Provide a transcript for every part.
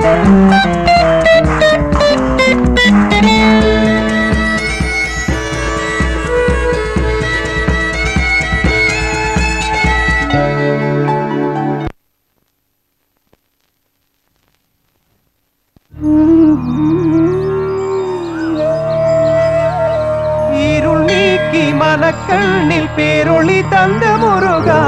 இருள் நீக்கி மனக்கண்ணில் பேரொளி தந்த Muruga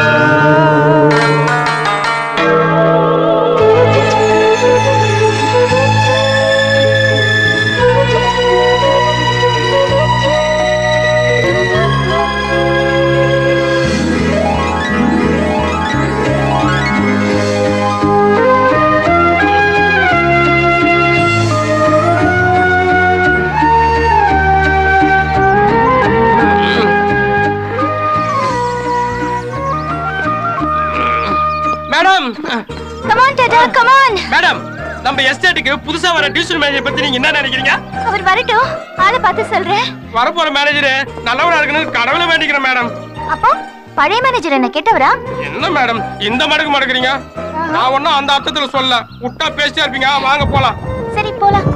madam come on Tata come on madam நம்ம எஸ்டேட்டுக்கு புதுசா வர டியூஷன் மேனேஜர் பத்தி நீங்க என்ன நினைக்கிறீங்க அவர் வரட்டும் ஆளை பார்த்து சொல்றேன் வரப்போற மேனேஜர் நல்லவரா இருக்கணும்னு கடவுளை வேண்டிக்கிறேன் மேடம் அப்போ பழைய மேனேஜர் என்ன கேட்டவரா என்ன மேடம் இந்த மடக்கு மடக்குறீங்க நான் ஒன்னும் அந்த அர்த்தத்துல சொல்ல விட்டா பேசிட்டே இருப்பீங்க வாங்க போலாம் சரி போலாம்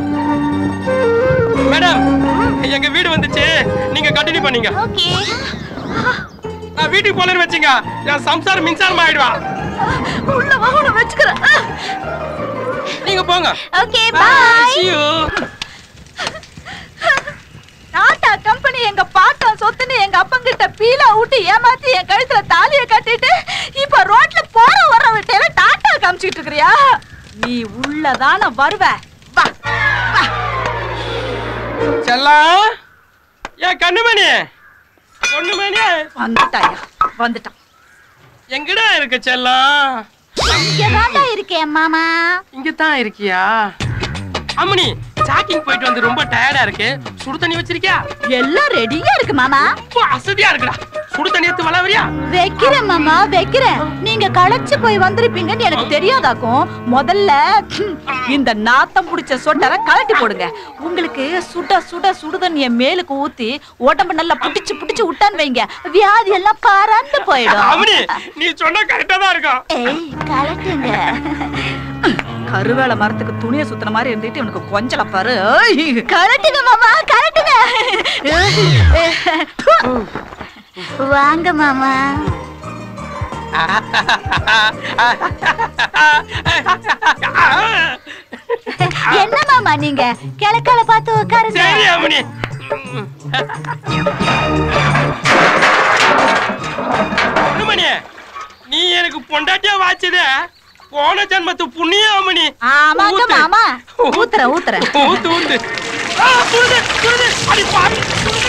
மேடம் எங்க வீடு வந்துச்சு நீங்க கண்டினியூ பண்ணீங்க ஓகே நான் வீட்டுக்கு போலன்னு வச்சுங்க என் சம்சாரம் மின்சாரம் ஆயிடுவா உள்ள வாங்க வெச்சுக்கறேன் நீங்க போங்க okay bye See you. Tata company எங்க பாட்டன் சொத்துன்னு எங்க அப்பங்கிட்ட பீலா ஊட்டி ஏமாத்தி என் கழுத்துல தாலிய கட்டிட்டு இப்ப ரோட்ல போற வர விட்டேல டாடா காமிச்சிட்டு இருக்கறியா நீ உள்ளதான வருவ வா வா செல்லம் ஏன் கண்ணுமணி பொண்ணுமணி வந்துட்டாயா வந்துட்டான் எங்கடா இருக்கு செல்லம் இங்கதான்டா இருக்கேன் மாமா இங்க தான் இருக்கியா அம்மனி ஜாக்கிங் போயிட்டு வந்து ரொம்ப டயர்டா இருக்கு சுடு தண்ணி வச்சிருக்கியா எல்லாம் ரெடியா இருக்கு மாமா ரொம்ப அசதியா இருக்குடா சுடு தண்ணி எடுத்து வளவரியா வைக்கிறேன் மாமா வைக்கிறேன் நீங்க களைச்சு போய் வந்திருப்பீங்கன்னு எனக்கு தெரியாதாக்கும் முதல்ல ஹம், இந்த நாத்தம் புடிச்ச சொட்டரை கழட்டி போடுங்க உங்களுக்கு சுட சுட சுடுதண்ணிய மேலுக்கு ஊத்தி உடம்பு நல்லா புடிச்சு புடிச்சு விட்டான்னு வைங்க வியாதி எல்லாம் பறந்து போயிடும் அம்மனி நீ சொன்னா கரெக்டா தான் இருக்கும் ஏய் கலட்டுங்க கருவேல மரத்துக்கு துணிய சுத்தின மாதிரி இருந்துட்டு இவனுக்கு கொஞ்சல பாரு கலட்டுங்க மாமா கலட்டுங்க வாங்க மாமா என்ன மாமா நீங்க கிழக்கால பார்த்து உட்காருங்க சரி அம்மனி பொண்ணுமணி நீ எனக்கு பொண்டாட்டியா வாச்சது போன ஜன்மத்து புண்ணியம் அம்மனி ஆமாங்க ஊத்து. மாமா ஊத்துறேன் ஊத்துறேன் ஊத்து ஊத்து ஆ, சுடுது, சுடுது. அடி பாவி.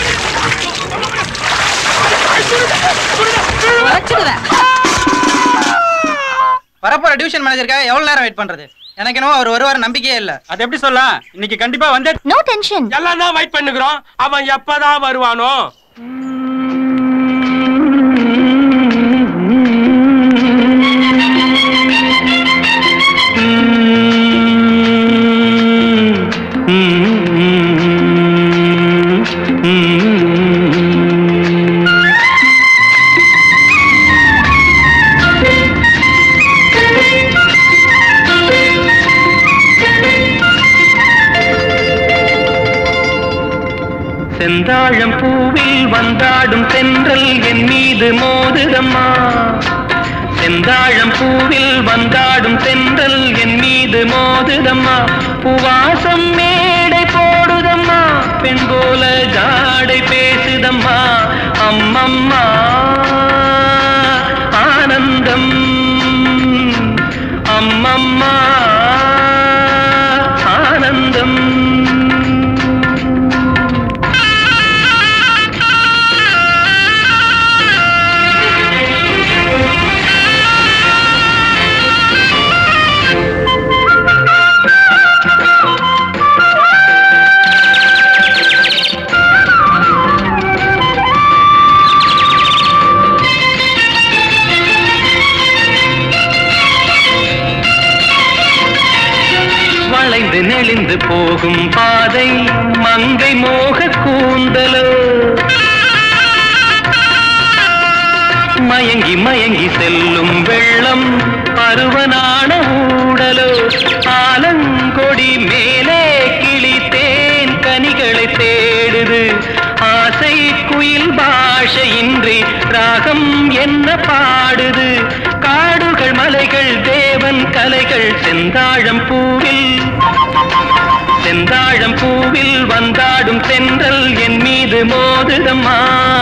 வச்சுடுவேன் வரப்போற டியூஷன் மேனேஜருக்காக எவ்வளவு நேரம் வெயிட் பண்றது எனக்கு என்னவோ அவர் வருவார் நம்பிக்கையே இல்ல அது எப்படி சொல்லலாம் இன்னைக்கு கண்டிப்பா வந்தே நோ டென்ஷன் எல்லாம் தான் வெயிட் பண்ணுகிறோம் அவன் எப்பதான் வருவானோ செந்தாழம் பூவில் வந்தாடும் தென்றல் என் மீது மோதுதம்மா செந்தாழம் பூவில் வந்தாடும் தென்றல் என் மீது மோதுதம்மா பூவாசம் மேடை போடுதம்மா பெண் போல ஜாடை பேசுதம்மா அம்மம்மா ஆனந்தம் அம்மம்மா ஆனந்தம் வளைந்து நெளிந்து போகும் பாதை மங்கை மோக கூந்தலோ மயங்கி மயங்கி செல்லும் வெள்ளம் பருவனான ஊடலோ ஆ கண்கள் செந்தாழம் பூவில் செந்தாழம் பூவில் வந்தாடும் தென்றல் என் மீது மோதுதம்மா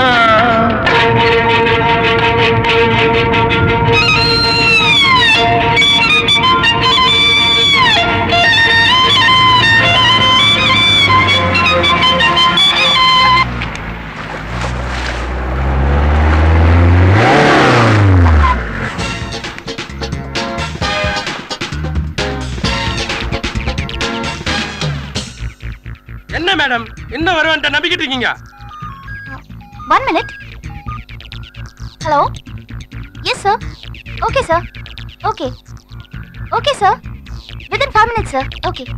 என்ன மேடம் இன்னும் வருவான்ட்ட நம்பிக்கிட்டு இருக்கீங்க one minute hello yes sir okay sir okay okay sir within five minutes sir okay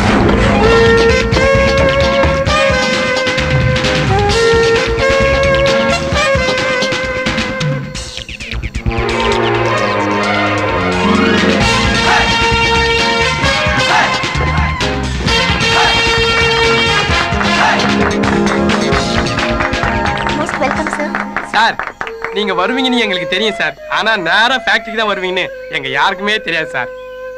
most welcome sir sir நீங்க வருவீங்கன்னு எங்களுக்கு தெரியும் சார் ஆனா நேரா ஃபேக்டரிக்கு தான் வருவீங்கன்னு எங்க யாருக்குமே தெரியாது சார்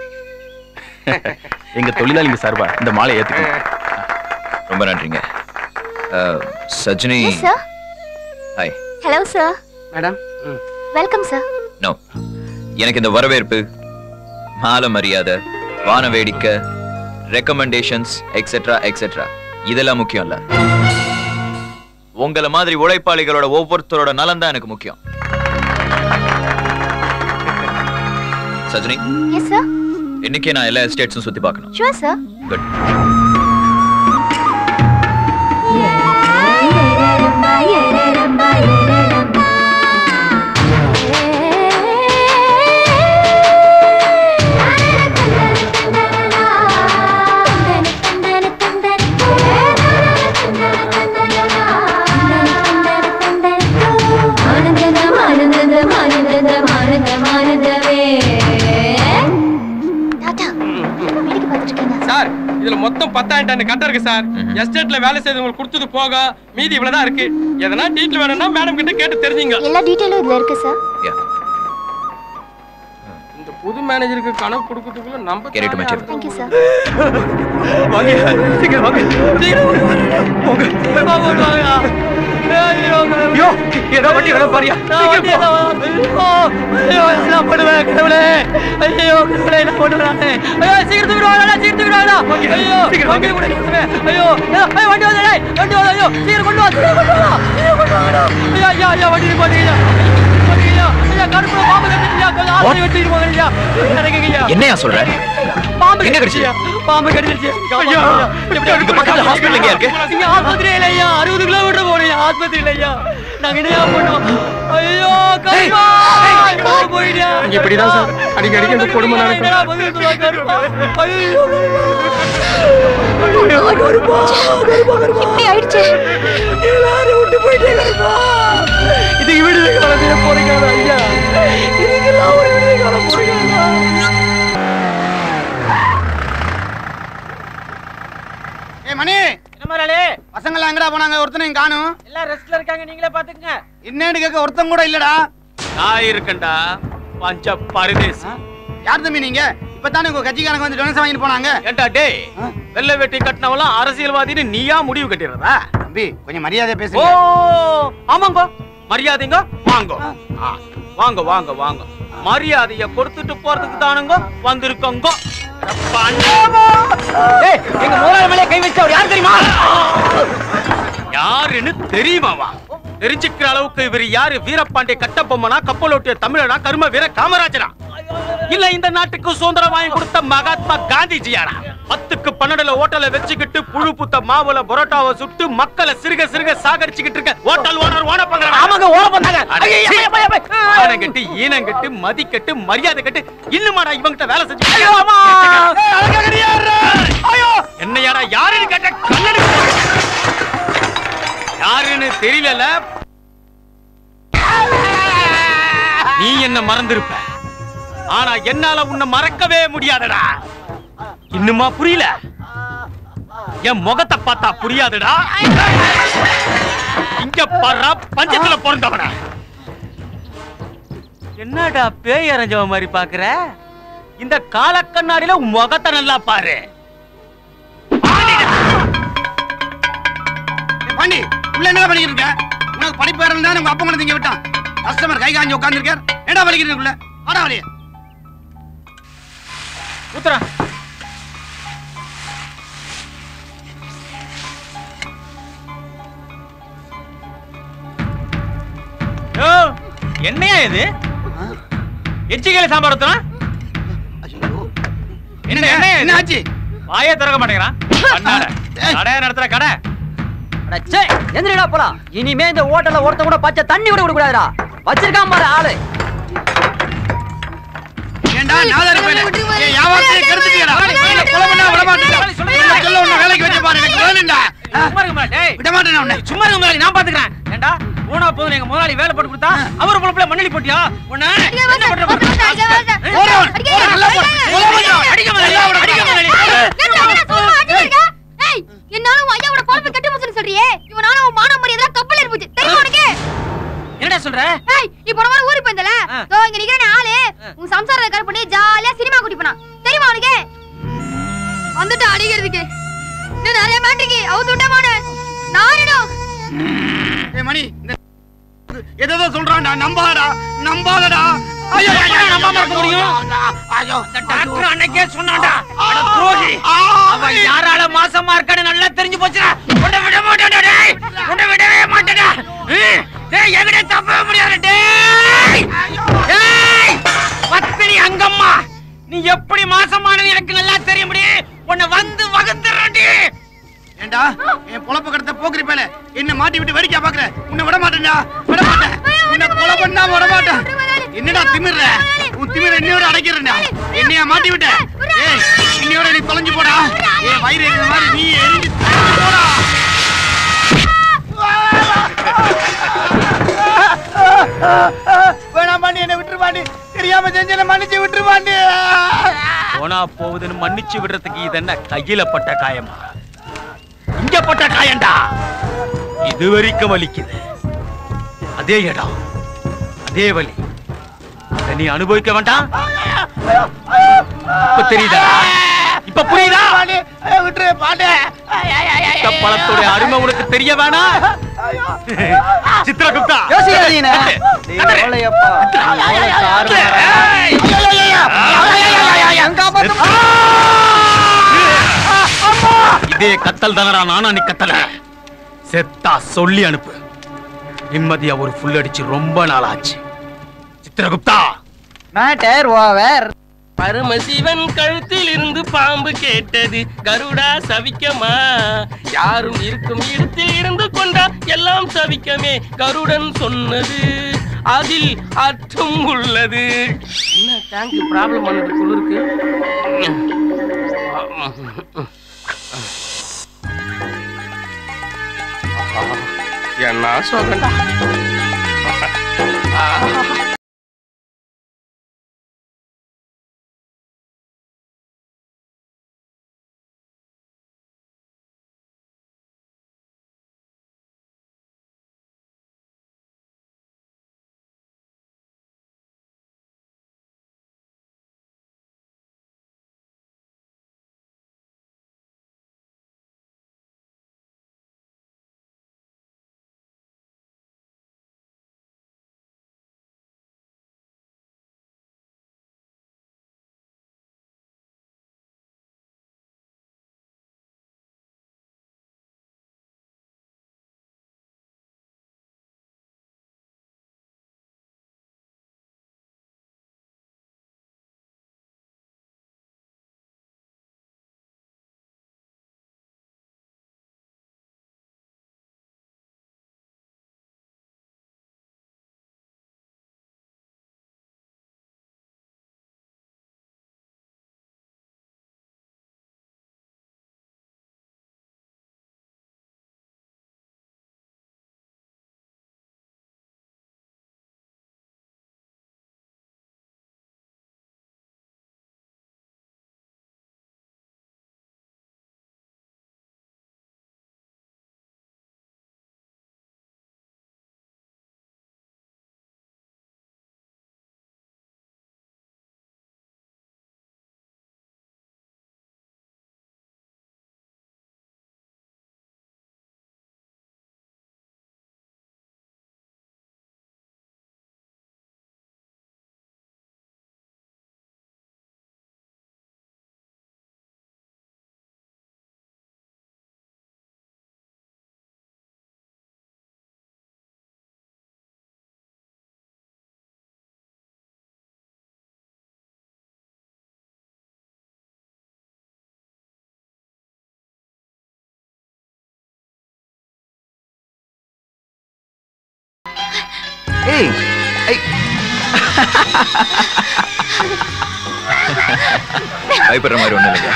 எங்க தொழிலாளிங்க சார்பா இந்த மாலை ஏத்துக்கோங்க ரொம்ப நன்றிங்க அஹ், Sajini yes sir hi hello sir madam welcome sir no எனக்கு இந்த வரவேற்பு மாலை மரியாதை வான வேடிக்கை ரெக்கமெண்டேஷன்ஸ் எக்ஸெட்ரா எக்ஸெட்ரா இதெல்லாம் முக்கியம் இல்ல உங்கள மாதிரி உழைப்பாளிகளோட ஒவ்வொருத்தரோட நலன் தான் எனக்கு முக்கியம் சஜினி எஸ் சார் இன்னைக்கு நான் எல்லா எஸ்டேட்ஸும் சுத்தி பார்க்கணும் ஷுவர் சார் குட் டாடா வேடிக்கை பார்த்துட்டு இருக்கீங்க சார் இதுல மொத்தம் பத்தாயிரம் டன் கட்ட இருக்கு சார் எஸ்டேட்ல வேலை செய்தவங்களுக்கு கொடுத்தது போக மீதி இவ்வளவுதான் இருக்கு எதனா டீட்டெயில் வேணும்னா மேடம் கிட்ட கேட்டு தெரிஞ்சுங்க எல்லா டீட்டெயிலும் இதுல இருக்கு சார் இந்த புது மேனேஜருக்கு கணக்கு கொடுக்கறதுக்குள்ள நம்ம Get it to my table. Thank you sir ஐயோ ஏதோ வண்டி வர பாரியா ஐயோ என்ன பண்ணுவேன் கடவுளே ஐயோ கடவுளே என்ன பண்ணுவேன் ஐயோ சீக்கிரம் தூக்கிட்டு வாடா சீக்கிரம் தூக்கிட்டு வாடா ஐயோ வண்டி கூட நிறுத்துவே. ஐயோ ஐயோ, ஐயோ வண்டி வந்து டேய் வண்டி வந்து ஐயோ சீக்கிரம் கொண்டு வா சீக்கிரம் கொண்டு வா சீக்கிரம் கொண்டு வாடா ஐயோ ஐயோ ஐயோ வண்டி போடுங்க ஐயோ ஐயோ கருப்புல பாம்பு கட்டியா கொஞ்சம் ஆஸ்பத்திரி வெட்டிட்டு போங்க ஐயா இறங்குங்க என்னையா சொல்ற பாம்பு எங்க கடிச்சு? பாம்பு கடிச்சிருச்சு ஐயோ இங்க பக்கத்துல hospital எங்கயா இருக்கு? இங்க ஆஸ்பத்திரி இல்லையா அறுபது கிலோமீட்டர் போறீங்க ஆஸ்பத்திரி இல்லையா நாங்க என்னையா பண்ணோம் ஐயோ கருப்பா எங்கடா போயிட்டியா இங்க இப்படிதான் சார் அடிக்கடி இந்த கொடுமை நடக்கும். என்னடா பதில் சொல்ல கருப்பா ஐயோ ஐயோ, கருப்பா கருப்பா கருப்பா இப்படி ஆயிடுச்சு எல்லாரும் விட்டு போயிட்டே கருப்பா இதுக்கு விடுதலை காலத்தையே போறீங்க ஐயா இதுக்கெல்லாம் ஒரு விடுதலை காலம் போறீங்களா ஏய் மணி என்ன மாதிரி பசங்களாம் எங்கடா போனாங்க ஒருத்தனையும் காணும் எல்லாம் ரெஸ்ட்ல இருக்காங்க நீங்களே பாத்துக்கங்க என்னன்னு கேட்க ஒருத்தன் கூட இல்லடா நான் இருக்கேன்டா பஞ்ச பரதேசி யார் தம்பி நீங்க இப்பதானே உங்க கட்சிக்காரங்க வந்து டொனேஷன் வாங்கிட்டு போனாங்க ஏன்டா டேய் வெள்ளை வெட்டி கட்டினவெல்லாம் அரசியல்வாதின்னு நீயா முடிவு கட்டிடுறதா தம்பி கொஞ்சம் மரியாதை ஓ பேசுங்க ஆமாங்க மரியாதைங்க வாங்க ஆ, வாங்க வாங்க வாங்க மரியாதைய கொடுத்துட்டு போறதுக்கு தானுங்க வந்திருக்கோங்க எங்க முதலாளி மேலே கை வச்சு அவர் யார் தெரியுமா யாருன்னு தெரியுமாவா தெரிஞ்சுக்கிற அளவுக்கு இவர் யாரு வீரபாண்டிய கட்டபொம்மனா கப்பலோட்டிய தமிழனா கரும வீர காமராஜரா இல்ல இந்த நாட்டுக்கு சுதந்திரம் வாங்கி கொடுத்த மகாத்மா காந்திஜியாடா பத்துக்கு பன்னெண்டுல ஓட்டல வச்சுக்கிட்டு புழு புத்த மாவுல பரோட்டாவை சுட்டு மக்களை சிறுக சிறுக சாகரிச்சுக்கிட்டு இருக்க ஹோட்டல் ஓனர் ஓன ஆமாங்க ஓட பண்ணாங்க ஆனம் கட்டு ஈனம் கட்டு மதி கட்டு மரியாதை கட்டு இன்னுமாடா இவங்கிட்ட வேலை செஞ்சு என்னையாடா யாருன்னு கேட்ட கல்லடி யாருன்னு தெரியல நீ என்ன மறந்திருப்ப ஆனா என்னால உன்னை மறக்கவே முடியாதடா இன்னுமா புரியல என் முகத்தை பார்த்தா புரியாதுடா இங்க பாரு பஞ்சத்துல பிறந்தவன என்னடா பேய் அரைஞ்சவ மாதிரி பாக்குற இந்த காலக்கண்ணாடியில உன் முகத்தை நல்லா பாரு பாண்டி உள்ள என்ன பண்ணிக்கிட்டு இருக்க உனக்கு படிப்பு வேற இருந்தா உங்க அப்பா கொண்டு இங்க விட்டான் கஸ்டமர் கை காஞ்சி உட்கார்ந்துருக்கார் என்ன வலிக்கிட்டு உள்ள ஆடா வலிய ஊத்துறா யோ, என்னையா இது எச்சிக்கையில சாம்பார் ஊத்துறா என்ன என்ன என்ன ஆச்சு வாயே திறக்க மாட்டேங்கிறான் கண்ணாட. கடையை நடத்துற கடை அடச்சே எந்திரிடா போலாம் இனிமே இந்த ஹோட்டல்ல ஒருத்த கூட பச்சை தண்ணி கூட விட கூடாதுடா வச்சிருக்கான் பாரு ஆளு ஏண்டா நாலாயிரம் பேர் ஏய் யாவாத்தையே கெடுத்துட்டியடா என்ன கொலை பண்ணா விட மாட்டேன் சொல்ல உன்னை வேலைக்கு வச்சு பாரு எனக்கு வேணும்டா சும்மா இருக்க மாட்டே விட மாட்டேன் உன்னை சும்மா இருக்க முதலாளி நான் பாத்துக்கிறேன் ஏண்டா போனா போதும் எங்க முதலாளி வேலை போட்டு கொடுத்தா அவர் பொழப்புல மண்ணலி போட்டியா உன்ன என்ன பண்ற பாரு. போறவன் போறவன் நல்லா போடு கொலை பண்றான் அடிக்க முதலாளி அடிக்க முதலாளி என்னால உன் ஐயாவோட பொழப்பு கெட்டு போச்சுன்னு சொல்றியே இவனால உன் மான மரியாதை கப்பல் இருந்துச்சு தெரியுமா உனக்கு என்னடா சொல்ற ஏய் நீ போன வாரம் ஊருக்கு போயிருந்தல ஆ. தோ இங்க நிக்கிற ஆளு உன் சம்சாரத்தை கரெக்ட் பண்ணி ஜாலியா சினிமா கூட்டி போனான் தெரியுமா உனக்கு வந்துட்டு அடிக்கிறதுக்கு இன்னும் நிறைய மாட்டிக்கு அவுத்து விட்டா மாடு நாரிடும் ஏய் மணி இந்த ஏதோ சொல்றான்டா நம்பாதடா நம்பாதடா ஐயோ ஐயோ நம்பாம இருக்க முடியும்? ஐயோ இந்த டாக்டர் அன்னைக்கே சொன்னான்டா அட துரோகி அவன் யாரால மாசமா இருக்கான்னு நல்லா தெரிஞ்சு போச்சுடா உன்னை விட மாட்டேடா டேய் உன்னை விடவே மாட்டேடா ம், டேய் எங்கடே தப்பவே முடியாது டேய் டேய் பத்தினி அங்கம்மா நீ எப்படி மாசமானது எனக்கு நல்லா தெரியும் உன்னை வந்து வகுத்துறடி ஏண்டா என் பொழப்பு கடத்த போக்குறி பேல என்ன மாட்டி விட்டு வேடிக்கை பாக்குற உன்னை விட மாட்டேன்டா விட மாட்டேன் உன்னை கொலை பண்ணா விட மாட்டேன் என்னடா திமிர்ற உன் திமிர இன்னையோட அடைக்கிறேன்டா என்னைய மாட்டி விட்ட ஏய் இன்னையோட நீ தொலைஞ்சு போடா ஏய் வயிறு எரியுற மாதிரி நீ எரிஞ்சு தொலைஞ்சு போடா வேணாம் பாண்டி என்னை விட்டுரு பாண்டி தெரியாம செஞ்சன மன்னிச்சு விட்டுரு பாண்டி போனா போகுதுன்னு மன்னிச்சு விடுறதுக்கு இது என்ன கையில பட்ட காயமா இங்க பட்ட காயம்டா இது வரைக்கும் வலிக்குது அதே இடம் அதே வலி இத நீ அனுபவிக்க வேண்டாம் இப்ப தெரியுதா இப்ப புரியுதா பாண்டி விட்டுரு பாண்டி இந்த பழத்தோட அருமை உனக்கு தெரிய வேணாம் சித்ரகுப்தா யோசிக்காதீங்கண்ணே. கத்துரு. கத்துரு. ஏய். இதே கத்தல் தானடா நானா நீ கத்தல செத்தா சொல்லி அனுப்பு நிம்மதியா ஒரு ஃபுல் அடிச்சு ரொம்ப நாள் ஆச்சு சித்திரகுப்தா மேட்டர் ஓவர் பரமசிவன் கழுத்தில் இருந்து பாம்பு கேட்டது கருடா சவிக்கமா யாரும் இருக்கும் இடத்தில் இருந்து கொண்டா எல்லாம் சவிக்கமே கருடன் சொன்னது அதில் அர்த்தம் உள்ளது என்ன டேங்க் ப்ராப்ளம் பண்ணது குளிருக்கு என்ன சோகண்டா ஏய் ஏய் பயப்படுற மாதிரி ஒண்ணு இல்லைங்க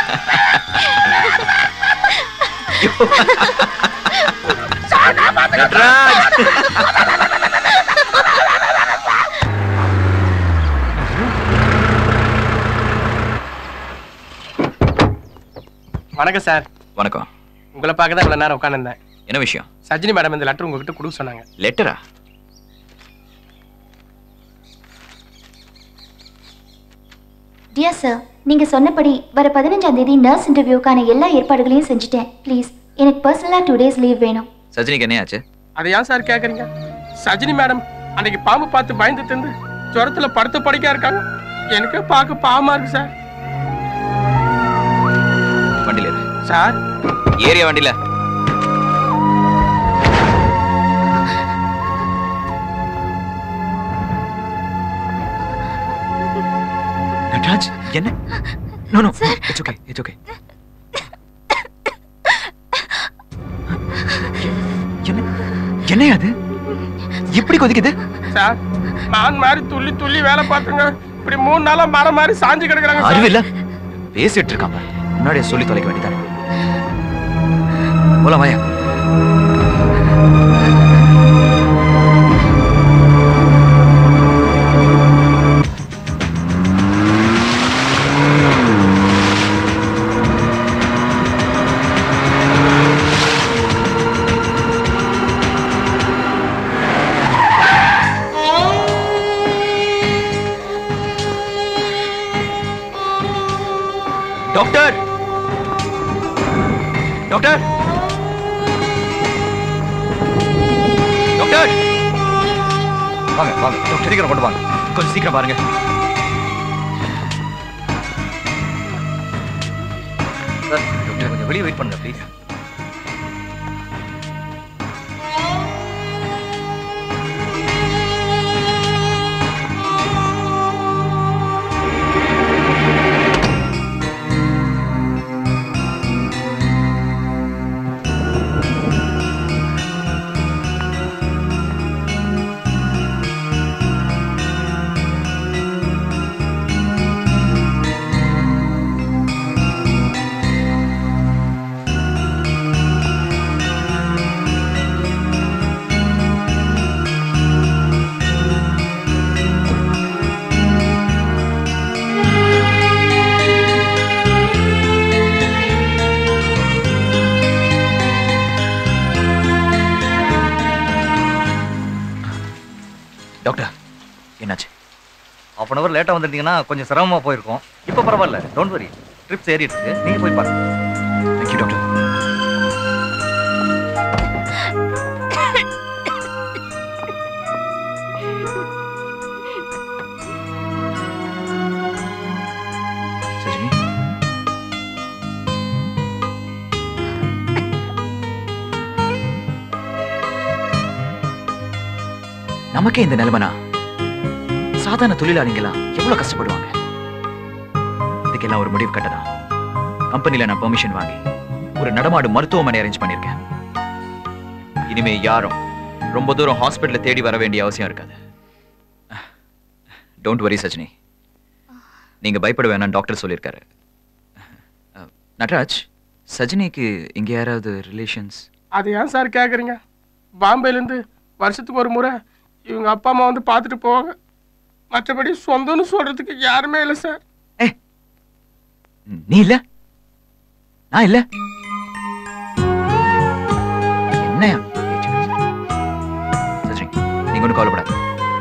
நட்ராஜ் வணக்கம் சார் வணக்கம் உங்களை பார்க்க தான் இவ்வளவு நேரம் உட்காந்துருந்தேன் என்ன விஷயம் சஜினி மேடம் இந்த லெட்டர் உங்ககிட்ட கொடுக்க சொன்னாங்க லெட்டரா டியர் சார் நீங்க சொன்னபடி வர பதினஞ்சாம் தேதி நர்ஸ் இன்டர்வியூக்கான எல்லா ஏற்பாடுகளையும் செஞ்சுட்டேன் ப்ளீஸ் எனக்கு பர்சனலா டூ டேஸ் லீவ் வேணும் சஜினிக்கு என்ன ஆச்சு அதை ஏன் சார் கேக்குறீங்க சஜினி மேடம் அன்னைக்கு பாம்பு பார்த்து பயந்து தந்து ஜுரத்துல படுத்து படுக்கையா இருக்காங்க எனக்கு பார்க்க பாவமா இருக்கு சார் வண்டியில ஏறு. சார் ஏரியா வண்டியில நட்ராஜ் என்ன no no it's okay it's okay என்ன என்ன அது எப்படி கொதிக்குது சார் நான் மாதிரி துள்ளி துள்ளி வேலை பார்த்துங்க இப்படி மூணு நாளா மரம் மாதிரி சாஞ்சு கிடக்குறாங்க சார். அறிவில்ல பேசிட்டு இருக்கான் பாரு. முன்னாடியே சொல்லி தொலைக்க வேண்டியதானே போலாம் வாயா டாக்டர் டாக்டர் டாக்டர் வாங்க வாங்க டாக்டர் சீக்கிரம் கொண்டு வாங்க கொஞ்சம் சீக்கிரம் பாருங்க சார் டாக்டர் கொஞ்சம் வெளியே வெயிட் பண்ணுங்க ப்ளீஸ் டாக்டர் என்னாச்சு ஹாஃப் அன் அவர் லேட்டாக வந்திருந்தீங்கன்னா கொஞ்சம் சிரமமாக போயிருக்கும் இப்போ பரவாயில்ல டோன்ட் வரி ட்ரிப்ஸ் ஏறிட்டு இருக்கு நீங்கள் போய் பாருங்க தேங்க்யூ டாக்டர் சஜினி நமக்கே இந்த நிலைமைனா சாதாரண தொழிலாளிங்களா எவ்வளவு கஷ்டப்படுவாங்க இதுக்கெல்லாம் ஒரு முடிவு கட்டணும் கம்பெனில நான் பெர்மிஷன் வாங்கி ஒரு நடமாடும் மருத்துவமனை அரேஞ்ச் பண்ணிருக்கேன் இனிமே யாரும் ரொம்ப தூரம் ஹாஸ்பிட்டல தேடி வர வேண்டிய அவசியம் இருக்காது டோன்ட் வரி சஜினி நீங்க பயப்பட வேணாம் டாக்டர் சொல்லியிருக்காரு அஹ், நட்ராஜ் சஜினிக்கு இங்க யாராவது ரிலேஷன்ஸ் அது ஏன் சார் கேக்குறீங்க பாம்பேல இருந்து வருஷத்துக்கு ஒரு முறை இவங்க அப்பா அம்மா வந்து பார்த்துட்டு போவாங்க மற்றபடி சொந்தம்னு சொல்றதுக்கு யாருமே இல்லை சார் நீ இல்ல நான் இல்ல என்னையா சஜினி நீங்க ஒன்றும் கவலைப்படாத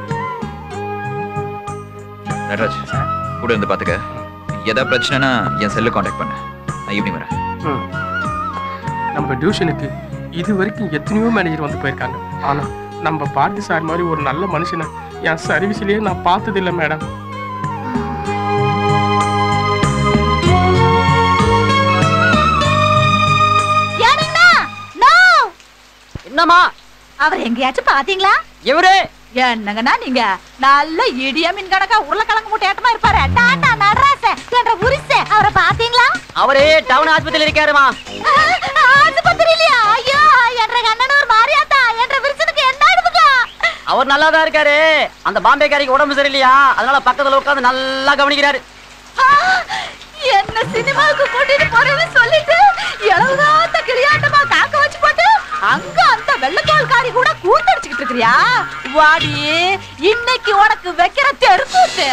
நடராஜ் கூட இருந்து பாத்துக்க ஏதாவது பிரச்சனைனா என் செல்லு காண்டாக்ட் பண்ண நான் ஈவினிங் வரேன் ம். நம்ம டியூஷனுக்கு இது வரைக்கும் எத்தனையோ மேனேஜர் வந்து போயிருக்காங்க ஆனா நம்ம பாரதி சார் மாதிரி ஒரு நல்ல மனுஷனை என் சர்வீஸ்லயே நான் பார்த்தது இல்லை மேடம் ஏனுங்கண்ணா நோ என்னம்மா அவர் எங்கேயாச்சும் பாத்தீங்களா இவரு என்னங்கண்ணா நீங்க நல்ல இடிய மின் கணக்கா உருளைக்கிழங்கு மூட்டையாட்டமா இருப்பாரு டாடா நடராச என்ற உரிச அவரை பாத்தீங்களா அவரு டவுன் ஆஸ்பத்திரியில் இருக்காருமா ஆஸ்பத்திரி இல்லையா ஐயோ என்ற கண்ணனூர் மாரியாத்தா என்ற விருச்சனுக்கு என்ன ஆயிடுதுங்க அவர் நல்லா தான் இருக்காரு அந்த பாம்பேக்காரிக்கு உடம்பு சரியில்லையா அதனால பக்கத்துல உட்கார்ந்து நல்லா கவனிக்கிறாரு ஆ, என்ன சினிமாவுக்கு கூட்டிட்டு போறேன்னு சொல்லிட்டு இளவுதாத்த கிளியாட்டமா காக்க வச்சு போட்டு அங்க அந்த வெள்ளத்தோல்காரி கூட கூத்தடிச்சுக்கிட்டு இருக்கிறியா வாடி இன்னைக்கு உனக்கு வைக்கிற தெருக்கூத்து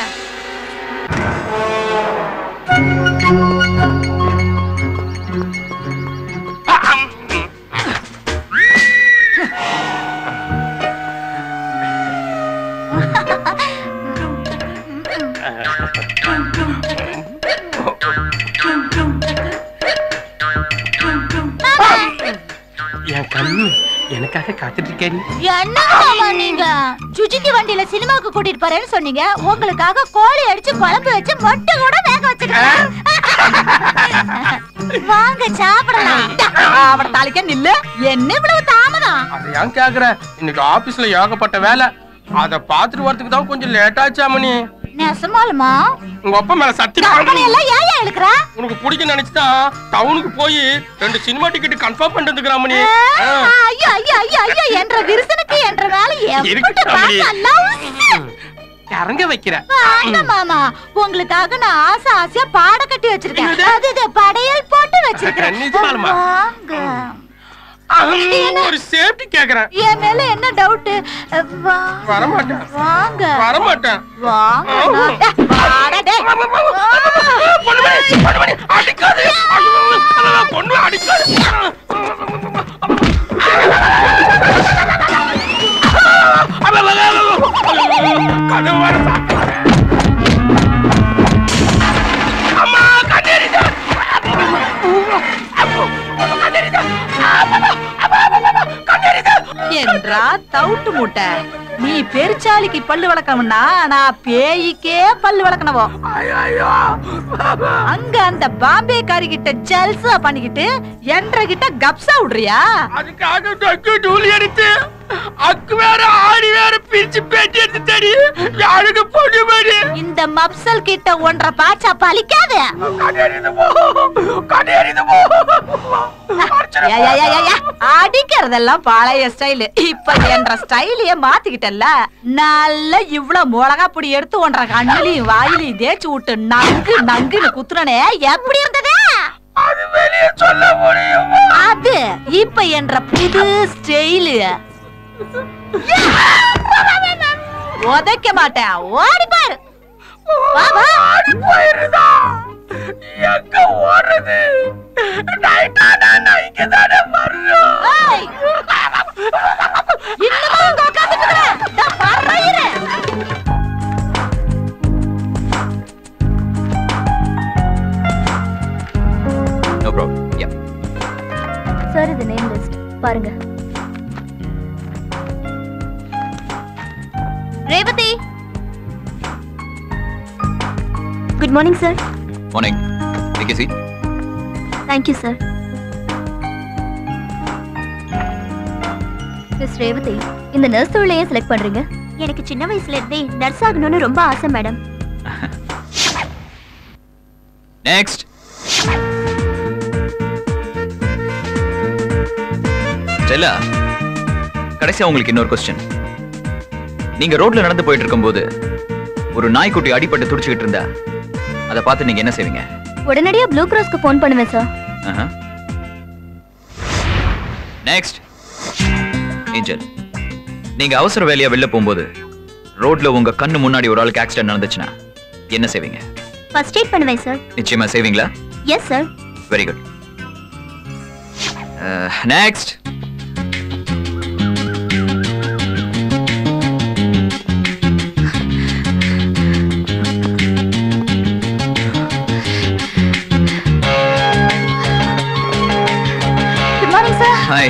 என் கண்ணு எனக்காக காத்துட்டு இருக்கேன் என்ன மாமா நீங்க சுஜிக்கு வண்டியில சினிமாவுக்கு கூட்டிட்டு போறேன்னு சொன்னீங்க உங்களுக்காக கோழி அடிச்சு குழம்பு வச்சு மொட்டை கூட வேக வச்சுக்கிறேன் வாங்க சாப்பிடலாம் அவட தாளிக்க நில்லு என்ன இவ்வளவு தாமதம் அதை ஏன் கேக்குற இன்னைக்கு ஆபீஸ்ல ஏகப்பட்ட வேலை அத பாத்துட்டு வரதுக்கு தான் கொஞ்சம் லேட் ஆச்சா மணி நெசமாலுமா உங்க அப்பா மேல சத்தியம் கம்பெனி எல்லாம் ஏன் ஏன் இழுக்கிற உனக்கு பிடிக்கும் நினைச்சுதான் டவுனுக்கு போய் ரெண்டு சினிமா டிக்கெட் கன்ஃபார்ம் பண்ணிட்டு வந்துக்கிறான் மணி ஆ, ஐயோ ஐயோ ஐயோ ஐயோ என்ற விருசனுக்கு என்ற வேலை எம்பிட்டு இருக்கட்டும் மணி. பார்க்க லவ்ஸ். இறங்க வைக்கிற வேண்டாம் மாமா உங்களுக்காக நான் ஆசை ஆசையா பாட கட்டி வச்சிருக்கேன் அது இது படையல் போட்டு வச்சிருக்கேன் நிஜமாலுமா? வாங்க அஹ், ஒரு சேஃப்டி கேக்குறேன் என் மேல என்ன டவுட் வரமாட்டேன் வாங்க வரமாட்டேன் வாங்க டேய், வாடா டேய். பொண்ணுமணி, பொண்ணுமணி, அடிக்காது ஐயோ, பொண்ணு அடிக்காது கதவு வர அம்மா கண்ணெறிதா என்றா தவுட்டு மூட்டை நீ பெருச்சாலிக்கு பல்லு வளர்க்கணும்னா நான் பேய்க்கே பல்லு வளர்க்கணவோ அங்க அந்த பாம்பே காரி கிட்ட ஜல்சா பண்ணிக்கிட்டு என்ற கிட்ட கப்சா விடுறியா அதுக்காக டக்கு டூலி எடுத்து அக்கு வேற ஆடி வேற பிரிச்சு பேட்டி எடுத்து தடி யாருக்கு பொண்ணு மாதிரி இந்த மப்சல் கிட்ட ஒன்றரை பாச்சா பலிக்காது ஏய், ஏய், ஏய், ஏய், ஏய், அடிக்கிறதெல்லாம் பழைய ஸ்டைல் இப்ப என்ற ஸ்டைலையே மாத்திக்கிட்டல்ல நல்ல இவ்வளவு மிளகா பொடி எடுத்து ஒன்றரை கண்ணுலயும் வாயிலையும் தேய்ச்சி விட்டு நங்கு நங்குன்னு குத்துறனே எப்படி இருந்தது அது வெளியே சொல்ல முடியுமா அது இப்ப என்ற புது ஸ்டைலு உதைக்க மாட்டேன் ஓடி பாரு வா, வா. ஆடி போயிருதா எங்க ஓடுறது நைட்டானா நான் இங்க தானே வரணும் ஏய். இன்னுமா அங்க உட்கார்ந்துட்டு இருக்கிற? இதோ வர்றேன் இரு. நோ ப்ராப்ளம் யா சார் இது நேம் லிஸ்ட் பாருங்க Revathi good morning sir morning take seat thank you sir miss Revathi இந்த நர்ஸ் தொழிலையே செலக்ட் பண்றீங்க எனக்கு சின்ன வயசுல இருந்தே நர்ஸ் ஆகணும்னு ரொம்ப ஆசை மேடம் நெக்ஸ்ட் ஸ்டெல்லா கடைசியா உங்களுக்கு இன்னொரு கொஸ்டின் நீங்க ரோட்ல நடந்து போயிட்டு இருக்கும்போது ஒரு நாய்க்குட்டி அடிபட்டு துடிச்சுக்கிட்டு இருந்தா அதை பார்த்து நீங்க என்ன செய்வீங்க உடனடியா ப்ளூ கிராஸ்க்கு ஃபோன் பண்ணுவேன் சார் நெக்ஸ்ட் ஏஞ்சல் நீங்க அவசர வேலையா வெளில போகும்போது ரோட்ல உங்க கண்ணு முன்னாடி ஒரு ஆளுக்கு ஆக்சிடென்ட் நடந்துச்சுன்னா என்ன செய்வீங்க ஃபர்ஸ்ட் எய்ட் பண்ணுவேன் சார் நிச்சயமா செய்வீங்களா yes sir very good next good morning sir hi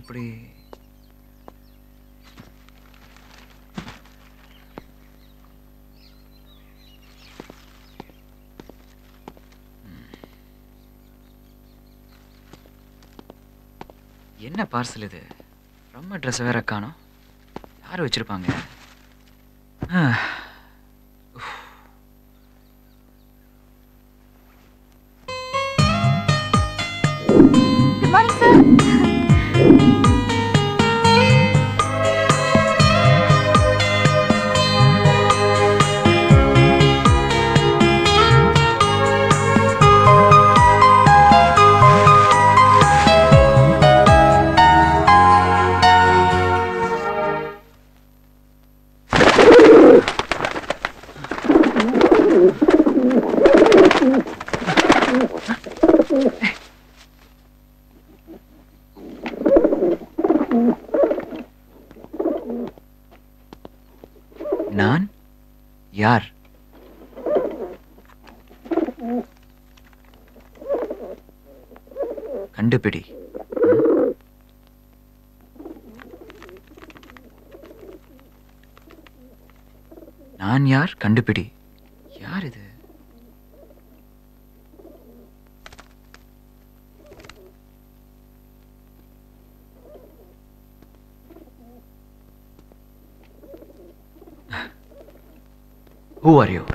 எப்படி என்ன பார்சல் இது ரொம்ப ட்ரெஸ் வேற காணோம் யார் வச்சிருப்பாங்க ஆ, குட் மார்னிங் சார் நான் யார் கண்டுபிடி நான் யார் கண்டுபிடி யார் இது Who are you?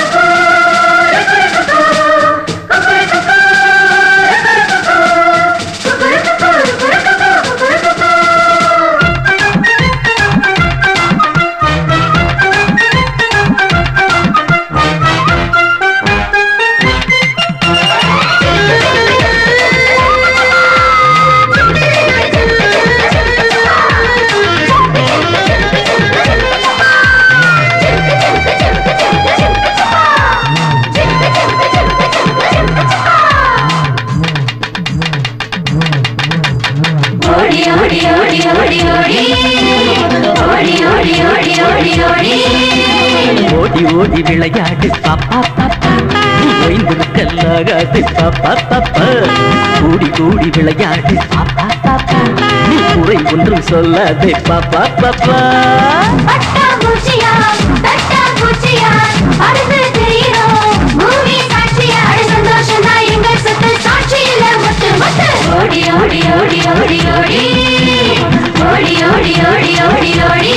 ஓடி ஓடி ஓடி ஓடி ஓடி ஓடி ஓடி ஓடி ஓடி ஓடி ஓடி ஓடி விளையாடு பாப்பா பாப்பா ஓய்ந்திருக்கல்லாகாது பாப்பா பாப்பா கூடி கூடி விளையாடு பாப்பா பாப்பா நீ குறை ஒன்றும் சொல்லாதே பாப்பா பாப்பா பட்டாம்பூச்சியா தட்டாம்பூச்சியா பறந்து திரியிறோம் மூவி சாட்சியா அட சந்தோஷம் தான் எங்கள் சொத்து சாட்சி இல்ல முத்து முத்து ஓடி ஓடி ஓடி ஓடி ஓடி ஓடி ஓடி ஓடி ஓடி ஓடி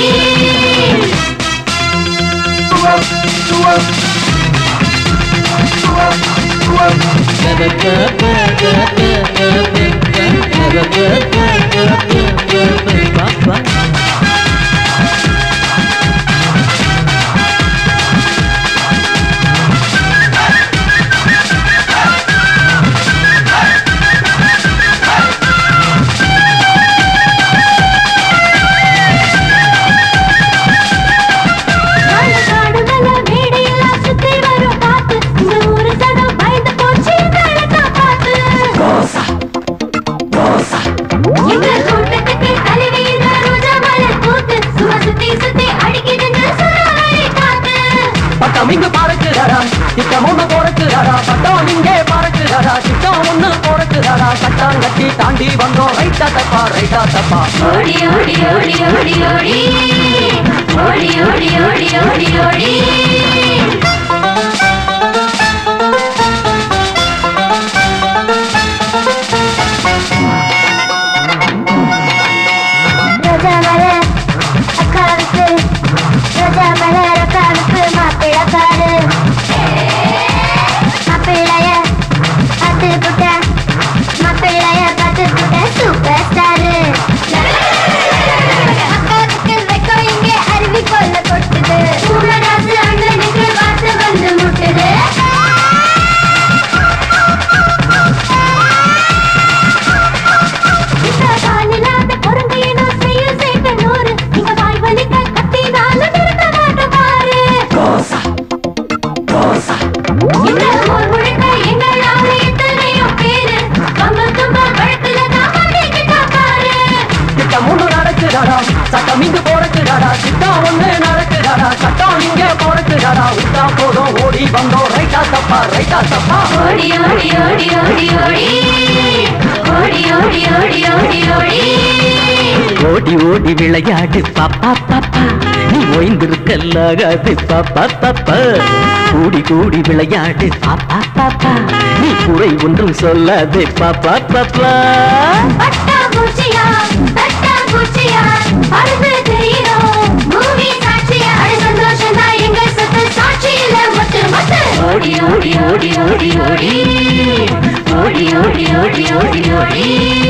நல்ல காடுகள வீடியெல்லாம் சுத்தி வரும் காத்து இந்த ஊரு சனம் பயந்து போச்சு எங்களை காப்பாத்து எங்க கூட்டத்துக்கு தலைவி இந்த ரோஜா மலர் பூத்து சும்மா சுத்தி சுத்தி அடிக்குதுங்க சூறாவளி காத்து பட்டம் இங்க பறக்குறாரா திட்டம் ஒண்ணு போறக்குறாரா பட்டம் இங்கே பறக்குறாரா திட்டம் ஒண்ணு போறக்குறாரா சட்டம் கட்டி தாண்டி வந்தோம் ரைட்டா தப்பா ரைட்டா தப்பா ஓடி ஓடி ஓடி ஓடி ஓடி ஓடி ஓடி ஓடி ஓடி ஓடி ரோஜா மலர் அக்காவுக்கு ரோஜா மலர் அக்காவுக்கு மாப்பிள்ளக்காரு மாப்பிள்ளைய பார்த்து புட்ட மாப்பிள்ளைய பார்த்து புட்ட சூப்பர் ஸ்டாரு அக்காவுக்கு வெக்கம் இங்கே அருவி போல கொட்டுது பூமராசு அண்ணனுக்கு வாசு வந்து முட்டுது இந்த காலில்லாத குரங்கையினும் செய்யும் சேட்டை நூறு. நீங்க வாய் வலிக்க கத்தினாலும் நிறுத்த மாட்டோம் பாரு. இந்த ஊர் முழுக்க எங்கள் ஆளு எத்தனையோ பேரு. வம்பு தும்பு வழக்குல தான் மாட்டிக்கிட்டா பாரு. திட்டம் ஒண்ணு நடக்குறாரா சட்டம் இங்கு போறக்குறாரா திட்டம் ஒண்ணு நடக்குறாரா சட்டம் இங்க போறக்குறாரா விட்டா போதும் ஓடி வந்தோம் ரைட்டா தப்பா ரைட்டா தப்பா ஓடி ஓடி ஓடி ஓடி ஓடி ஓடி ஓடி ஓடி ஓடி ஓடி ஓடி ஓடி ஓடி விளையாடு பாப்பா பாப்பா நீ ஓய்ந்திருக்கல்லாகாது பாப்பா பாப்பா கூடி கூடி விளையாடு பாப்பா பாப்பா நீ குறை ஒன்றும் சொல்லாதே பாப்பா பாப்பா பட்டாம்பூச்சியா தட்டாம்பூச்சியா பறந்து தெரியிறோம் மூவி சாட்சியா அட சந்தோஷம் தான் எங்க சொத்து சாட்சி இல்ல மொட்டு மொட்டு ஓடி ஓடி ஓடி ஓடி ஓடி ஓடி ஓடி ஓடி ஓடி ஓடி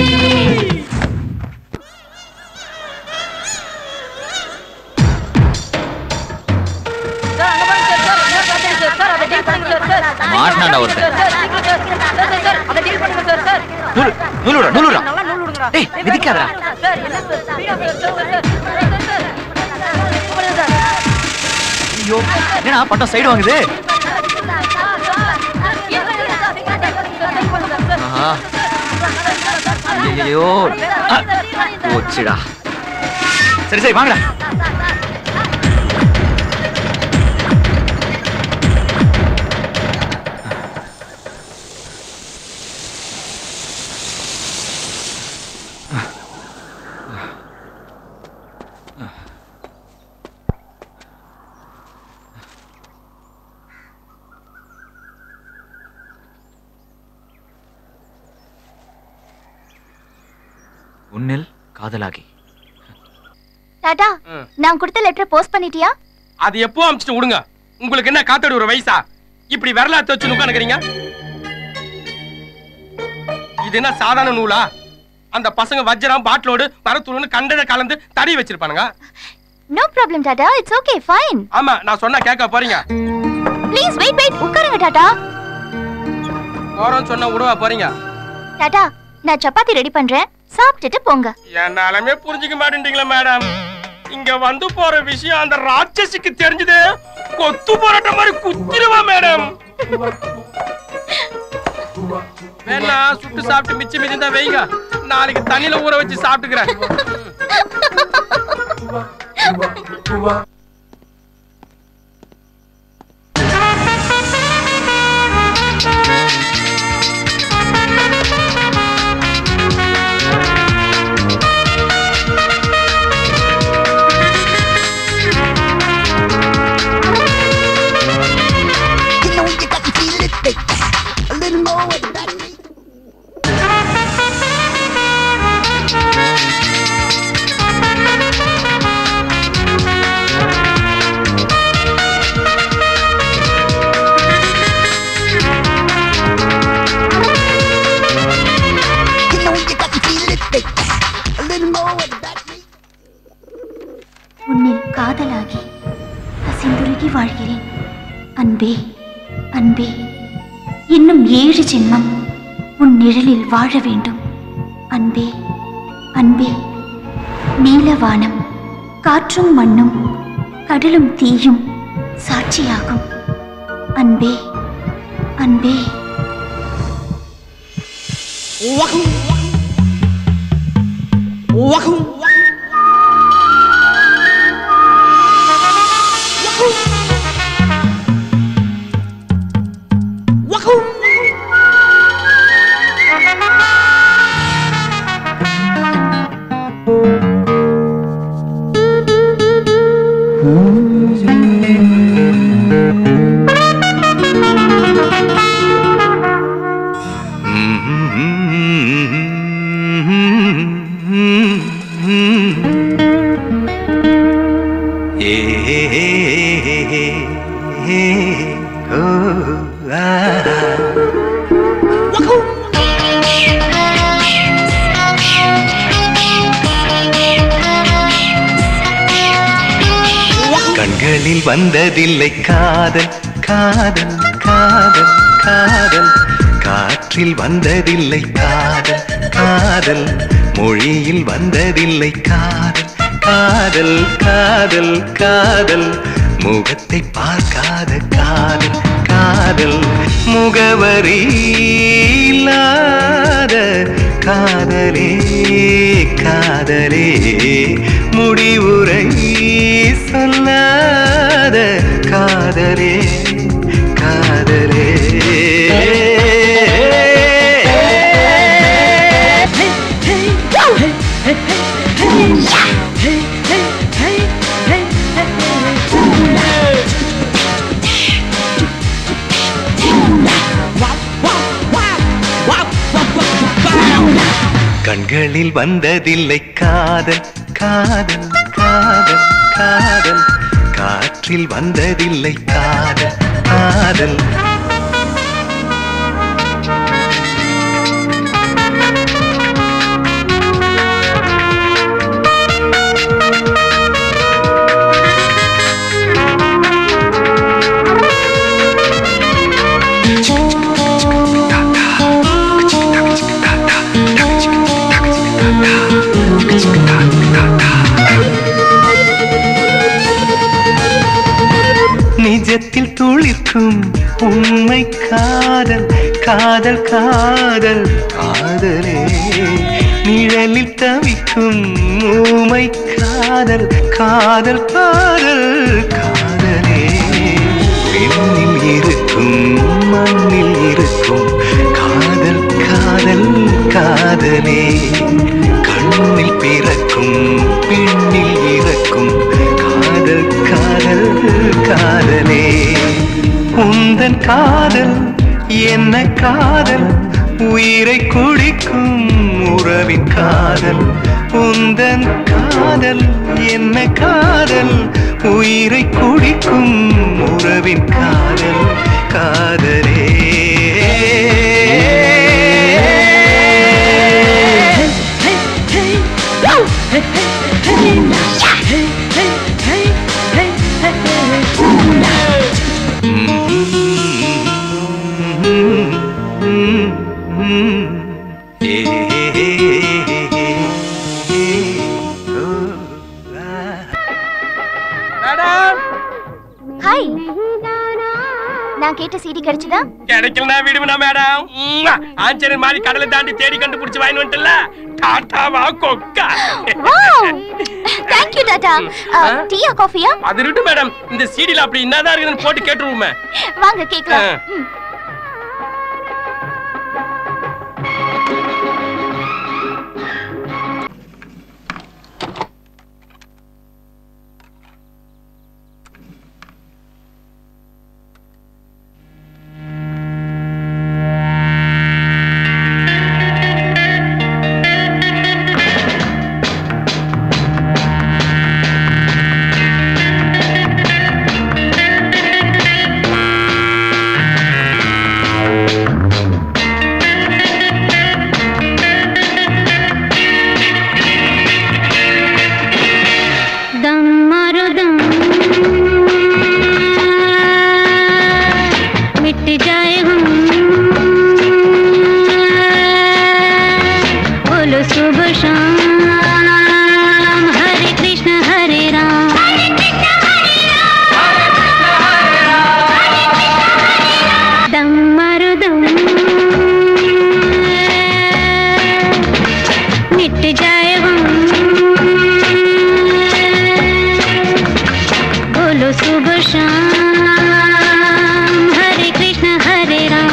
மாட்டினாண்டா ஒருத்தன் நூலு நூலுடா நூலுடா டேய் மிதிக்காதடா ஐயோ என்னடா பட்டம் சைடு வாங்குது ஆஹா ஐயோ போச்சுடா சரி சரி வாங்கடா உன்னில் காதலாகி டாடா நான் கொடுத்த லெட்டரை போஸ்ட் பண்ணிட்டியா அது எப்போ அமிச்சிட்டு விடுங்க உங்களுக்கு என்ன காத்தடி ஒரு வயசா இப்படி விரலாத்து வச்சு உட்காந்துக்கிறீங்க இது என்ன சாதாரண நூலா அந்த பசங்க வஜ்ரம் பாட்டிலோடு பரத்தூள்னு கண்டதை கலந்து தடி வச்சிருப்பானுங்க no problem Tata it's okay fine ஆமா நான் சொன்னா கேட்க போறீங்க ப்ளீஸ் வெயிட் வெயிட் உட்காருங்க டாடா போறோம்னு சொன்னா விடுவா போறீங்க டாடா நான் சப்பாத்தி ரெடி பண்றேன் சாப்பிட்டுட்டு போங்க என்னாலுமே புரிஞ்சுக்க மாட்டேன்றீங்களா மேடம் இங்க வந்து போற விஷயம் அந்த ராட்சசிக்கு தெரிஞ்சது கொத்து போராட்ட மாதிரி குத்திருவா மேடம் வேணா சுட்டு சாப்பிட்டு மிச்சம் மிச்சம் தான் வைங்க நாளைக்கு தண்ணியில ஊற வச்சு சாப்பிட்டுக்கிறேன் உன்னில் காதலாகி அசிந்துருகி வாழ்கிறேன் அன்பே அன்பே இன்னும் ஏழு ஜென்மம் உன் நிழலில் வாழ வேண்டும் அன்பே அன்பே நீலவானம் காற்றும் மண்ணும் கடலும் தீயும் சாட்சியாகும் அன்பே அன்பே கண்களில் வந்ததில்லை காதல் காதல் காதல் காதல் காற்றில் வந்ததில்லை காதல் காதல் மொழியில் வந்ததில்லை காதல் காதல் காதல் காதல் முகத்தை பார்க்காத காதல் காதல் முகவரி இல்லாத காதலே காதலே முடிவுரை சொல்லாத காதலே காதலே கண்களில் வந்ததில்லை காதல் காதல் காதல் காதல் காற்றில் வந்ததில்லை காதல் காதல் நிஜத்தில் துளிர்க்கும் உண்மை காதல் காதல் காதல் காதலே நிழலில் தவிக்கும் ஊமை காதல் காதல் காதல் காதலே விண்ணில் இருக்கும் மண்ணில் இருக்கும் காதல் காதல் காதலே கண்ணில் பிறக்கும் பெண்ணில் இறக்கும் காதல் காதல் காதலே உந்தன் காதல் என்ன காதல் உயிரை குடிக்கும் உறவின் காதல் உந்தன் காதல் என்ன காதல் உயிரை குடிக்கும் உறவின் காதல் காதலே மேடம் ஹாய் நான் கேட்ட சிடி கிடைச்சதா கிடைக்கலனா விடுவனா மேடம் உம்மா. ஆஞ்சநேயர் மாதிரி கடலை தாண்டி தேடி கண்டுபிடிச்சு வாங்கி வந்துட்டல டாட்டாவா கொக்கா தேங்க் யூ டாடா டீயா காஃபியா அது இருக்கட்டும் மேடம் இந்த சீடில அப்படி என்னதான் இருக்குதுன்னு போட்டு கேட்டுருவோமே வாங்க கேக்கலாம் ஆ. ம். दम मारो दम मिट जाए हम बोलो सुबह शाम हरे कृष्ण हरे राम दम मारो दम मिट जाए हम बोलो सुबह शाम हरे कृष्ण हरे राम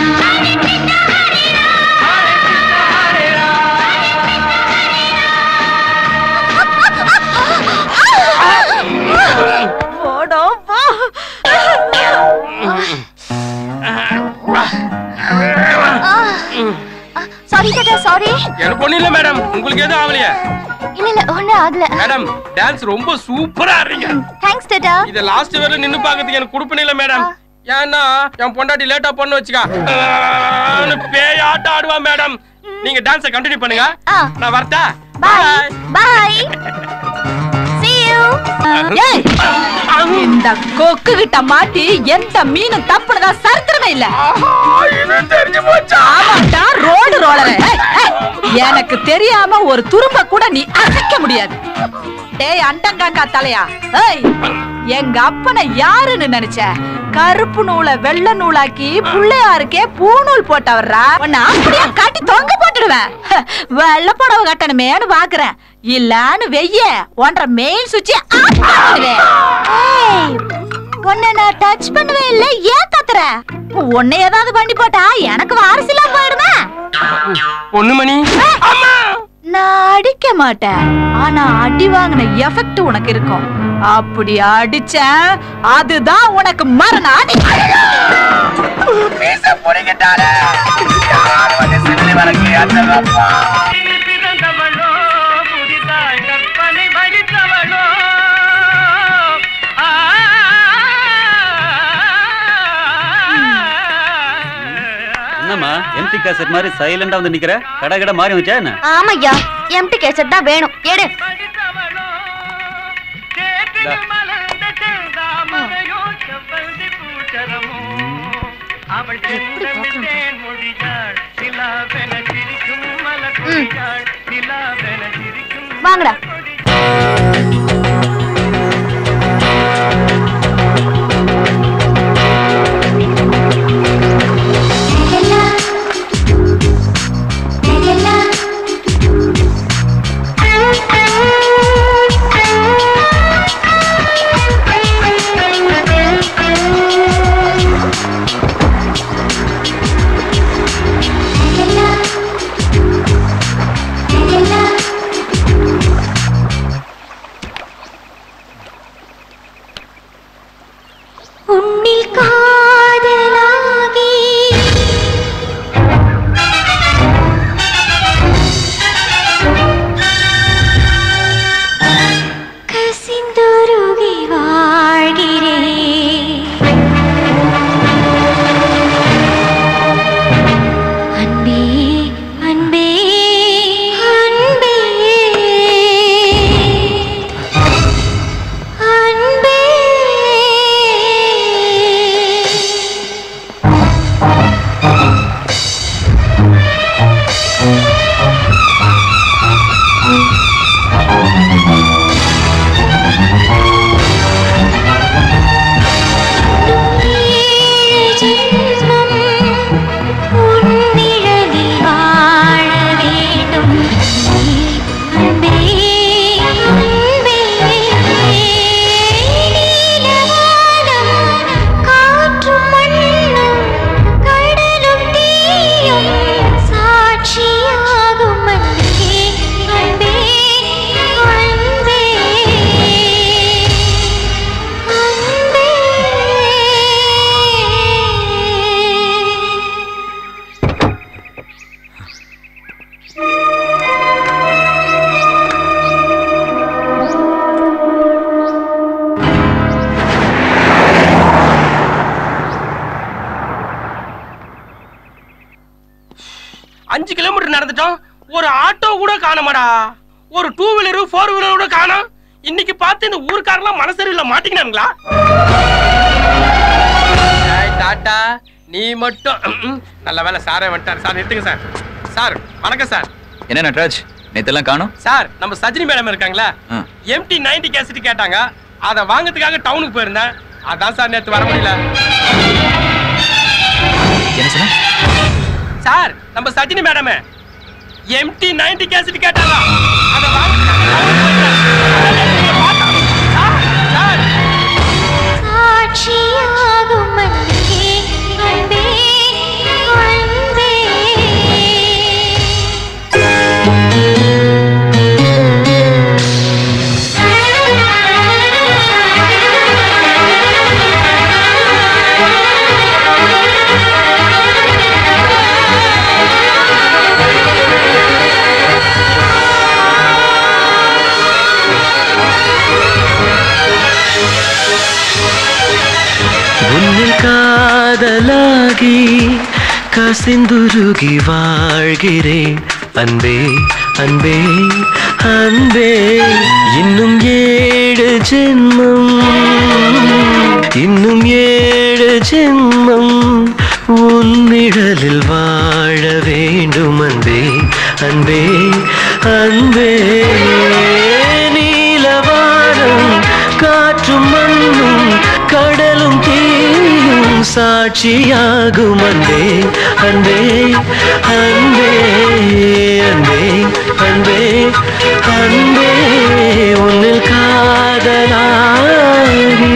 போடோ போ சாரி டாடா சாரி எனக்கு ஒண்ணும் இல்ல மேடம் உங்களுக்கு எதுவும் ஆகலையா இல்ல இல்ல ஒண்ணும் ஆகல மேடம் டான்ஸ் ரொம்ப சூப்பரா ஆடுறீங்க தேங்க்ஸ் டாடா இத லாஸ்ட் வரை நின்னு பாக்கிறதுக்கு எனக்கு குடுப்பனே இல்ல மேடம் ஏன்னா என் பொண்டாட்டி லேட்டா பண்ண வச்சுக்கா ஆன்னு பேயாட்ட ஆடுவா மேடம் நீங்க டான்ஸ கண்டினியூ பண்ணுங்க நான் வரட்டா பாய் பாய் see you ஏய், இந்த கொக்கு கிட்ட மாட்டி எந்த மீனும் தப்புனதா சரித்திரமே இல்ல ஆமாண்டா ரோடு ரோலர் எனக்கு தெரியாம ஒரு துரும்ப கூட நீ அசைக்க முடியாது டேய் அண்டங்காக்கா தலையா ஏய் எங்க அப்பனை யாருன்னு நினைச்ச கருப்பு நூலை வெள்ளை நூலாக்கி புள்ளையாருக்கே பூநூல் போட்டவர்ரா உன்னை அப்படியே காட்டி தொங்க போட்டுடுவேன் வெள்ளை புடவை கட்டணுமேனு பாக்குறேன் இல்லன்னு வெய்ய ஒன்றரை மெயின் சுவிட்ச் ஆஃப் பண்ணிடுவேன் ஏய், உன்னை நான் டச் பண்ணவே இல்ல ஏன் கத்துற உன்னை ஏதாவது பண்ணி போட்டா எனக்கு வாரிசுலாம் போயிடுமே பொண்ணு மணி நான் அடிக்க மாட்டேன் ஆனா அடி வாங்கின எஃபெக்ட் உனக்கு இருக்கும் அப்படி அடிச்சேன் அதுதான் உனக்கு மரண அடி பிறந்தவள் எம்டி கேசட் மாதிரி சைலண்டா வந்து நிக்கிற கடை கடை மாறி வச்சா என்ன ஆமாய்யா எம்டி கேசட் தான் வேணும் எடு வாங்கடா உன்னில் காதலாகி கசிந்துருகி வாழ்கிறேன் அன்பே அன்பே அன்பே அன்பே உன்னிழலில் வாழ வேண்டும் அன்பே அன்பே நீலவானம் காற்றும் மண்ணும் கடலும் தீயும் சாட்சியாகும் அன்பே அன்பே அன்பே அன்பே அஞ்சு கிலோமீட்டர் நடந்துட்டோம் ஒரு ஆட்டோ கூட காணமாடா ஒரு டூ வீலரு ஃபோர் வீலர் கூட காணோம் இன்னைக்கு பார்த்து இந்த ஊருக்காரெல்லாம் மனசரியில மாட்டிக்கினாங்களா ஏய், டாட்டா நீ மட்டும் ம்ம். நல்ல வேலை சாரே வந்துட்டார் சார் நிறுத்துங்க சார் சார் வணக்கம் சார் என்ன நட்ராஜ் நேத்தெல்லாம் காணோம் சார் நம்ம சஜினி மேடம் இருக்காங்களா ஆ. எம்டி நைன்டி கேசட் கேட்டாங்க அதை வாங்கறதுக்காக டவுனுக்கு போயிருந்தேன் அதான் சார் நேத்து வர முடியல என்ன சொன்ன சார் நம்ம Sajini madam MD ninety cassette கேட்டாங்க அதை வாங்க சாட்சியாகும் அன்பே அன்பே அன்பே உன்னில் காதலாகி கசிந்துருகி வாழ்கிறேன் அன்பே அன்பே அன்பே இன்னும் ஏழு ஜென்மம் இன்னும் ஏழு ஜென்மம் உன்னிடலில் வாழ வேண்டும் அன்பே அன்பே அன்பே நீலவானம் காற்றும் மண்ணும் கடலும் தீயும் சாட்சியாகும் அன்பே அன்பே அன்பே அன்பே அன்பே அன்பே உன்னில் காதலாகி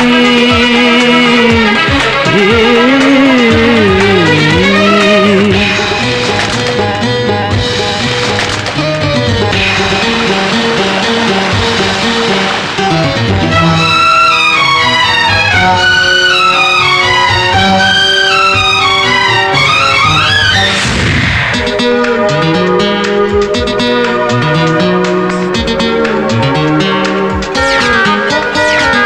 ஆ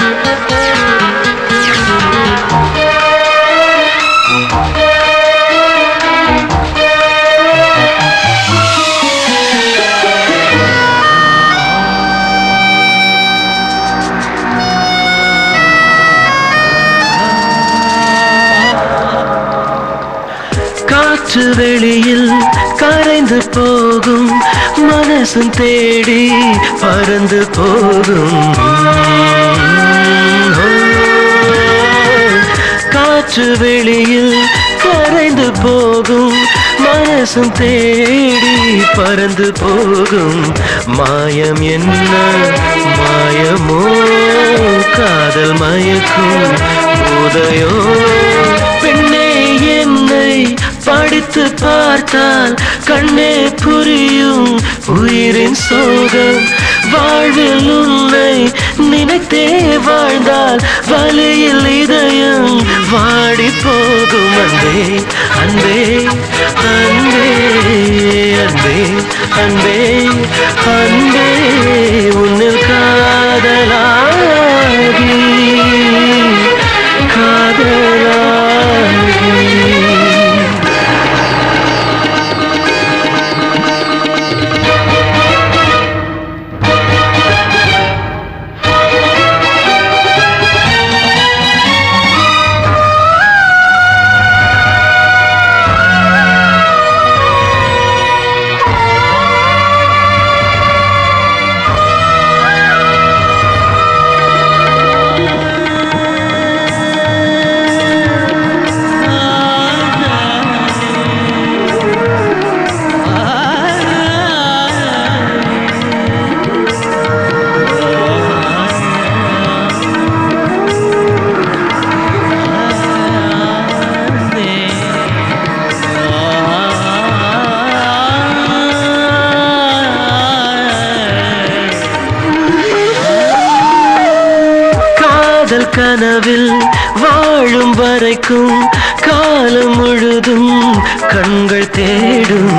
காற்று வெளியில் கரைந்து போகும் மனசும் தேடி பறந்து போகும் காற்று வெளியில் கரைந்து போகும் மனசும் தேடி பறந்து போகும் மாயம் என்ன மாயமோ காதல் மயக்கும் போதையோ பெண்ணே என்னை படித்து பார்த்தால் கண்ணே புரியும் உயிரின் சோகம் வாழ்வில் உன்னை நினைத்தே வாழ்ந்தால் வலியில் இதயம் வாடி போகும் அன்பே அன்பே அன்பே அன்பே அன்பே அன்பே உன்னில் காதலாகி காதலாகி காதல் கனவில் வாழும் வரைக்கும் காலம் முழுதும் கண்கள் தேடும்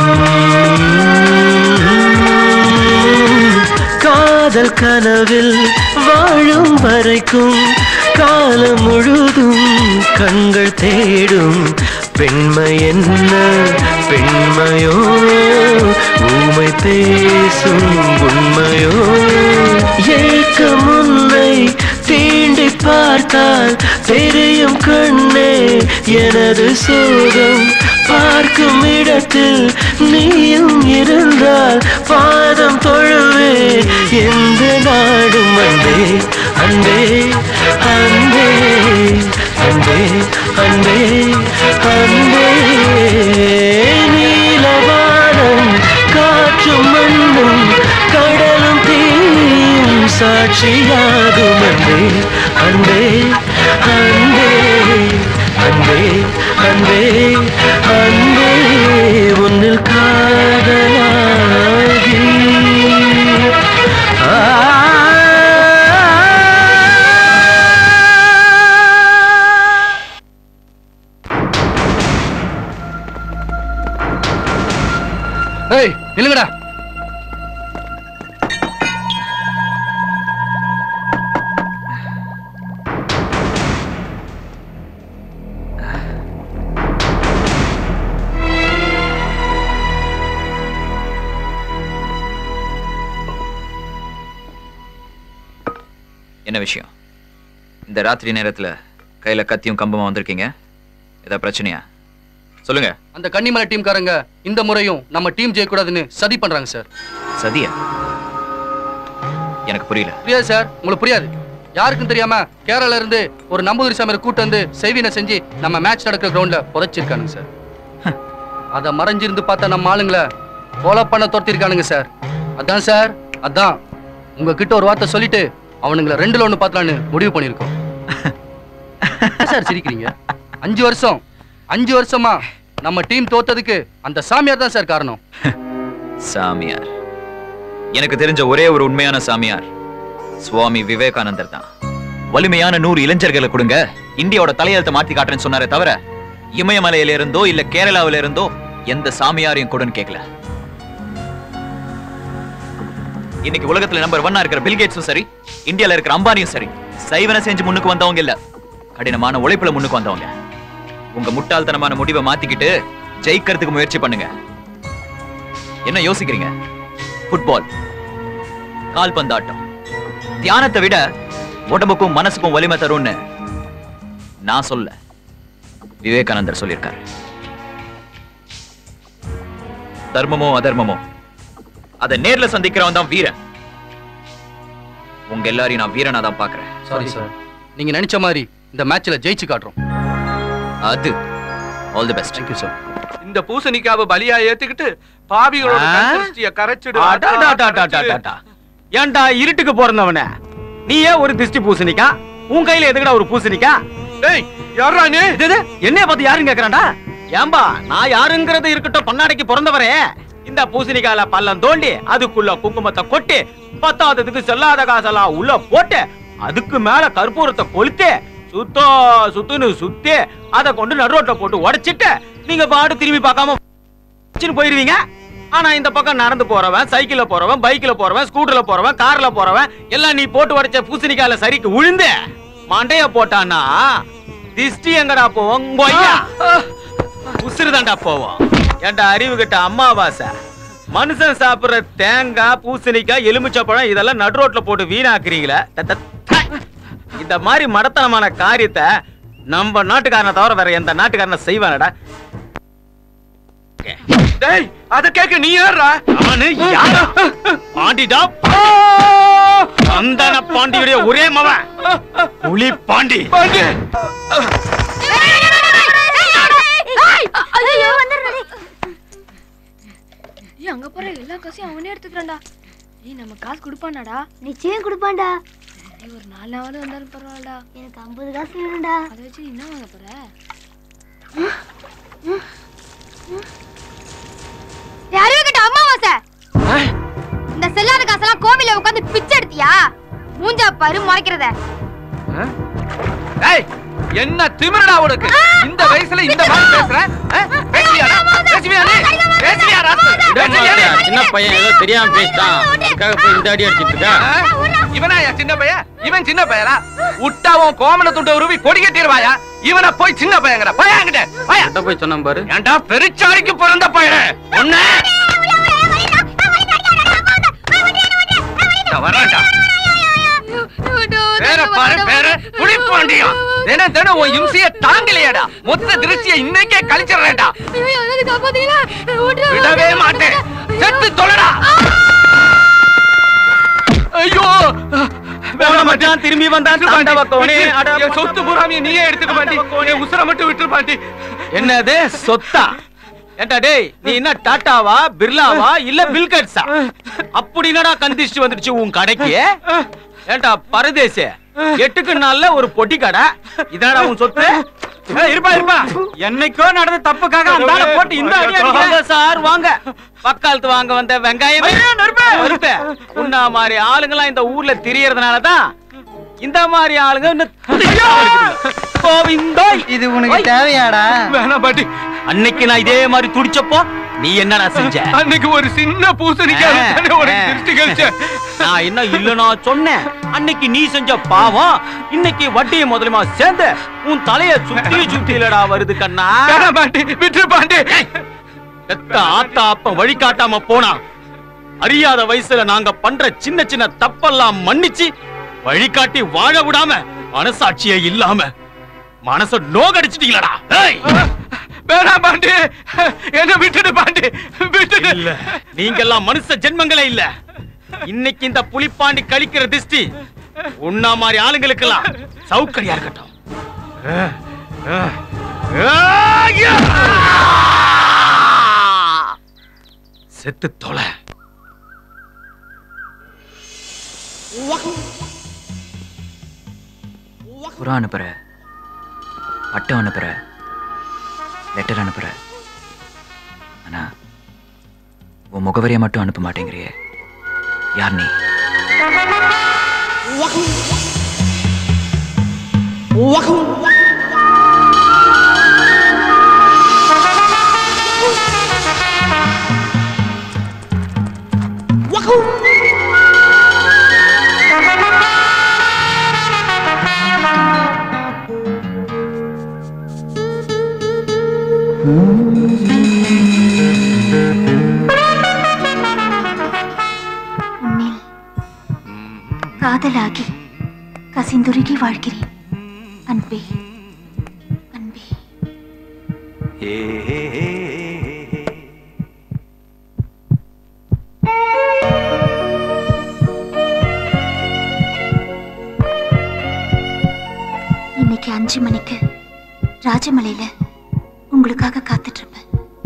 காதல் கனவில் வாழும் வரைக்கும் காலம் முழுதும் கண்கள் தேடும் பெண்மை என்ன பெண்மையோ ஊமை பேசும் உண்மையோ ஏக்கம் உன்னை தீண்டி பார்த்தால் தெரியும் கண்ணே எனது சோகம் பார்க்கும் இடத்தில் நீயும் இருந்தால் பாதம் தொழுவே எந்த நாடும் அன்பே அன்பே அன்பே அன்பே அன்பே அன்பே நீலவானம் காற்றும் மண்ணும் கடலும் தீயும் சாட்சியாகும் அன்பே அன்பே அன்பே அன்பே அன்பே அன்பே உன்னில் காதலாகி ஆ ஏய் நில்லுங்கடா என்ன விஷயம் இந்த ராத்திரி நேரத்துல கையில கத்தியும் கம்பமா வந்திருக்கீங்க ஏதாவது பிரச்சனையா சொல்லுங்க அந்த கன்னிமலை டீம்காரங்க இந்த முறையும் நம்ம டீம் ஜெயிக்கூடாதுன்னு சதி பண்றாங்க சார் சதியா எனக்கு புரியல புரியாது சார் உங்களுக்கு புரியாது யாருக்கும் தெரியாம கேரளா இருந்து ஒரு நம்பூதிரி சாமியை கூட்டு வந்து செய்வினை செஞ்சு நம்ம மேட்ச் நடக்கிற கிரவுண்ட்ல புதைச்சிருக்கானுங்க சார் அத மறைஞ்சிருந்து பார்த்த நம்ம ஆளுங்கள கொலை பண்ண துரத்திருக்கானுங்க சார் அதான் சார் அதான் உங்ககிட்ட ஒரு வார்த்தை சொல்லிட்டு அவனுங்களை ரெண்டுல ஒண்ணு பார்த்தலான்னு முடிவு பண்ணிருக்கோம் ஏன் சார் சிரிக்கிறீங்க அஞ்சு வருஷம் அஞ்சு வருஷமா நம்ம டீம் தோத்ததுக்கு அந்த சாமியார் தான் சார் காரணம் சாமியார் எனக்கு தெரிஞ்ச ஒரே ஒரு உண்மையான சாமியார் சுவாமி விவேகானந்தர் தான் வலிமையான நூறு இளைஞர்களை கொடுங்க இந்தியாவோட தலையெழுத்தை மாத்தி காட்டுறேன்னு சொன்னாரே தவிர இமயமலையில இருந்தோ இல்ல கேரளாவில இருந்தோ எந்த சாமியாரையும் கொடுன்னு கேட்கல இன்னைக்கு உலகத்துல நம்பர் ஒன்னா இருக்கிற பில்கேட்ஸும் சரி இந்தியால இருக்கிற அம்பானியும் சரி சைவனை செஞ்சு முன்னுக்கு வந்தவங்க இல்ல கடினமான உழைப்புல முன்னுக்கு வந்தவங்க உங்க முட்டாள்தனமான முடிவை மாத்திக்கிட்டு ஜெயிக்கிறதுக்கு முயற்சி பண்ணுங்க என்ன யோசிக்கிறீங்க ஃபுட்பால் கால்பந்தாட்டம் தியானத்தை விட உடம்புக்கும் மனசுக்கும் வலிமை தரும்னு நான் சொல்ல விவேகானந்தர் சொல்லியிருக்காரு தர்மமோ அதர்மமோ அதை நேர்ல சந்திக்கிறவன் தான் வீரன் உங்க எல்லாரையும் நான் வீரனா தான் பாக்குறேன் சாரி சார் நீங்க நினைச்ச மாதிரி இந்த மேட்ச்ல ஜெயிச்சு காட்டுறோம் அது all the best thank you sir இந்த பூசணிக்காவை பலியா ஏத்துக்கிட்டு பாவிகளோட ஆ? கண்திருஷ்டிய கரைச்சிடு அடாடாடாடாடாடா. ஏன்டா இருட்டுக்கு பிறந்தவன நீயே ஒரு திஷ்டி பூசணிக்கா உன் கையில எதுக்குடா ஒரு பூசணிக்கா டேய் யாரா நீ இது என்னைய பார்த்து யாருன்னு கேக்குறான்டா ஏம்பா நான் யாருங்கிறது இருக்கட்டும் பண்ணாடைக்கு பிறந்தவரே இந்த பூசணிக்கால பள்ளம் தோண்டி அதுக்குள்ள குங்குமத்தை கொட்டி பத்தாததுக்கு செல்லாத காசெல்லாம் உள்ள போட்டு அதுக்கு மேல கற்பூரத்தை கொளுத்து சுத்தோ சுத்துன்னு சுத்தி அதை கொண்டு நடுரோட்ல போட்டு உடைச்சிட்டு நீங்க பாடு திரும்பி பார்க்காம வச்சுன்னு போயிருவீங்க ஆனா இந்த பக்கம் நடந்து போறவன் சைக்கிள்ல போறவன் பைக்ல போறவன் ஸ்கூட்டர்ல போறவன் கார்ல போறவன் எல்லாம் நீ போட்டு உடைச்ச பூசணிக்கால சரிக்கு விழுந்து மண்டைய போட்டான்னா திஷ்டி எங்கடா போவோம் கொய்யா உசுறு தாண்டா போவோம் ஏன்டா அறிவு கிட்ட அம்மாவாசை மனுஷன் சாப்பிடுற தேங்காய் பூசணிக்காய் எலுமிச்சப்பழம் இதெல்லாம் நடு ரோட்ல போட்டு வீணாக்குறீங்களே த- த- த. இந்த மாதிரி மடத்தனமான காரியத்தை நம்ம நாட்டுக்காரனை தவிர வேற எந்த நாட்டுக்காரனை செய்வானடா டேய் அத கேக்க நீ யாரா அவனு யாரா பாண்டிடா சந்தன பாண்டியுடைய ஒரே மவன் புலி பாண்டி பாண்டி ஐயோ வந்துடுறே ஏய் அங்க போற எல்லா காசையும் அவனே எடுத்துக்கிறான்டா ஏய் நம்ம காசு கொடுப்பானாடா நிச்சயம் கொடுப்பான்டா ஏய் ஒரு நாலு நாள் வந்தாலும் பரவாயில்லடா எனக்கு ஐம்பது காசு வேணும்டா அதை வச்சு நீ என்ன வாங்க போற யாரையோ கிட்ட அம்மாவாசை இந்த செல்லாத காசெல்லாம் கோவில உட்காந்து பிச்சை எடுத்தியா மூஞ்சா பாரு முறைக்கிறத டேய் என்ன திமிரடா உனக்கு இந்த வயசுல இந்த மாதிரி பேசுற ஆ? பேசுவியாடா? பேசுவியா நீ? பேசுவியா ராஸ்கல்? பேசுவியா நீ? சின்ன பையன் ஏதோ தெரியாம பேசிட்டான் அதுக்காக போய் இந்த அடி அடிச்சிட்டு இருக்கா ஆ? இவனா என் சின்ன பையன் இவன் சின்ன பையனா உட்டாவும் கோமண துண்டை உருவி கொடி கட்டிடுவாயா இவனை போய் சின்ன பையங்கிற பையன்கிட்ட பையன் கிட்ட போய் சொன்ன பாரு ஏன்டா பெருச்சாளிக்கு பிறந்த பையன் ஒண்ணு வரான்டா பேர பாரு பேர புளிப்பாண்டியம் தினம் தினம் உன் இம்சைய தாங்கலையாடா மொத்த திருஷ்டிய இன்னைக்கே கழிச்சிடுறேன்டா விடவே மாட்டேன் செத்து தொலைடா ஐயோ போன மச்சான் திரும்பி வந்தான் தாண்டவ கோணி அட என் சொத்து பூராமையை நீயே எடுத்துக்க மாட்டி என் உசுர மட்டும் விட்டுரு பாட்டி என்னது சொத்தா ஏண்டா டேய் நீ என்ன டாட்டாவா பிர்லாவா இல்ல பில்கட்ஸா அப்படி என்னடா கந்திஷ்டி வந்துடுச்சு உன் கடைக்கு ஏண்டா பரதேசி எட்டுக்கு நாள்ல ஒரு பொட்டி கடை இதனடா உன் சொத்து ஏய், இருப்பா இருப்பா என்னைக்கோ நடந்த தப்புக்காக அந்த ஆளை போட்டு இந்த அடி அடிக்கிறீங்க சார் வாங்க பக்காலத்து வாங்க வந்த வெங்காயம் நெருப்பு உன்ன மாதிரி ஆளுங்கலாம் இந்த ஊர்ல திரியறதுனால தான் இந்த மாதிரி ஆளுங்க இன்னும் திரியா இருக்குதுங்க. கோவிந்தோய் இது உனக்கு தேவையாடா வேணாம் பாட்டி அன்னைக்கு நான் இதே மாதிரி துடிச்சப்போ நீ என்னடா செஞ்ச அன்னைக்கு ஒரு சின்ன பூசணிக்காக தானே உனக்கு திருஷ்டி கழிச்சேன் நான் என்ன இல்லனா சொன்னேன் அன்னைக்கு நீ செஞ்ச பாவம் இன்னைக்கு வட்டியை முதலுமா சேர்ந்து உன் தலைய சுத்தி சுத்திலடா வருது கண்ணா வேணாம் பாட்டி விட்டுரு பாட்டி எத்த ஆத்தா அப்ப வழி காட்டாம போனா அறியாத வயசுல நாங்க பண்ற சின்ன சின்ன தப்பெல்லாம் மன்னிச்சு வழிகாட்டி வாழ விடாம மனசாட்சியே இல்லாம மனச நோகடிச்சிட்டீங்களடா ஏய்! வேணாம் பாண்டி என்ன விட்டுடு பாண்டி விட்டுடு இல்ல நீங்க எல்லாம் மனுஷ ஜென்மங்களே இல்ல இன்னைக்கு இந்த புலிப்பாண்டி கழிக்கிற திஷ்டி உன்னா மாதிரி ஆளுங்களுக்கெல்லாம் சௌக்கடியா இருக்கட்டும் செத்து தொலை புறா அனுப்புற பட்டம் அனுப்புற லெட்டர் அனுப்புற ஆனா உன் முகவரியை மட்டும் அனுப்ப மாட்டேங்கிறியே யார் நீ உன்னில் காதலாகி கசிந்துருகி வாழ்கிறேன் அன்பே அன்பே ராஜமலையில உங்களுக்காக காத்துட்டு இருப்பேன்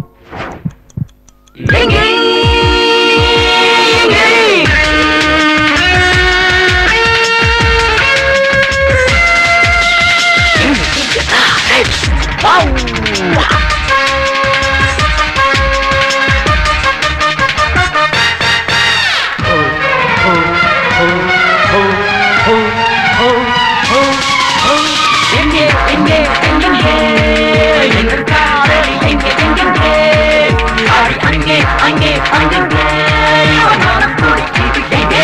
எங்கே எங்கே எங்கெங்கே எங்கள் காதலி எங்கே எங்கெங்கே அது அங்கே அங்கே அங்கெங்கே மனம் துடிக்குது எங்கே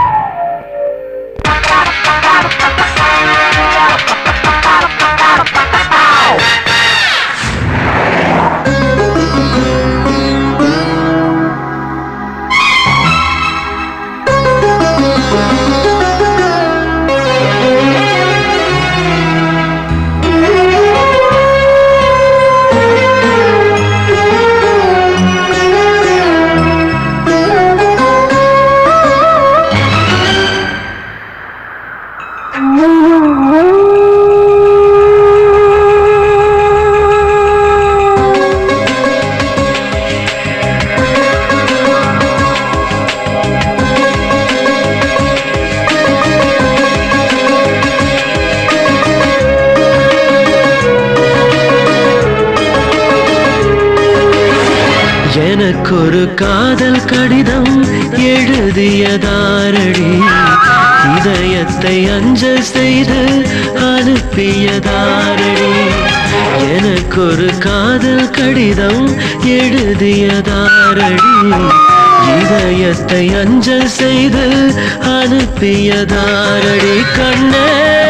எனக்கொரு காதல் கடிதம் எழுதியதாரடி இதயத்தை அஞ்சல் செய்து அனுப்பியதாரடி எனக்கொரு காதல் கடிதம் எழுதியதாரடி இதயத்தை அஞ்சல் செய்து அனுப்பியதாரடி கண்ணே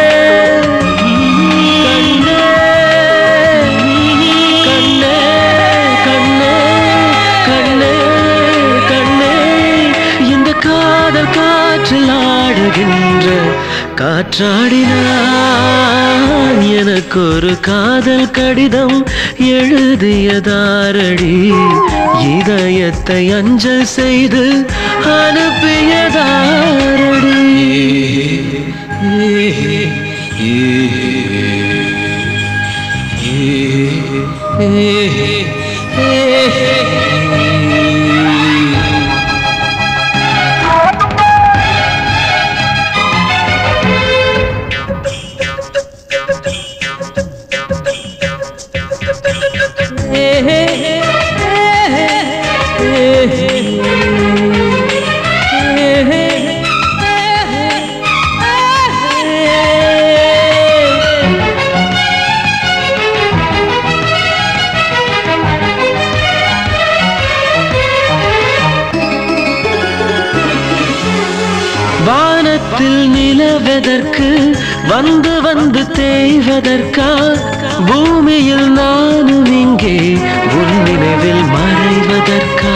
கண்ணே கண்ணே கண்ணே கண்ணே கண்ணே இந்த காதல் காற்றில் ஆடுகின்ற காற்றாடினான் எனக்கு ஒரு காதல் கடிதம் எழுதியதாரடி இதயத்தை அஞ்சல் செய்து அனுப்பியதாரடி வானத்தில் நிலவதற்கு வந்து வந்து தேய்வதற்கா பூமியில் நானும் இங்கே உன் நினைவில் மறைவதற்கா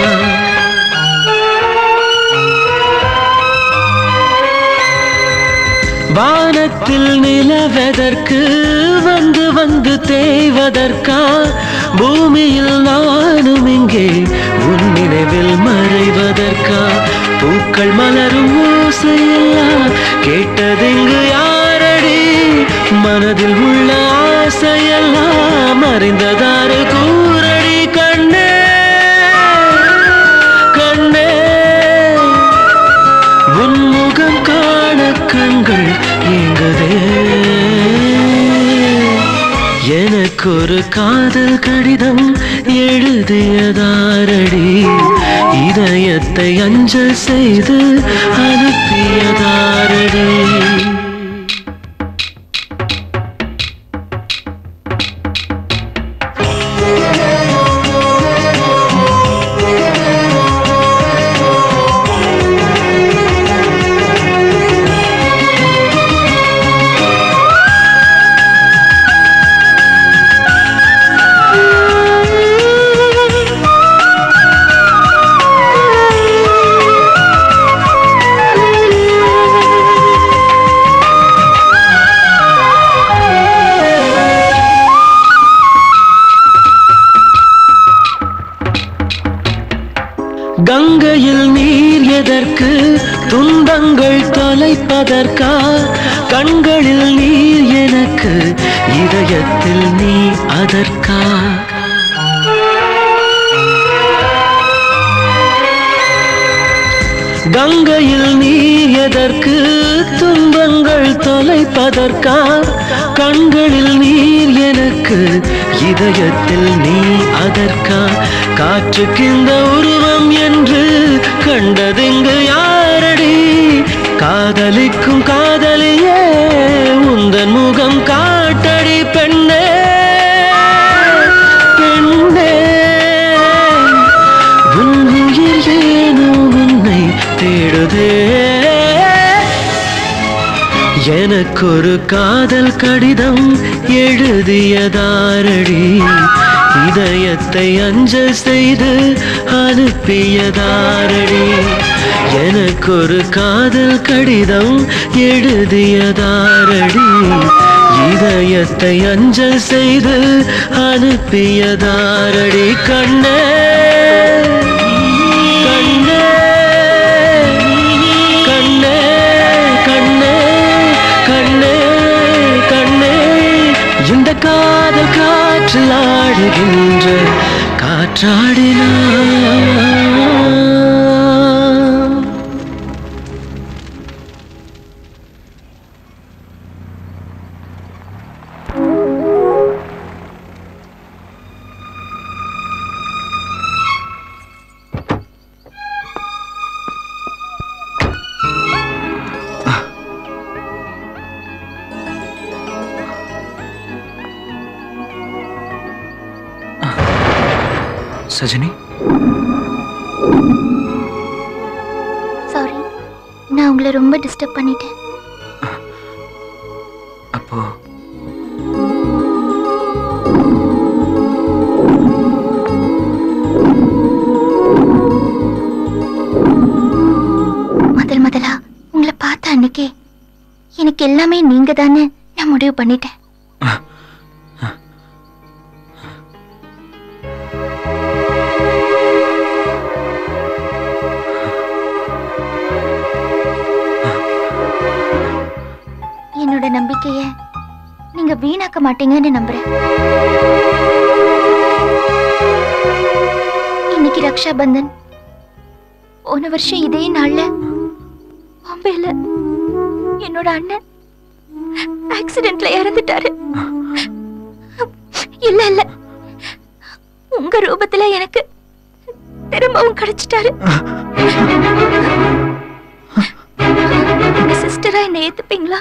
வானத்தில் நிலவதற்கு வந்து வந்து தேய்வதற்கா பூமியில் நானும் இங்கே உன் நினைவில் மறைவதற்கா பூக்கள் மலரும் ஓசையெல்லாம் கேட்டதிங்கு யாரடி மனதில் உள்ள ஆசையெல்லாம் அறிந்ததாறு கூறடி கண்ணே கண்ணே உன் முகம் காண கண்கள் ஏங்குதே எனக்கு ஒரு காதல் கடிதம் எழுதியதாரடி இதயத்தை அஞ்சல் செய்து அனுப்பியதாரடி கங்கையில் நீர் எதற்கு துன்பங்கள் தொலைப்பதற்கா கண்களில் நீர் எனக்கு இதயத்தில் நீ அதற்கா கங்கையில் நீர் எதற்கு துன்பங்கள் தொலைப்பதற்கா கண்களில் நீர் எனக்கு இதயத்தில் நீ அதற்கா காற்றுக்கு இந்த உருவம் என்று கண்டதிங்கு யாரடி காதலிக்கும் காதலியே உந்தன் முகம் காட்டடி பெண்ணே பெண்ணே உன் உயிர் ஏனோ உன்னை தேடுதே எனக்கொரு காதல் கடிதம் எழுதியதாரடி இதயத்தை அஞ்சல் செய்து அனுப்பியதாரடி எனக்கொரு காதல் கடிதம் எழுதியதாரடி இதயத்தை அஞ்சல் செய்து அனுப்பியதாரடி கண்ணே கண்ணே கண்ணே கண்ணே கண்ணே கண்ணே இந்த காதல் காற்றில் ஆடுகின்ற காற்றாடினா சஜினி சாரி நான் உங்களை ரொம்ப டிஸ்டர்ப் பண்ணிட்டேன் அப்போ முதல் முதலா உங்களை பார்த்த அன்னைக்கே எனக்கு எல்லாமே நீங்க தானே நான் முடிவு பண்ணிட்டேன் என்னோட நம்பிக்கைய நீங்க வீணாக்க மாட்டீங்கன்னு நம்புறேன் இன்னைக்கு ரக்ஷா பந்தன் போன வருஷம் இதே நாள்ல பாம்பேல என்னோட அண்ணன் ஆக்சிடென்ட்ல இறந்துட்டாரு இல்ல இல்ல உங்க ரூபத்துல எனக்கு திரும்பவும் கிடைச்சிட்டாரு உங்க சிஸ்டரா என்ன ஏத்துப்பீங்களா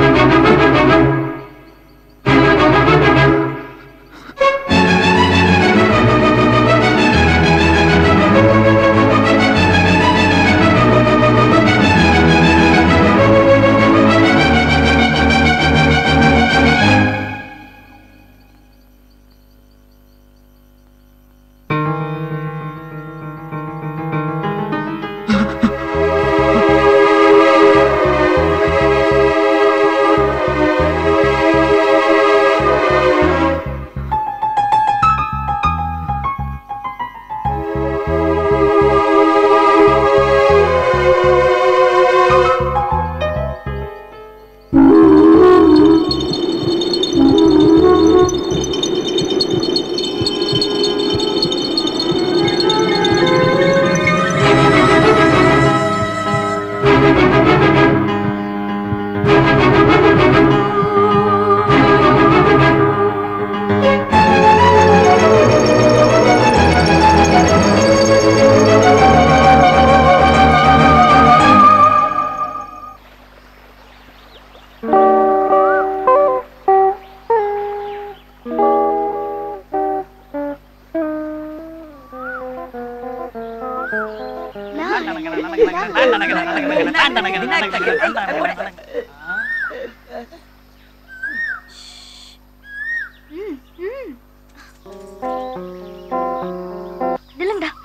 நில்லுங்கடா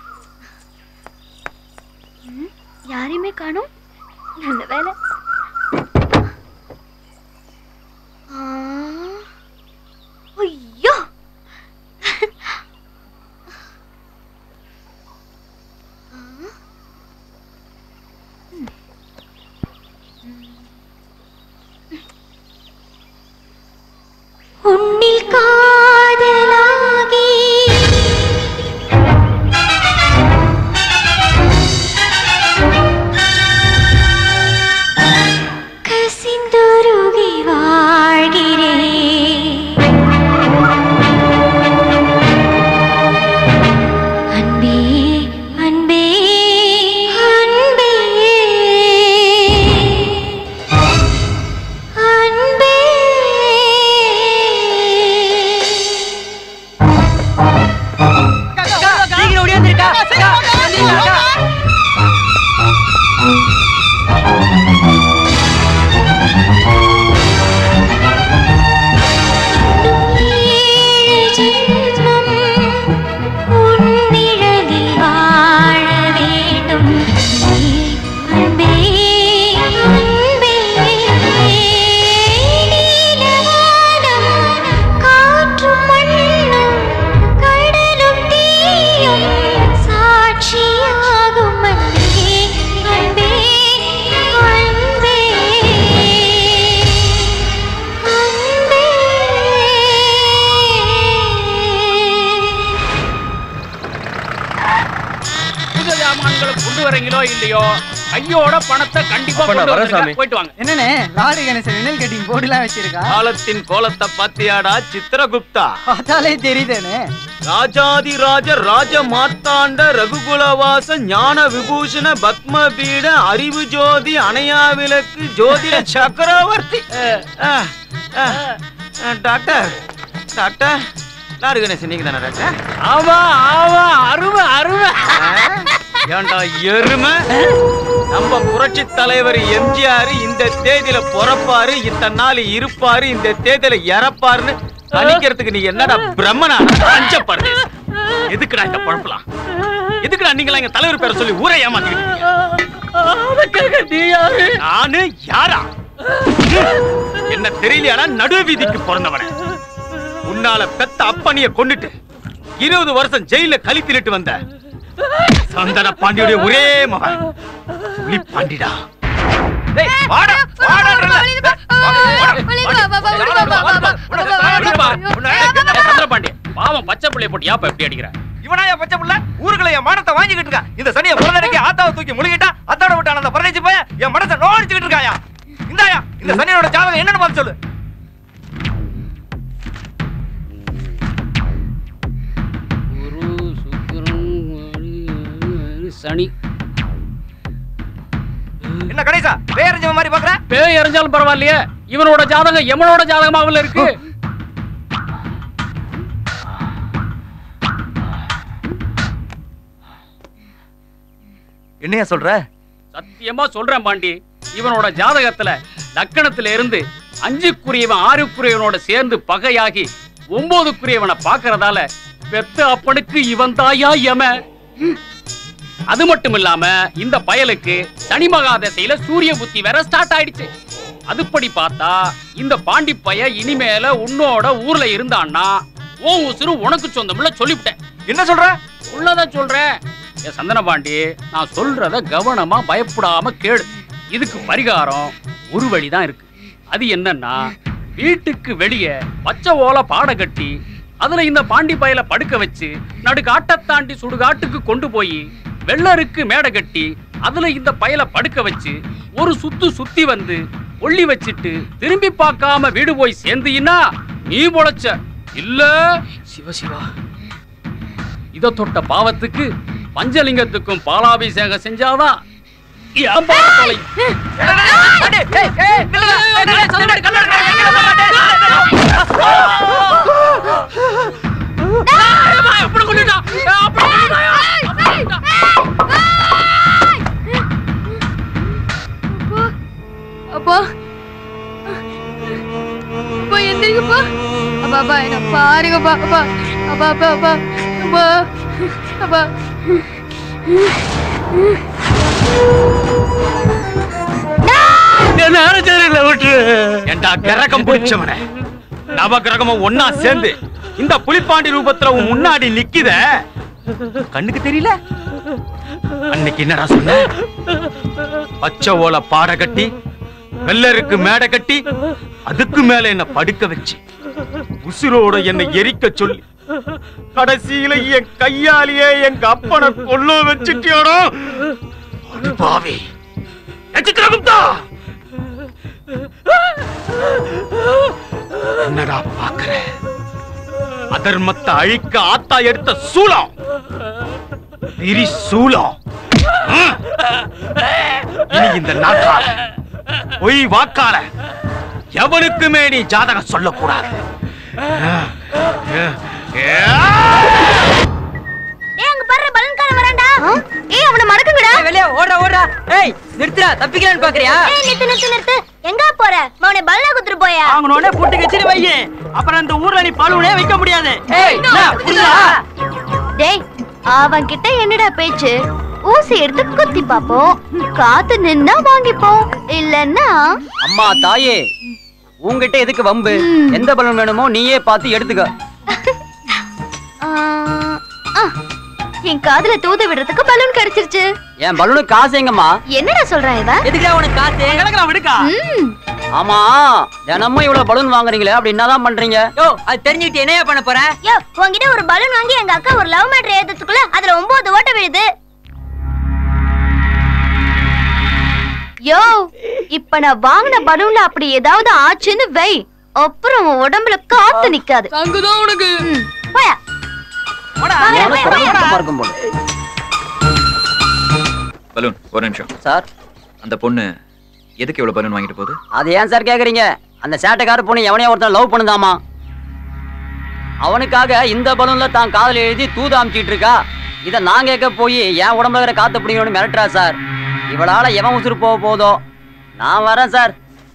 ம், யாரையுமே காணும் நல்ல வேலை ஆ, ஐயோ ஆ. ம். சாமான்களை கொண்டு வரீங்களோ இல்லையோ கையோட பணத்தை கண்டிப்பா அப்ப நான் கொண்டு வரேன் வந்துருங்க. சாமி. போயிட்டு வாங்க என்னண்ணே லாரி கணேசன் வினல் கட்டிங் போர்டுலாம் வச்சிருக்கா காலத்தின் கோலத்தை பாத்தியாடா சித்திரகுப்தா பார்த்தாலே தெரியுதேனே ராஜாதி ராஜ ராஜ மாத்தாண்ட ரகுகுலவாச ஞான விபூஷண பத்ம பீட அறிவு ஜோதி அணையா விளக்கு ஜோதிட சக்கரவர்த்தி அஹ், அஹ், அஹ், டாக்டர் டாக்டர் லாரி கணேசன் நீங்க தானே டாக்டர் ஆமா ஆமா அருமை அருமை ஏன்டா எருமை நம்ம புரட்சி தலைவர் எம்ஜிஆர் இந்த தேதியில பிறப்பாரு இத்தனை நாள் இருப்பாரு இந்த தேதியில இறப்பாருன்னு கணிக்கிறதுக்கு நீ என்னடா பிரம்மனா அஞ்ச பரதேசி எதுக்குடா இந்த குழப்பலாம் எதுக்குடா நீங்களா எங்க தலைவர் பேரை சொல்லி ஊரை ஏமாத்திக்கிட்டு நானு யாரா என்ன தெரியலையாடா நடு வீதிக்கு பிறந்தவன உன்னால பெத்த அப்பனிய கொண்டுட்டு இருபது வருஷம் ஜெயில கழித்திலிட்டு வந்த சந்தன பாண்டியுடைய ஒரே மகன் புலி பாண்டிடா டேய், வாடா, வாடான்றல. சந்திரபாண்டி பாவம் பச்சை பிள்ளைய போட்டு ஏப்பா எப்படி அடிக்கிற இவனாயா பச்சை புள்ள ஊருக்குள்ள என் மானத்தை வாங்கிக்கிட்டு இருக்கான் இந்த சனியை புறநடைக்கு ஆத்தாவை தூக்கி முழுகிட்டா அத்தாட விட்டான அந்த பரதேசி போய் என் மனசை நோடிச்சுக்கிட்டு இருக்காயா இந்தாயா இந்த சனியோட ஜாதகம் என்னன்னு பார்த்து சொல்லு குரு சுக்கிரன் சனி என்ன கணேசா பேரஞ்சவ மாதிரி பாக்குற பேய் எறிஞ்சாலும் பரவாயில்லையே இவனோட ஜாதகம் எமனோட ஜாதகமாவில் இருக்கு என்னையா சொல்ற சத்தியமா சொல்றேன் பாண்டி இவனோட ஜாதகத்துல லக்கணத்துல இருந்து அஞ்சுக்குரியவன் ஆறுக்குரியவனோட சேர்ந்து பகையாகி ஒன்பதுக்குரியவனை பாக்குறதால பெத்த அப்பனுக்கு இவன் தாயா எம அது மட்டும் இல்லாம இந்த பயலுக்கு சனி மகாதசையில சூரிய புத்தி வேற ஸ்டார்ட் ஆயிடுச்சு அதுபடி பார்த்தா இந்த பாண்டி பைய இனிமேல உன்னோட ஊர்ல இருந்தான்னா உன் உசுறு உனக்கு சொந்தம்ல சொல்லிவிட்டேன் என்ன சொல்ற உள்ளதான் சொல்றேன் என் சந்தன பாண்டி நான் சொல்றத கவனமா பயப்படாம கேடு இதுக்கு பரிகாரம் ஒரு வழிதான் இருக்கு அது என்னன்னா வீட்டுக்கு வெளியே பச்சை ஓலை பாட கட்டி அதுல இந்த பாண்டி பயல படுக்க வச்சு நடுக்காட்டை தாண்டி சுடுகாட்டுக்கு கொண்டு போய் வெள்ளருக்கு மேடை கட்டி அதுல இந்த பயல படுக்க வச்சு ஒரு சுத்து சுத்தி வந்து ஒள்ளி வச்சிட்டு திரும்பி பார்க்காம வீடு போய் சேர்ந்தீன்னா நீ பொழைச்ச இல்ல சிவ சிவா இத தொட்ட பாவத்துக்கு பஞ்சலிங்கத்துக்கும் பாலாபிஷேகம் செஞ்சாதான் என் பாவம் தொலையும். அப்பா அப்பா எந்திரிங்கப்பா அப்பா அப்பா என்ன பாருங்கப்பா அப்பா அப்பா அப்பா அப்பா அப்பா அப்பா ஏண்டா கிரகம் பிடிச்சவனே நவகிரகமும் ஒன்னா சேர்ந்து இந்த புலிப்பாண்டி ரூபத்துல உன் முன்னாடி நிக்குத கண்ணுக்கு தெரியல அன்னைக்கு என்னடா சொன்ன பச்சை ஓலை பாட கட்டி வெள்ளருக்கு மேடை கட்டி அதுக்கு மேல என்ன படுக்க வச்சு உசுரோட என்னை எரிக்க சொல்லி கடைசியில என் கையாலேயே எங்க அப்பனை கொல்ல வச்சுட்டியோடோ அடி பாவி எச்சித்திரகுப்தா என்னடா பாக்குற அதர்மத்தை அழிக்க ஆத்தா எடுத்த சூலம் திரி சூலம் ம். இனி இந்த நாக்கால பொய் வாக்கால எவனுக்குமே நீ ஜாதகம் சொல்லக்கூடாது ஏய் அங்க பாரு பலன்கார வரான்டா ஏய் அவன மடக்குங்கடா வெளிய ஓடுறா ஓடுறா ஏய் நிறுத்துடா தப்பிக்கலான்னு பாக்குறியா ஏய் நிறுத்து நிறுத்து நிறுத்து எங்க போற மவனே பலன குத்துட்டு போயா அவனோட புட்டு கச்சிட்டு வைய அப்புறம் அந்த ஊர்ல நீ பழுவனே வைக்க முடியாது ஏய் என்ன, புரியுதா? டேய் அவன் கிட்ட என்னடா பேச்சு ஊசி எடுத்து குத்தி பாப்போம் காத்து நின்னா வாங்கிப்போம் இல்லன்னா அம்மா தாயே உன்கிட்ட எதுக்கு வம்பு எந்த பலன் வேணுமோ நீயே பார்த்து எடுத்துக்க ஆ, ஆ, என் காதுல தூத விடுறதுக்கு பலூன் கிடைச்சிருச்சு என் பலூனுக்கு காசு எங்கம்மா என்னடா சொல்றான் இவன் எதுக்குடா உனக்கு காசு கிடக்குறா விடுக்கா ம், ஆமா தினமும் இவ்வளவு பலூன் வாங்குறீங்களே அப்படி என்னதான் பண்றீங்க யோ அது தெரிஞ்சுக்கிட்டு என்னையா பண்ண போற யோ உன்கிட்ட ஒரு பலூன் வாங்கி எங்க அக்கா ஒரு லவ் மேட்டர் ஏத்துறதுக்குள்ள அதுல ஒன்பது ஓட்ட விழுது யோ இப்ப நான் வாங்கின பலூன்ல அப்படி ஏதாவது ஆச்சுன்னு வை அப்புறம் உன் உடம்புல காத்து நிக்காது அங்குதான் உனக்கு போயா இருக்கும் போல பலூன் ஒரு நிமிஷம் சார் அந்த பொண்ணு எதுக்கு இவ்வளவு பலூன் வாங்கிட்டு போகுது அது ஏன் சார் கேக்குறீங்க அந்த சேட்டைக்கார பொண்ணு எவனையோ ஒருத்தன் லவ் பண்ணுதாமா அவனுக்காக இந்த பலூன்ல தான் காதல் எழுதி தூது அமுச்சிட்டு இருக்கா இத நான் கேட்க போய் என் உடம்புல இருக்கிற காத்து பிடிக்கணும்னு மிரட்டுறா சார் இவளால எவன் உசுறு போக போதோ நான் வரேன் சார்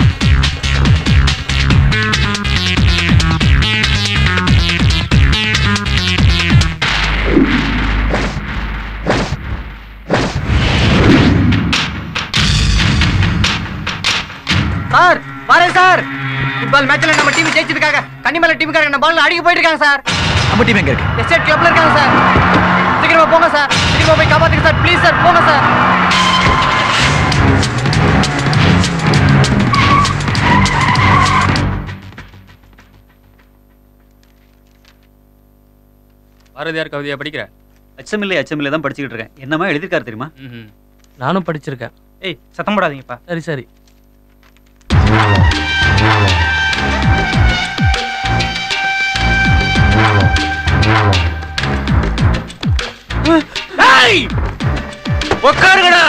சார் பாரு சார் ஃபுட்பால் மேட்ச்ல நம்ம டீம் ஜெயிச்சிருக்காங்க கன்னிமலை டீமுக்காரங்க நம்ம பால்ல அடிக்க போயிட்டு இருக்காங்க சார் நம்ம டீம் எங்க இருக்கு எஸ்டேட் கிளப்ல இருக்காங்க சார் சீக்கிரமா போங்க சார் சீக்கிரமா போய் காப்பாத்துங்க சார் ப்ளீஸ் சார் போங்க சார் பாரதியார் கவிதையா படிக்கிற அச்சமில்லை அச்சமில்லை தான் படிச்சுக்கிட்டு இருக்கேன் என்னமா எழுதிருக்காரு தெரியுமா நானும் படிச்சிருக்கேன் ஏய் சத்தம் போடாதீங்கப்பா சரி சரி ஏய் உட்காருங்கடா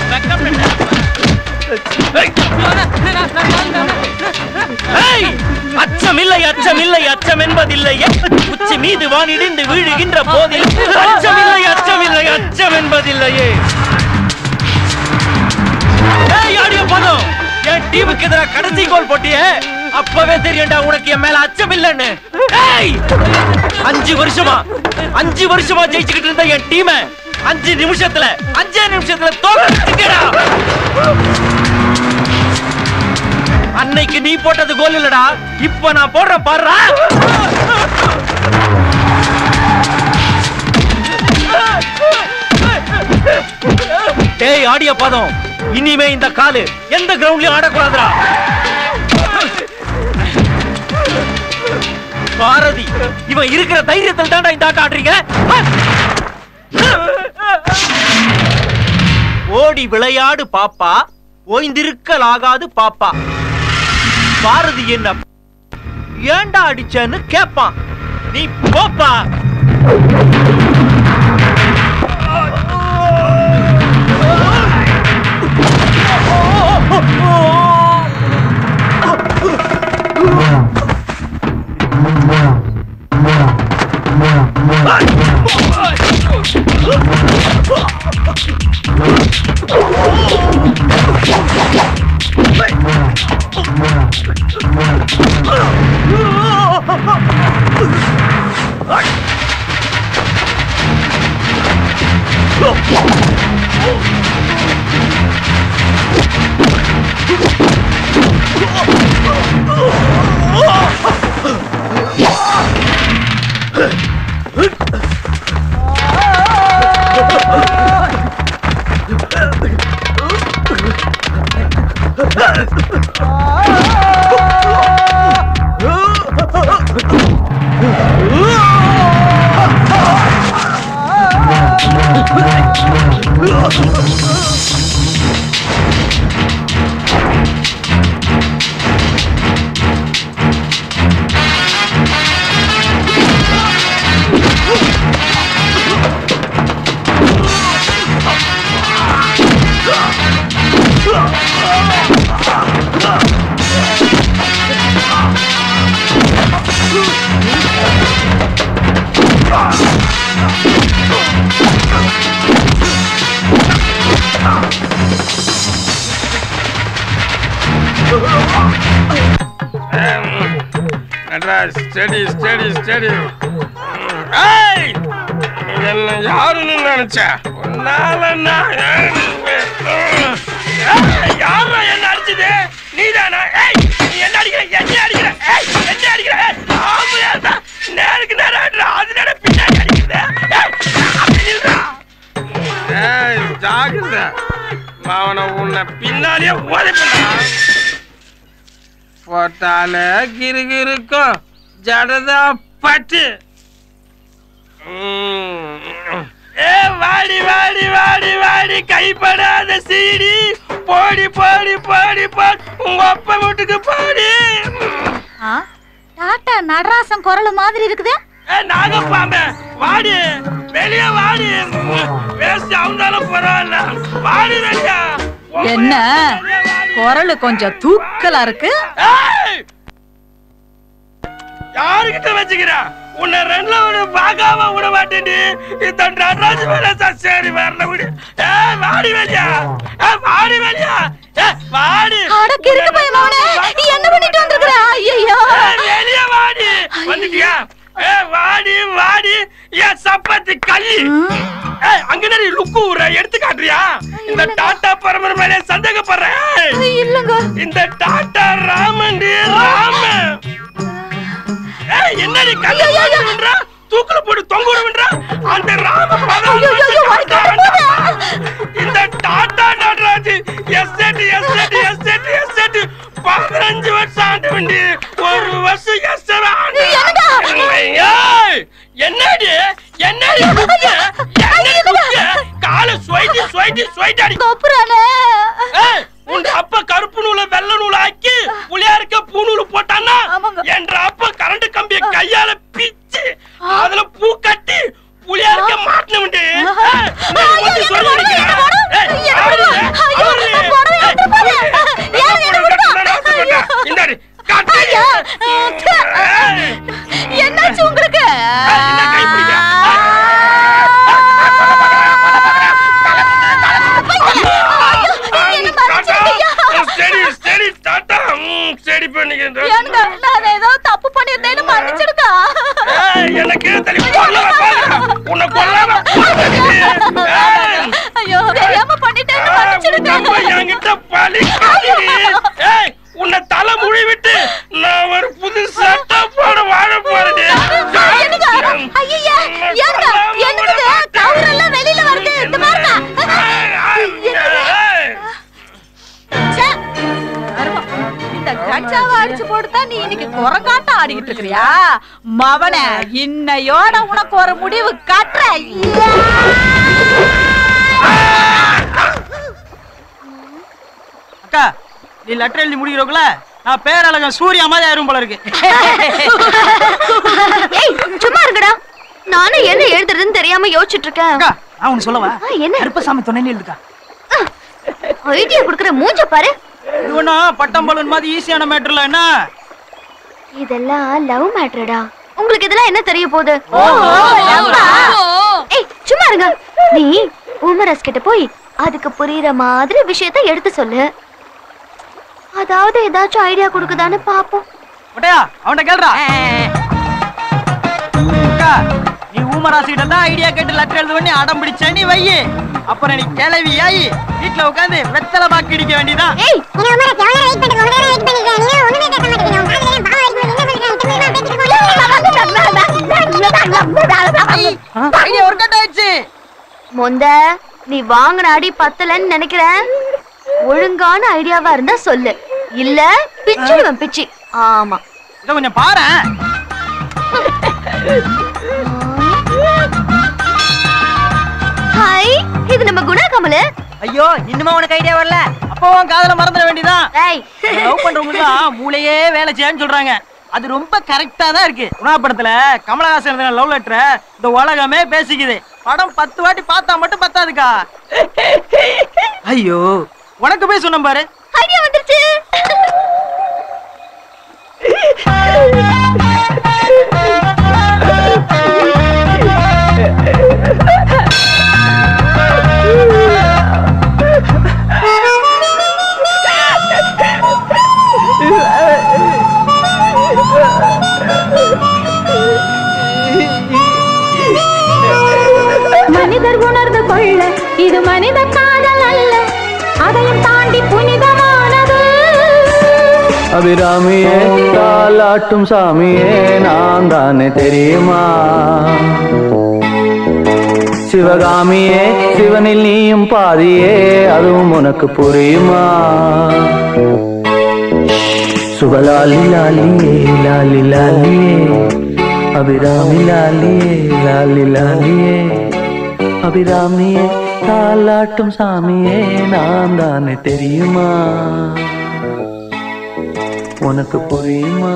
ஏய் அச்சமில்லை அச்சமில்லை அச்சம் என்பதில்லை உச்சி மீது வானிடிந்து வீழுகின்ற போதில் அச்சமில்லை அச்சமில்லை அச்சம் என்பதில்லையே ஏய் ஆடியோ பதம் என் டீமுக்கு எதிராக கடைசி கோல் போட்டியே அப்பவே தெரியும்டா உனக்கு என் மேல அச்சம் இல்லைன்னு ஏய் அஞ்சு வருஷமா அஞ்சு வருஷமா ஜெயிச்சுக்கிட்டு இருந்த என் டீமை அஞ்சு நிமிஷத்துல அஞ்சே நிமிஷத்துல தோக்கடிச்சிட்டடா அன்னைக்கு நீ போட்டது கோல் இல்லடா இப்ப நான் போடுறேன் பாருடா டேய் ஆடிய பதம் இனிமே இந்த காலு எந்த கிரவுண்ட்லயும் ஆடக்கூடாதுடா பாரதி இவன் இருக்கிற தைரியத்தில் தான்டா இந்த ஆட்டம் ஆடுறீங்க ஓடி விளையாடு பாப்பா ஓய்ந்திருக்கலாகாது பாப்பா பாரதி என்ன ஏன்டா அடிச்சேன்னு கேட்பான் நீ போப்பா நடராஜ் ஸ்டடி ஸ்டடி ஸ்டடி ஏய் என்ன யாருன்னு நினைச்ச உன்னால நான் ஏய், யாரா என்ன அடிச்சது நீதானா ஏய் நீ என்ன அடிக்கிற என்ன அடிக்கிற ஏய் என்ன அடிக்கிற ஏய், ஆம்பளையா இருந்தா நேருக்கு நேரா அடிடா, அது நேரா பின்னாடி அடிக்குது ஏய், அப்படி நில்றா. ஏய் ஜாகிரதை அவனை உன்னை பின்னாடியே ஓதிப்பா போட்டால கிருகிருக்கும் ஜடதா பட்டு ம். ஏ வாடி வாடி வாடி வாடி கைப்படாத சீடி போடி போடி போடி போடி உங்க அப்பா வீட்டுக்கு போடி ஆ, டாட்டா நடராசன் குரல் மாதிரி இருக்குது ஏ நாகப்பாம்பே வாடி வெளிய வாடி வேஸ்ட் அவந்தாலும் பரவாயில்ல வாடி வெளிய என்ன குரல் கொஞ்சம் தூக்கலா இருக்கு ஏய்! யாருகிட்ட வச்சுக்கிற உன்னை ரெண்டுல விட பார்க்காம விட மாட்டேன்டி இந்த நடராஜ் மேல தான் சரி வரல விடு ஏ வாடி வெளியா ஏ வாடி வெளியா ஏ வாடி அட கிறுக்கு பையன் மவனே, நீ என்ன பண்ணிட்டு வந்திருக்கிற? ஐயையோ. ஏய், வெளிய வாடி வந்துட்டியா ஏ வாடி வாடி ஏன் சப்பாத்தி கள்ளி ஏய் அங்க நீ லுக்கு ஊற எடுத்து காட்டுறியா இந்த டாடா பரம்பரை மேலே சந்தேகப்படுறேன் இல்லங்க இந்த டாடா ராமண்டி ராம ஏய் என்னடி கல்ல பண்ற தூக்குல போட்டு தொங்க விடுறா அந்த ராம பதம் இந்த Tata Natraj estate estate estate estate பதினஞ்சு வருஷம் ஆண்டு வண்டி ஒரு வருஷம் எஸ்டேட் ஆண்டு ஏய் என்னடி என்னடி குக்கு என்னடி குக்கு காலை சுவைட்டி சுவைட்டி சுவைட்டி அடி கொப்புறானே ஏய், உன் அப்பா கருப்பு நூலை வெள்ளை நூலை ஆக்கி புளியாருக்க பூநூல் போட்டான்னா என்ற அப்பா கரண்ட் கம்பிய கையால பிச்சு அதுல பூ கட்டி புளியாருக்க மாட்டினவன்டி என்னாச்சு உங்களுக்கு சரி சரி டாட்டா ம், சரி பண்ணிக்கிறேன் ஏனுங்க, நான் ஏதோ தப்பு பண்ணிருந்தேன்னு மன்னிச்சிடுங்க ஏய், எனக்கு தெரியும் கொல்ல வைப்பாங்க. உன்னை கொல்லாம ஐயோ தெரியாம பண்ணிட்டேன்னு மன்னிச்சிடுங்க நம்ம என்கிட்ட பலிக்காதடி. ஏய், உன்னை தலை முழி விட்டு நான் ஒரு புது சட்டை போட வாழ போறேன் என்னங்க ஐயா ஏனுங்க என்னது கவுரெல்லாம் வெளியில வருது இந்த பாருங்க ச்சே, கருமம். இந்த கஞ்சாவை அடிச்சு போட்டுதான் நீ இன்னைக்கு குரங்காட்டம் ஆடிக்கிட்டு இருக்கிறியா மவன இன்னையோட உனக்கு ஒரு முடிவு காட்டுற அக்கா நீ லெட்டர் எழுதி முடிக்கிறோக்குல நான் பேரழகன் சூர்யா மாதிரி ஆயிரும் போல இருக்கு ஏய் சும்மா இருங்கடா நானும் என்ன எழுதுறதுன்னு தெரியாம யோசிச்சுட்டு இருக்கேன் நான் உனக்கு சொல்லவா ஆ, என்ன கருப்பசாமி துணை எழுதுக்கா ஐடியா குடுக்குற மூஞ்ச பாரு இது ஒன்றும் பட்டம் பலூன் மாதிரி ஈஸியான மேட்டர்ல என்ன இதெல்லாம் லவ் மேட்டர்டா உங்களுக்கு இதெல்லாம் என்ன தெரிய போகுது லவ்வா? ஏய் சும்மா இருங்க நீ உமரஸ் கிட்ட போய் அதுக்கு புரியுற மாதிரி விஷயத்த எடுத்து சொல்லு அதாவது ஏதாச்சும் ஐடியா கொடுக்குதான்னு பாப்போம் ஒட்டையா அவன்கிட்ட கேள்றா அக்கா நீ ஊமராசிட்ட தான் ஐடியா கேட்டு லெட்டர் எழுது பண்ணி அடம் பிடிச்ச நீ வையி அப்புறம் நீ கிளவி ஆயி வீட்டுல உட்காந்து வெத்தலை பாக்கு இடிக்க வேண்டியதான் ஏய் ஐடியா ஒர்க் அவுட் ஆயிடுச்சு மொந்த நீ வாங்கின அடி பத்தலன்னு நினைக்கிறேன் ஒழுங்கான ஐடியாவா இருந்தா சொல்லு இல்ல பிச்சிடுவேன் பிச்சி ஆமா இதை கொஞ்சம் பாரு ஹாய் இது நம்ம குணா கமலு ஐயோ இன்னுமா உனக்கு ஐடியா வரல அப்போ உன் காதல மறந்துட வேண்டியதான் ஏய் லவ் பண்றவங்க மூளையே வேலை செய்யான்னு சொல்றாங்க அது ரொம்ப கரெக்டா தான் இருக்கு குணா படத்துல கமலஹாசன் எழுதின லவ் லெட்டரை இந்த உலகமே பேசிக்குது படம் பத்து வாட்டி பார்த்தா மட்டும் பத்தாதுக்கா ஐயோ உனக்கு போய் சொன்ன பாரு ஐடியா வந்துருச்சு மனிதர் உணர்ந்து கொள்ள இது மனித காதல் அல்ல அதையும் தாண்டி புனிதமானது அபிராமியே தாலாட்டும் சாமியே நான் தானே தெரியுமா சிவகாமியே சிவனில் நீயும் பாதியே அதுவும் உனக்கு புரியுமா சுபலாலி லாலியே லாலி லாலியே அபிராமி லாலியே லாலி லாலியே அபிராமியே தாலாட்டும் சாமியே நான் தானே தெரியுமா உனக்கு புரியுமா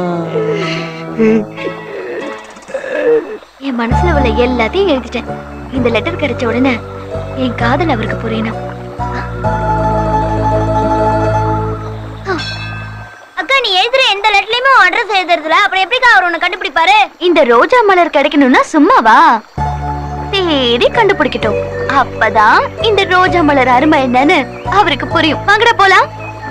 என் மனசுல உள்ள எல்லாத்தையும் எழுதிட்டேன் இந்த லெட்டர் கிடைச்ச உடனே என் காதல் அவருக்கு புரியணும் அக்கா நீ எழுதுற எந்த லெட்டர்லயுமே அட்ரஸ் எழுதுறதுல அப்புறம் எப்படிக்கா அவர் உன்னை கண்டுபிடிப்பாரு இந்த ரோஜா மலர் கிடைக்கணும்னா சும்மாவா தேடி கண்டுபிடிக்கட்டும் அப்பதான் இந்த ரோஜா மலர் அருமை என்னன்னு அவருக்கு புரியும் வாங்கடா போலாம்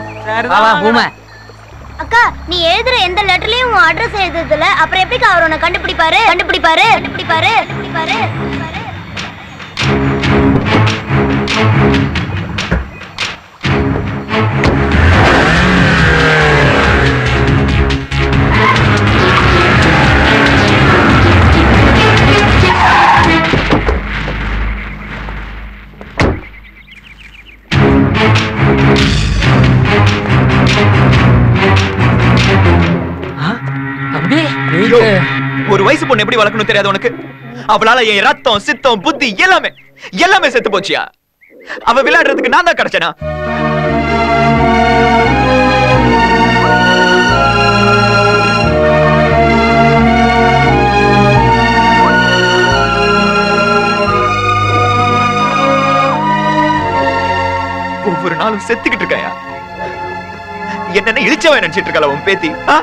அக்கா நீ எழுதுற எந்த லெட்டர்லயும் உன் அட்ரஸ் எழுதுறதுல அப்புறம் எப்படிக்கா அவர் உன்னை கண்டுபிடிப்பாரு கண்டுபிடிப்பாரு கண்டுபிடிப்பாரு கண்டுபிடிப்பாரு தம்பி ஒரு வயசு பொண்ணு எப்படி வளர்க்கணும் தெரியாது உனக்கு அவளால என் ரத்தம் சித்தம் புத்தி எல்லாமே எல்லாமே செத்து போச்சியா அவ விளையாடுறதுக்கு நான் தான் கிடைச்சனா ஒவ்வொரு நாளும் செத்துக்கிட்டு இருக்காயா என்னென்ன இழிச்சவன் நினைச்சிட்டு இருக்கல உன் பேத்தி ஆ?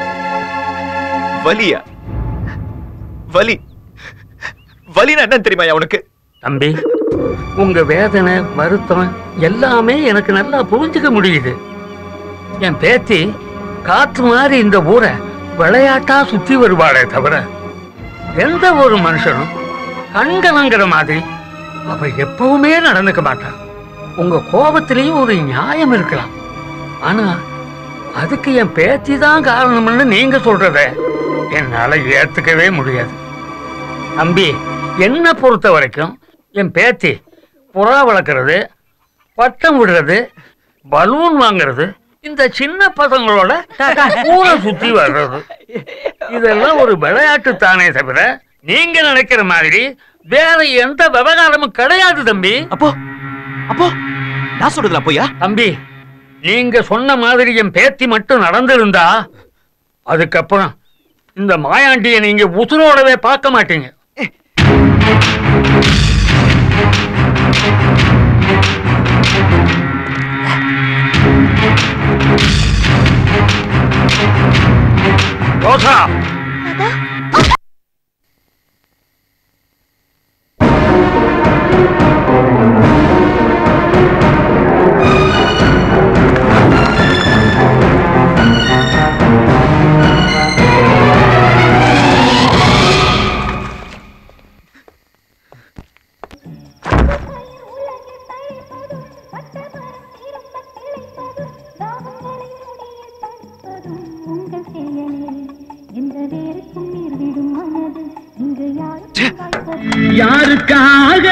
வலியா வலி வலினா என்னன்னு தெரியுமாயா உனக்கு தம்பி உங்க வேதனை வருத்தம் எல்லாமே எனக்கு நல்லா புரிஞ்சுக்க முடியுது என் பேத்தி காத்து மாதிரி இந்த ஊரை விளையாட்டா சுத்தி வருவாளே தவிர எந்த ஒரு மனுஷனும் கண்கலங்கிற மாதிரி அவ எப்பவுமே நடந்துக்க மாட்டான் உங்க கோபத்திலையும் ஒரு நியாயம் இருக்கலாம் ஆனா அதுக்கு என் பேத்தி தான் காரணம்னு நீங்க சொல்றத என்னால ஏத்துக்கவே முடியாது தம்பி என்ன பொறுத்த வரைக்கும் என் பேத்தி புறா வளர்க்கறது பட்டம் விடுறது பலூன் வாங்குறது இந்த சின்ன பசங்களோட ஊரை சுத்தி வர்றது இதெல்லாம் ஒரு விளையாட்டு தானே தவிர நீங்க நினைக்கிற மாதிரி வேற எந்த விவகாரமும் கிடையாது தம்பி அப்போ அப்போ நான் சொல்றதுல போயா தம்பி நீங்க சொன்ன மாதிரி என் பேத்தி மட்டும் நடந்திருந்தா அதுக்கப்புறம் இந்த மாயாண்டியை நீங்க உசுரோடவே பார்க்க மாட்டீங்க ரோசா யாருக்காக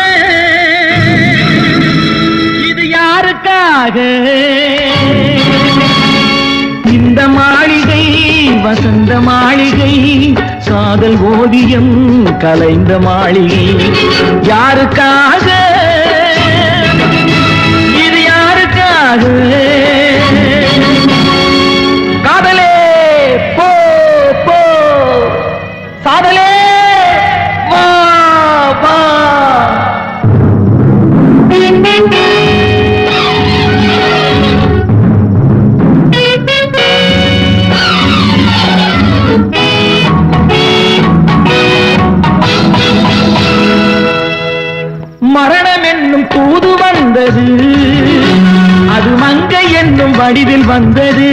இது யாருக்காக இந்த மாளிகை வசந்த மாளிகை காதல் ஓவியம் கலைந்த மாளிகை யாருக்காக இது யாருக்காக காதலே போ போ சாதலே வா வா மரணம் என்னும் தூது வந்தது அது மங்கை என்னும் வடிவில் வந்தது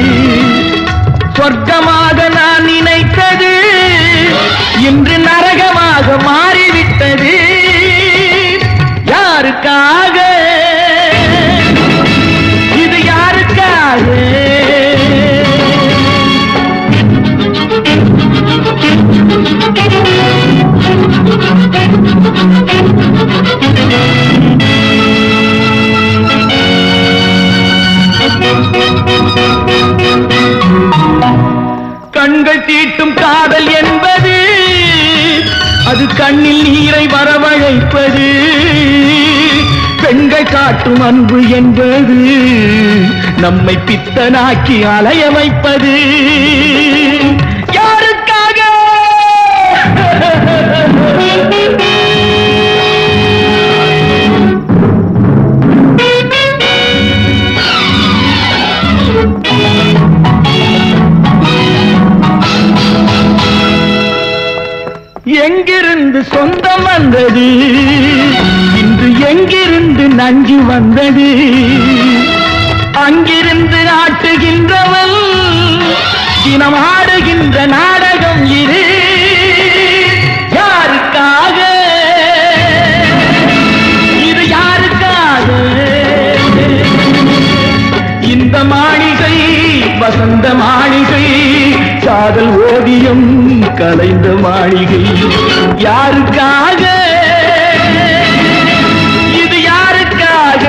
சொர்க்கமாக நான் நினைத்தது இன்று நரகமாக மாறிவிட்டது யாருக்காக இது யாருக்காக கண்கள் தீட்டும் காதல் என்பது அது கண்ணில் நீரை வரவழைப்பது காட்டும் அன்பு என்பது நம்மை பித்தனாக்கி அலைய வைப்பது யாருக்காக எங்கிருந்து சொந்தம் வந்தது இன்று எங்கிருந்து நஞ்சு வந்தது அங்கிருந்து ஆட்டுகின்றவன் தினம் ஆடுகின்ற நாடகம் இது யாருக்காக இது யாருக்காக இந்த மாளிகை வசந்த மாளிகை காதல் ஓவியம் கலைந்த மாளிகை யாருக்காக இது யாருக்காக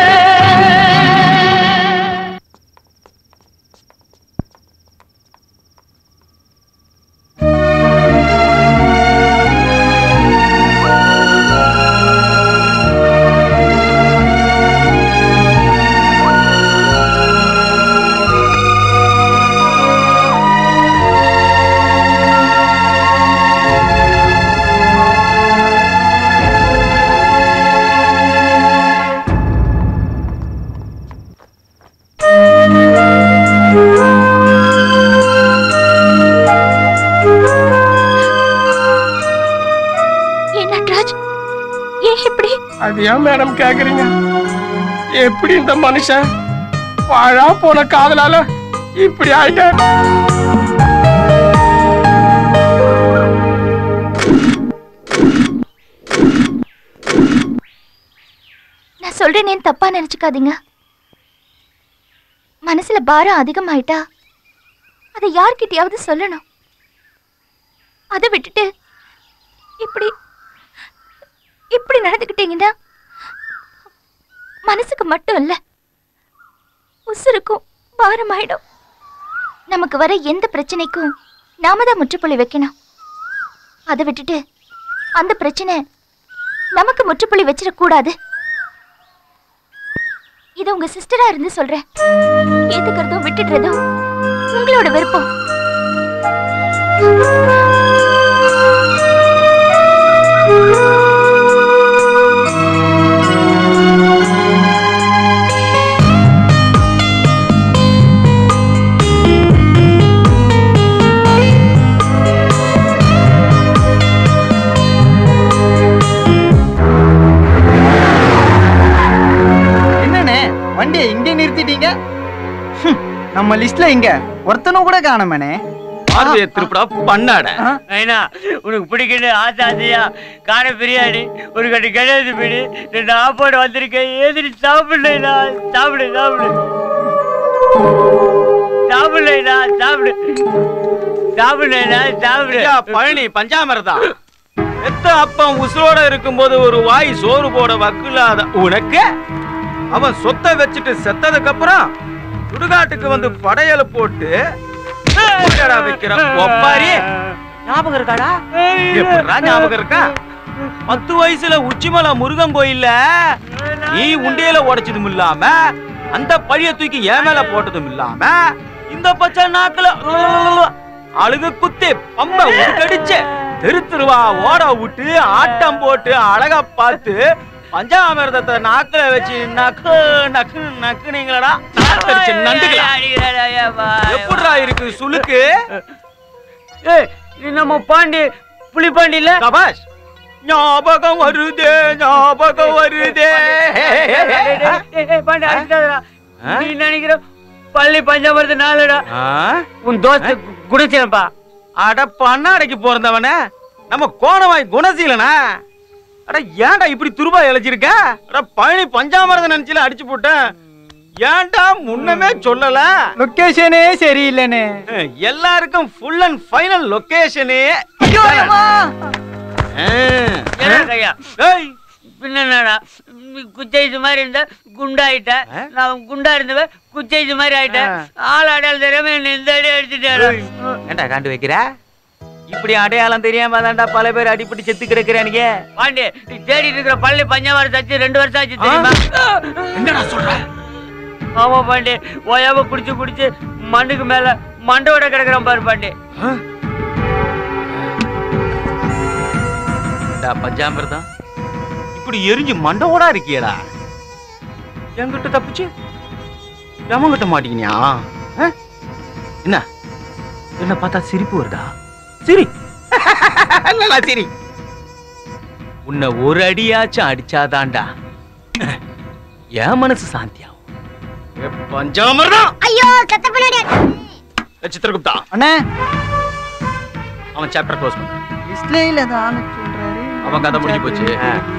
ஏன் நட்ராஜ் ஏன் இப்படி அது ஏன் மேடம் கேக்குறீங்க எப்படி இந்த மனுஷன் வாழா போன காதலால இப்படி ஆயிட்டார் நான் சொல்றேனேன்னு தப்பா நினைச்சுக்காதீங்க மனசுல பாரம் அதிகமாயிட்டா அதை யார்கிட்டயாவது சொல்லணும் அதை விட்டுட்டு இப்படி இப்படி நடந்துக்கிட்டீங்கன்னா மனசுக்கு மட்டும் இல்ல உசுருக்கும் பாரமாயிடும் நமக்கு வர எந்த பிரச்சனைக்கும் நாம தான் முற்றுப்புள்ளி வைக்கணும் அதை விட்டுட்டு அந்த பிரச்சனை நமக்கு முற்றுப்புள்ளி வச்சிடக்கூடாது இது உங்க சிஸ்டரா இருந்து சொல்றேன் ஏத்துக்கிறதும் விட்டுடுறதும் உங்களோட விருப்பம் என்னண்ணே வண்டியை இங்கே நிறுத்திட்டீங்க ஹம், நம்ம லிஸ்ட்ல இங்க ஒருத்தனும் கூட காணமேனே பார்வையை திருப்படா பண்ணாட ஐயா உனக்கு பிடிக்குன்னு ஆசை ஆசையா கார பிரியாணி ஒரு கட்டு கிடையாது பிடி ரெண்டு ஆப்போடு வந்திருக்கேன் ஏதிரி சாப்பிடலைண்ணா சாப்பிடு சாப்பிடு சாப்பிடலைண்ணா சாப்பிடு சாப்பிடலைண்ணா சாப்பிடு ஐயா, பழனி பஞ்சாமிரதா எத்த அப்பன் உசுரோட இருக்கும்போது ஒரு வாய் சோறு போட வக்கில்லாத உனக்கு அவன் சொத்தை வச்சுட்டு செத்ததுக்கு அப்புறம் சுடுகாட்டுக்கு வந்து படையல போட்டு பூஜைடா வைக்கிறான் ஒப்பாரி ஞாபகம் இருக்காடா எப்படிடா ஞாபகம் இருக்கா பத்து வயசுல உச்சிமலை முருகன் கோயில்ல நீ உண்டியல உடைச்சதும் இல்லாம அந்த பழிய தூக்கி என் மேல போட்டதும் இல்லாம இந்த பச்சை நாக்குல அழுகு குத்தி பம்ப உருக்கடிச்சு தெரு தெருவா ஓட விட்டு ஆட்டம் போட்டு அழகா பார்த்து பஞ்சாமிரதத்தை நாக்குல வச்சு நக்கு நக்கு நக்குனீங்களடா நாக்கடிச்ச நண்டுகளா எப்படிடா இருக்கு சுளுக்கு இது நம்ம பாண்டி புலி பாண்டி இல்ல சபாஷ் ஞாபகம் வருதே ஞாபகம் வருதே பாண்டி அடிச்சாதடா நீ நினைக்கிற பள்ளி பஞ்சாமிரத்து நாளுடா உன் தோஸ்து குணசீலப்பா அட பண்ணாடைக்கு பிறந்தவன நம்ம கோணவாய் குணசீலனா அட ஏன்டா இப்படி துருபா இழைச்சிருக்க அட பழனி பஞ்சாமிரதம் நினைச்சுல அடிச்சு போட்டேன் ஏன்டா முன்னமே சொல்லல லொகேஷனே சரியில்லைண்ணே எல்லாருக்கும் ஃபுல் அண்ட் ஃபைனல் லொகேஷனே கையா பின்னடா குச்சைஸ் மாதிரி இருந்தா குண்டாயிட்ட நான் குண்டா இருந்தவன் குச்சைஸ் மாதிரி ஆயிட்டேன் ஆள் அடையாளம் தெரியாம என்ன இந்த அடி அடிச்சுட்டேன் ஏன்டா காண்டு வைக்கிற இப்படி அடையாளம் தெரியாம தான்டா பல பேர் அடிபட்டு செத்து கிடக்குறானுங்க பாண்டி நீ தேடிட்டு இருக்கிற பள்ளி பஞ்சவாரம் சச்சு ரெண்டு வருஷம் ஆச்சு தெரியுமா என்னடா சொல்ற ஆமா பாண்டி ஓயாம குடிச்சு குடிச்சு மண்ணுக்கு மேல மண்டோட கிடக்குறான் பாரு பாண்டி பஞ்சாமிர்தம் இப்படி எரிஞ்சு மண்டவோடா இருக்கியடா என்கிட்ட தப்பிச்சு எவங்கிட்ட மாட்டீங்கயா என்ன என்ன பார்த்தா சிரிப்பு வருதா சிரி இல்லடா சிரி உன்னை ஒரு அடியாச்சும் அடிச்சாதான்டா என் மனசு சாந்தியாகும் ஏ பஞ்சாமிர்தம் ஐயோ கத்த பின்னாடி ஏ சித்திரகுப்தா அண்ணே அவன் சாப்டர் க்ளோஸ் பண்ண டிஸ்பிளேல தான் சொல்றாரு அவன் கதை முடிஞ்சு போச்சு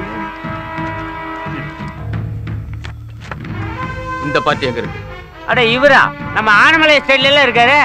இந்த பார்ட்டி எங்க இருக்கு அட இவரா நம்ம ஆனமலை ஸ்டைல்ல எல்லாம் இருக்காரு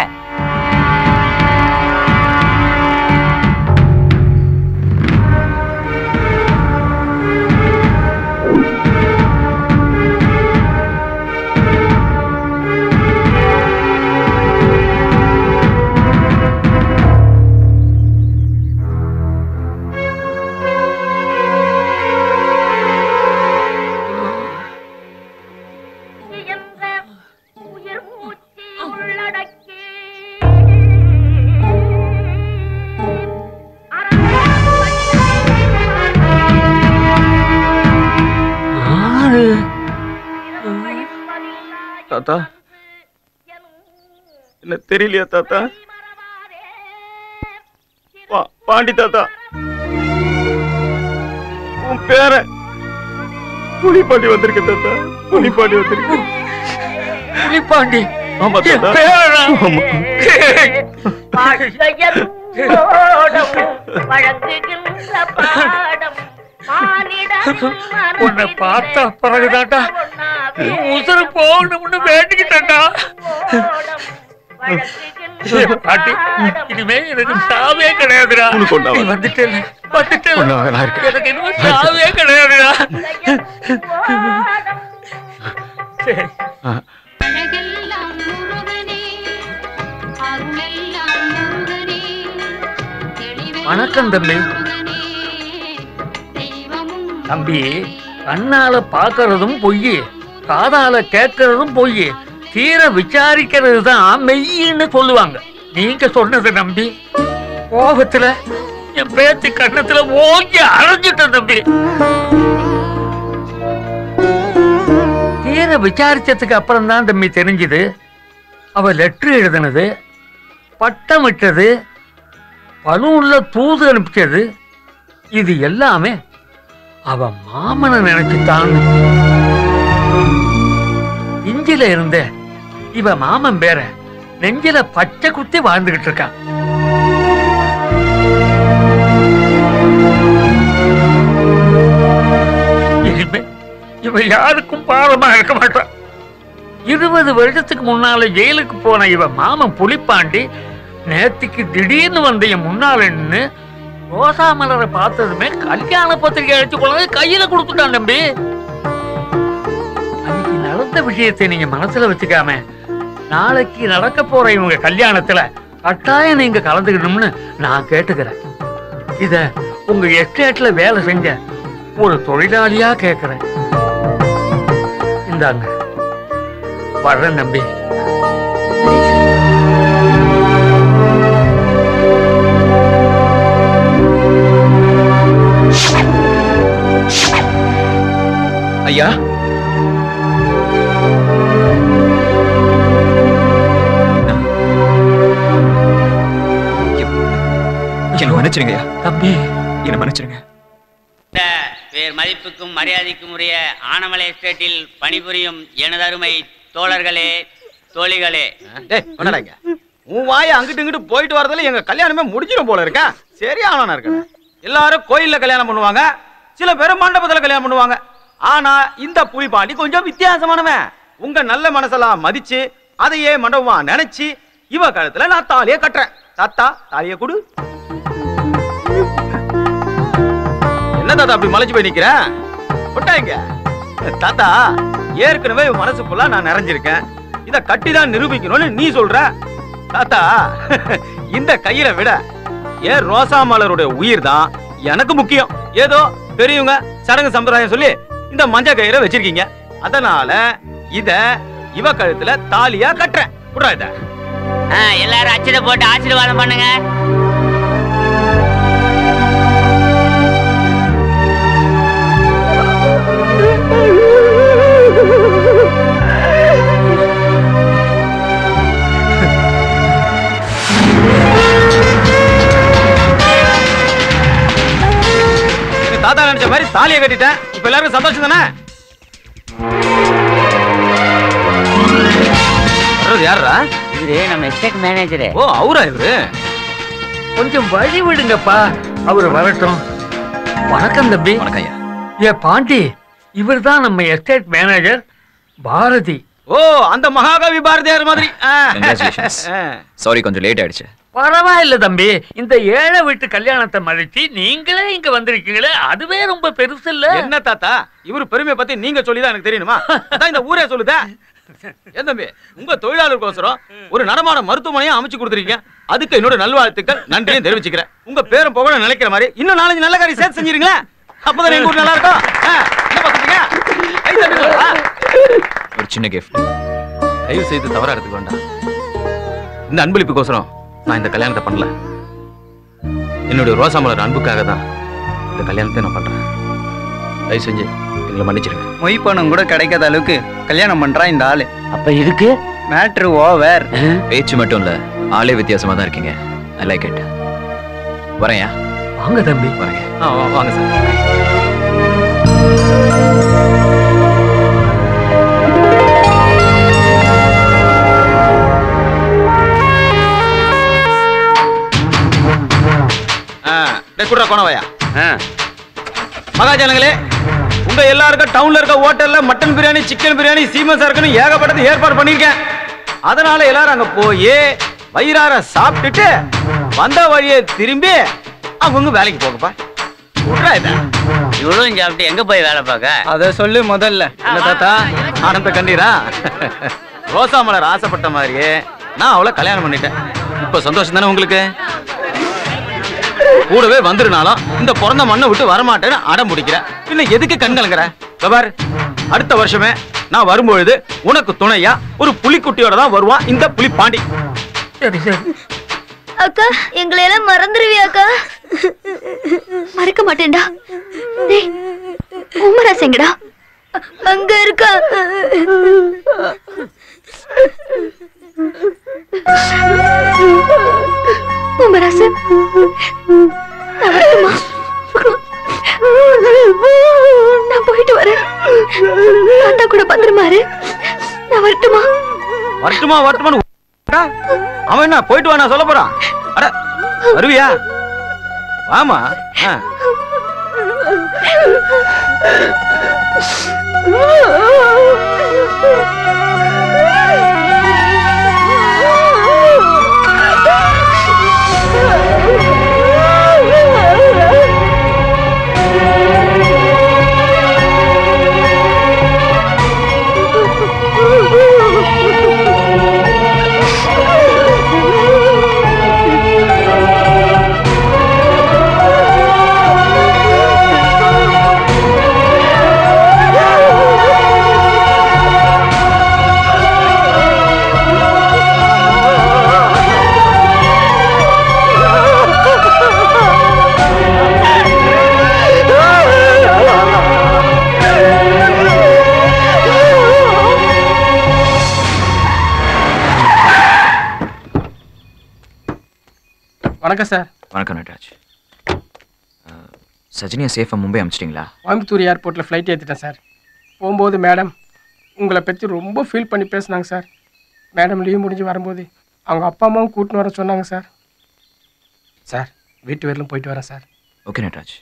தாத்தா என்ன தெரியலையா தாத்தா பா- பாண்டி தாத்தா உன் பேர புலிப்பாண்டி வந்திருக்கு தாத்தா புலிப்பாண்டி வந்திருக்கு புலிப்பாண்டி ஆமா தாத்தா பேரா? ஆமா. உன்னை பார்த்த பிறகுதான்டா உசுறு போகணும்னு வேண்டிக்கிட்டா பாட்டி இனிமே எனக்கு சாவே கிடையாதுடா உனக்கு ஒண்ணாவது. நீ வந்துட்டேல வந்துட்டேல ஒண்ணாவது, நான் இருக்கேன். எனக்கு இனிமே சாவே கிடையாதுடா சரி வணக்கம் தம்பி தம்பி கண்ணால பாக்குறதும் பொய் காதால கேட்கறதும் பொய் தீர விசாரிக்கிறது தான் மெய்யின்னு சொல்லுவாங்க நீங்க சொன்னதை நம்பி கோபத்துல என் பேத்தி கண்ணத்துல ஓங்கி அரைஞ்சிட்டேன் தம்பி தீர விசாரிச்சதுக்கு அப்புறம் தான் தம்பி தெரிஞ்சுது அவ லெட்டர் எழுதுனது பட்டம் விட்டது பலூன்ல தூது அனுப்பிச்சது இது எல்லாமே அவ மாமனை நினைச்சுத்தான் இஞ்சில இருந்த இவ மாமன் பேர நெஞ்சில பச்சை குத்தி வாழ்ந்துகிட்டு இருக்கான் இனிமே இவ யாருக்கும் பாரமா இருக்க மாட்டான் இருபது வருஷத்துக்கு முன்னால ஜெயிலுக்கு போன இவ மாமன் புலிப்பாண்டி நேத்திக்கு திடீர்னு வந்த என் முன்னால நின்னு ரோசா மலரை பார்த்ததுமே கல்யாண பத்திரிகை அடிச்சு கொண்டு கையில கொடுத்துட்டான் தம்பி அன்னைக்கு நடந்த விஷயத்தை நீங்க மனசுல வச்சுக்காம நாளைக்கு நடக்க போற இவங்க கல்யாணத்துல கட்டாயம் நீங்க கலந்துக்கணும்னு நான் கேட்டுக்கிறேன் இத உங்க எஸ்டேட்ல வேலை செஞ்ச ஒரு தொழிலாளியா கேக்குறேன் இந்தாங்க வர்றேன் நம்பி ஐயா என்ன மன்னிச்சிருங்க ஐயா தம்பி என்ன மன்னிச்சிருங்க இந்த பேர் மதிப்புக்கும் மரியாதைக்கும் உரிய ஆனமலை எஸ்டேட்டில் பணிபுரியும் எனதருமை தோழர்களே தோழிகளே டேய் என்னடா இங்க உன் வாய அங்கிட்டு இங்கிட்டு போயிட்டு வரதுல எங்க கல்யாணமே முடிஞ்சிடும் போல இருக்கா சரியான இருக்கு எல்லாரும் கோயில்ல கல்யாணம் பண்ணுவாங்க சில பேர் மண்டபத்துல கல்யாணம் பண்ணுவாங்க ஆனா இந்த புலிபாண்டி கொஞ்சம் வித்தியாசமானவன் உங்க நல்ல மனசெல்லாம் மதிச்சு அதையே மண்டபமா நினைச்சு இவ கழுத்துல நான் தாலியை கட்டுறேன் தாத்தா தாலியை கொடு என்ன தாத்தா அப்படி மலைச்சு போய் நிக்கிற விட்டாங்க தாத்தா ஏற்கனவே இவன் மனசு ஃபுல்லா நான் நிறைஞ்சிருக்கேன் இத கட்டி தான் நிரூபிக்கணும்னு நீ சொல்ற தாத்தா இந்த கையில விட ஏன் ரோசா மலருடைய உயிர் தான் எனக்கு முக்கியம் ஏதோ பெரியவங்க சடங்கு சம்பிரதாயம் சொல்லி இந்த மஞ்சள் கயிறை வச்சிருக்கீங்க அதனால இத இவ கழுத்துல தாலியா கட்டுறேன் புடுறா இத ஆ, எல்லாரும் அச்சதை போட்டு ஆசீர்வாதம் பண்ணுங்க எங்க தாத்தா நினைச்ச மாதிரி தாலியை கட்டிட்டேன் இப்ப எல்லாருக்கும் சந்தோஷம் தானே வர்றது யாரா இவரு நம்ம எஸ்டேட் மேனேஜரு ஓ அவரா இவரு கொஞ்சம் வழி விடுங்கப்பா அவர் வரட்டும் வணக்கம் தம்பி வணக்கம் ஐயா ஏ பாண்டி இவர்தான் நம்ம எஸ்டேட் மேனேஜர் பாரதி ஓ அந்த மகாகவி பாரதியார் மாதிரி ஆ. Congratulations. சாரி கொஞ்சம் லேட் ஆயிடுச்சு பரவாயில்ல தம்பி இந்த ஏழை வீட்டு கல்யாணத்தை மதிச்சு நீங்களே இங்க வந்திருக்கீங்களே அதுவே ரொம்ப பெருசு இல்ல என்ன தாத்தா இவரு பெருமையை பத்தி நீங்க சொல்லிதான் எனக்கு தெரியணுமா அதான் இந்த ஊரே சொல்லுதா ஏன் தம்பி உங்க தொழிலாளருக்கோசரம் ஒரு நடமான மருத்துவமனையை அமைச்சு கொடுத்துருக்கீங்க அதுக்கு என்னோட நல்வாழ்த்துக்கள் நன்றியும் தெரிவிச்சுக்கிறேன் உங்க பேரும் புகழ நினைக்கிற மாதிரி இன்னும் நாலஞ்சு நல்ல காரியம் சேர்த்து செஞ்சிருங்களேன் அப்பதான் எங்க ஊர் நல்லா இருக்கும் ஆ, என்ன பாத்துட்டீங்க கை தட்டுங்களா? ஒரு சின்ன கிஃப்ட் தயவு செய்து தவறா எடுத்துக்க வேண்டாம் இந்த அன்பளிப்புக்கோசரம் நான் இந்த கல்யாணத்தை பண்ணல என்னுடைய ரோசா மலர் அன்புக்காக தான் இந்த கல்யாணத்தை நான் பண்றேன் தயவு செஞ்சு எங்களை மன்னிச்சிருங்க மொய் பணம் கூட கிடைக்காத அளவுக்கு கல்யாணம் பண்றான் இந்த ஆளு அப்ப இதுக்கு மேட்ரு ஓவர் பேச்சு மட்டும் இல்ல ஆளே வித்தியாசமா தான் இருக்கீங்க ஐ லைக் இட் வரேன்யா வாங்க தம்பி வரேங்க ஆ, வா- வாங்க சார் ஆ, டேய், குட்றா கோணவாயா மகாஜனங்களே உங்க எல்லாருக்கும் டவுன்ல இருக்க ஹோட்டல்ல மட்டன் பிரியாணி சிக்கன் பிரியாணி சீம சரக்குன்னு ஏகப்பட்டது ஏற்பாடு பண்ணிருக்கேன் அதனால எல்லாரும் அங்க போய் வயிறார சாப்பிட்டுட்டு வந்த வழியே திரும்பி அவங்க வேலைக்கு போங்கப்பா விட்றா இத இவ்வளவும் சாப்பிட்டு எங்க போய் வேலை பார்க்க அத சொல்லு முதல்ல என்ன தாத்தா ஆனந்த கண்ணீரா ரோசா மலர் ஆசைப்பட்ட மாதிரியே நான் அவளை கல்யாணம் பண்ணிட்டேன் இப்ப சந்தோஷம் தானே உங்களுக்கு கூடவே வந்துருனாலும் இந்த பிறந்த மண்ணை விட்டு வரமாட்டேன்னு அடம் முடிக்கிறேன் பின்ன எதுக்கு கண் கலங்குற இதோ பாரு அடுத்த வருஷமே நான் வரும்பொழுது உனக்கு துணையா ஒரு புலிக்குட்டியோட தான் வருவான் இந்த புலி பாண்டி சரி சரி அக்கா எங்களை எல்லாம் மறந்துடுவியா அக்கா மறக்க மாட்டேன்டா டேய் உமராஸ் எங்கடா அங்க இருக்கா உமராசு நான் வரட்டுமா நான் போயிட்டு வரேன் தாத்தா கூட பத்திரமா இரு நான் வரட்டுமா வரட்டுமா வரட்டுமான்னு உ- அவன் என்ன போயிட்டு வா நான் சொல்ல போறான் அட வருவியா வாமா ஆ. வணக்கம் சார் வணக்கம் நட்ராஜ் அஹ், சஜினியை சேஃபாக மும்பை அனுப்பிச்சிட்டிங்களா கோயம்புத்தூர் ஏர்போர்ட்டில் ஃப்ளைட் ஏற்றிட்டேன் சார் போகும்போது மேடம் உங்களை பற்றி ரொம்ப ஃபீல் பண்ணி பேசுனாங்க சார் மேடம் லீவ் முடிஞ்சு வரும்போது அவங்க அப்பா அம்மாவும் கூட்டின்னு வர சொன்னாங்க சார் சார் வீட்டு வரலும் போயிட்டு வரேன் சார் ஓகே நட்ராஜ்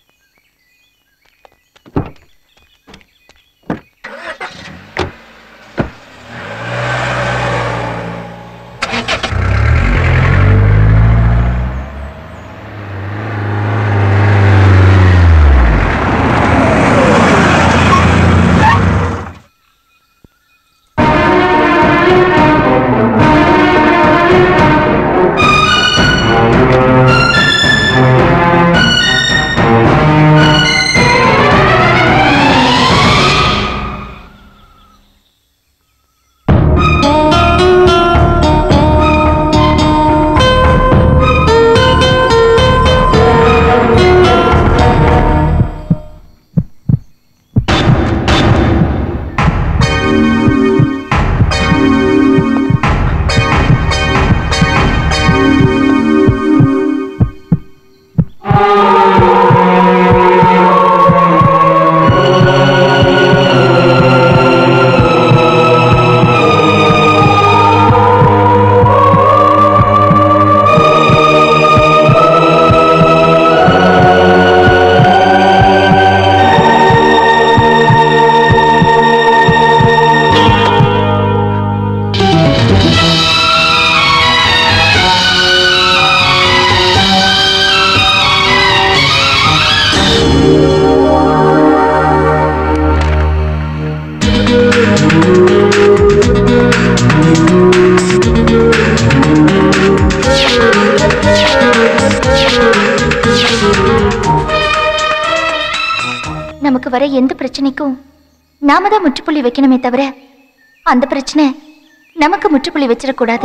ஆ நமக்கு வர எந்த பிரச்சனைக்கும் நாம தான் முற்றுப்புள்ளி வைக்கணுமே தவிர அந்த பிரச்சனை நமக்கு முற்றுப்புள்ளி வச்சிடக்கூடாது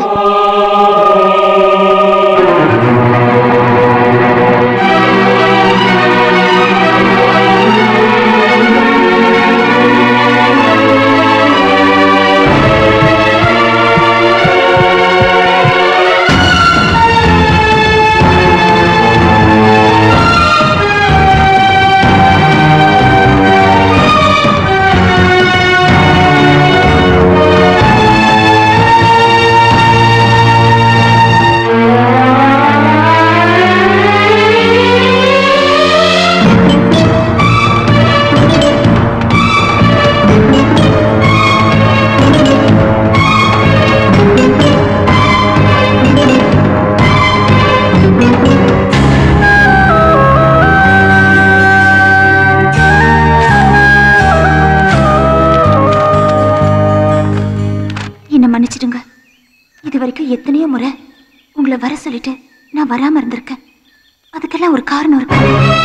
என்ன மன்னிச்சிடுங்க இது வரைக்கும் எத்தனையோ முறை உங்களை வர சொல்லிட்டு நான் வராம இருந்திருக்கேன் அதுக்கெல்லாம் ஒரு காரணம் இருக்கு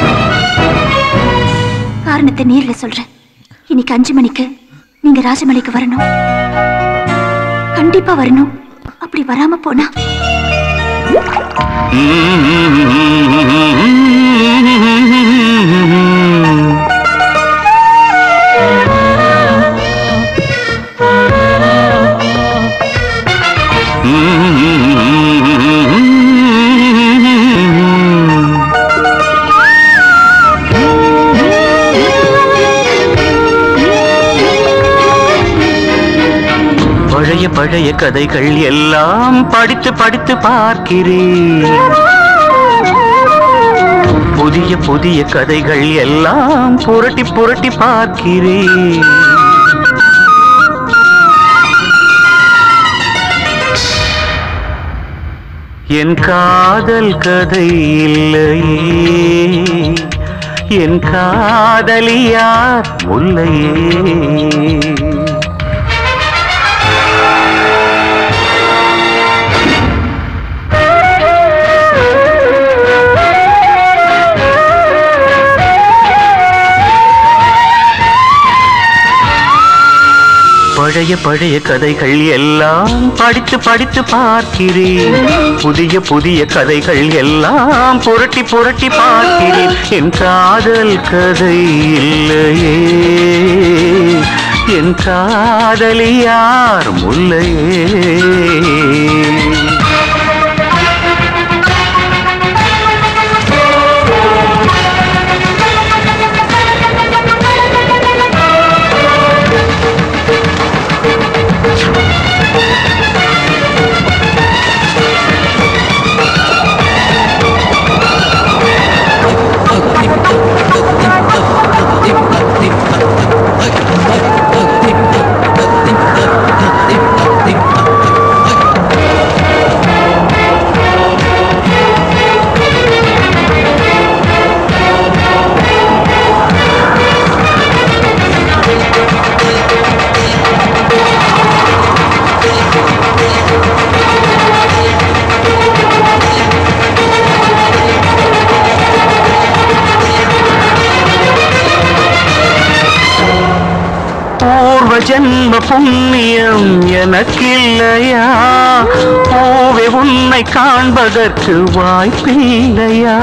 காரணத்தை நேர்ல சொல்றேன் இன்னைக்கு அஞ்சு மணிக்கு நீங்க ராஜமலைக்கு வரணும் கண்டிப்பா வரணும் அப்படி வராம போனா பழைய பழைய கதைகள் எல்லாம் படித்து படித்து பார்க்கிறேன் புதிய புதிய கதைகள் எல்லாம் புரட்டி புரட்டி பார்க்கிறேன் என் காதல் கதை இல்லையே என் காதலியார் முல்லையே பழைய பழைய கதைகள் எல்லாம் படித்து படித்து பார்க்கிறேன் புதிய புதிய கதைகள் எல்லாம் புரட்டி புரட்டி பார்க்கிறேன் என் காதல் கதை இல்லையே என் காதலியார் முல்லையே பூர்வ ஜென்ம புண்ணியம் எனக்கில்லையா பூவே உன்னை காண்பதற்கு வாய்ப்பில்லையா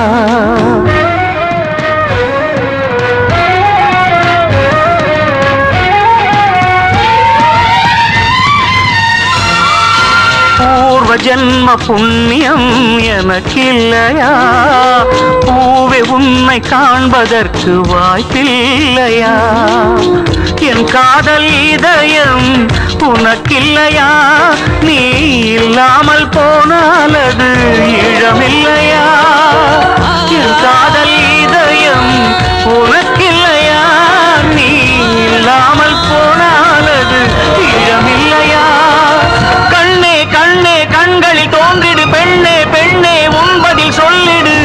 பூர்வ ஜென்ம புண்ணியம் எனக்கில்லையா பூவே உன்னை காண்பதற்கு வாய்ப்பில்லையா என் காதல் இதயம் உனக்கில்லையா நீ இல்லாமல் போனால் அது இழமில்லையா என் காதல் இதயம் உனக்கில்லையா நீ இல்லாமல் போனால் அது இழமில்லையா கண்ணே கண்ணே கண்களில் தோன்றிடு பெண்ணே பெண்ணே உன்பதில் சொல்லிடு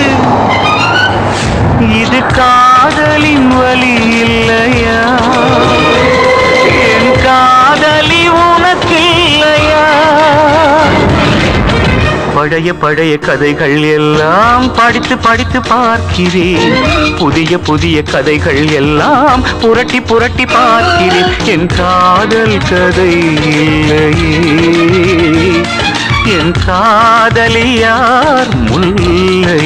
இது காதலின் வழி இல்லையா என் காதலி உனக்கு இல்லையா பழைய பழைய கதைகள் எல்லாம் படித்து படித்து பார்க்கிறேன் புதிய புதிய கதைகள் எல்லாம் புரட்டி புரட்டி பார்க்கிறேன் என் காதல் கதை இல்லையே என் காதலியார் முல்லையே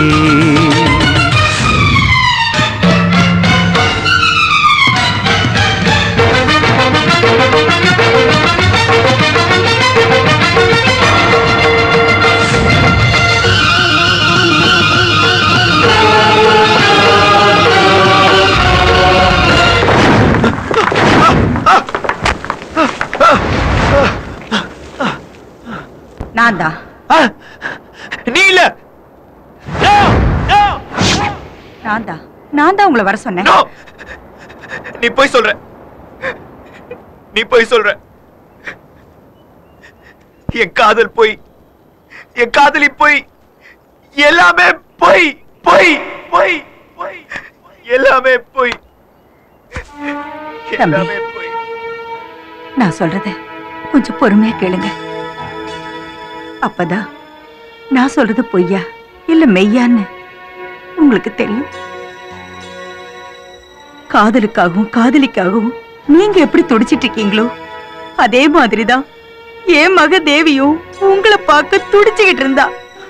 நான் தான் நீ இல்ல நான் தான் நான் தான் உங்களை வர சொன்னேன் நீ போய் சொல்ற நீ போய் சொல்ற என் காதல் போய் என் காதலி போய் எல்லாமே போய் போய் போய் போய் எல்லாமே போய் எல்லாமே போய் நான் சொல்றத கொஞ்சம் பொறுமையா கேளுங்க அப்பதான் நான் சொல்றது பொய்யா இல்ல மெய்யான்னு உங்களுக்கு தெரியும் காதலுக்காகவும் காதலிக்காகவும் நீங்க எப்படி துடிச்சிட்டு இருக்கீங்களோ அதே மாதிரிதான் என் மக தேவியும் உங்களை பார்க்க துடிச்சுக்கிட்டு இருந்தா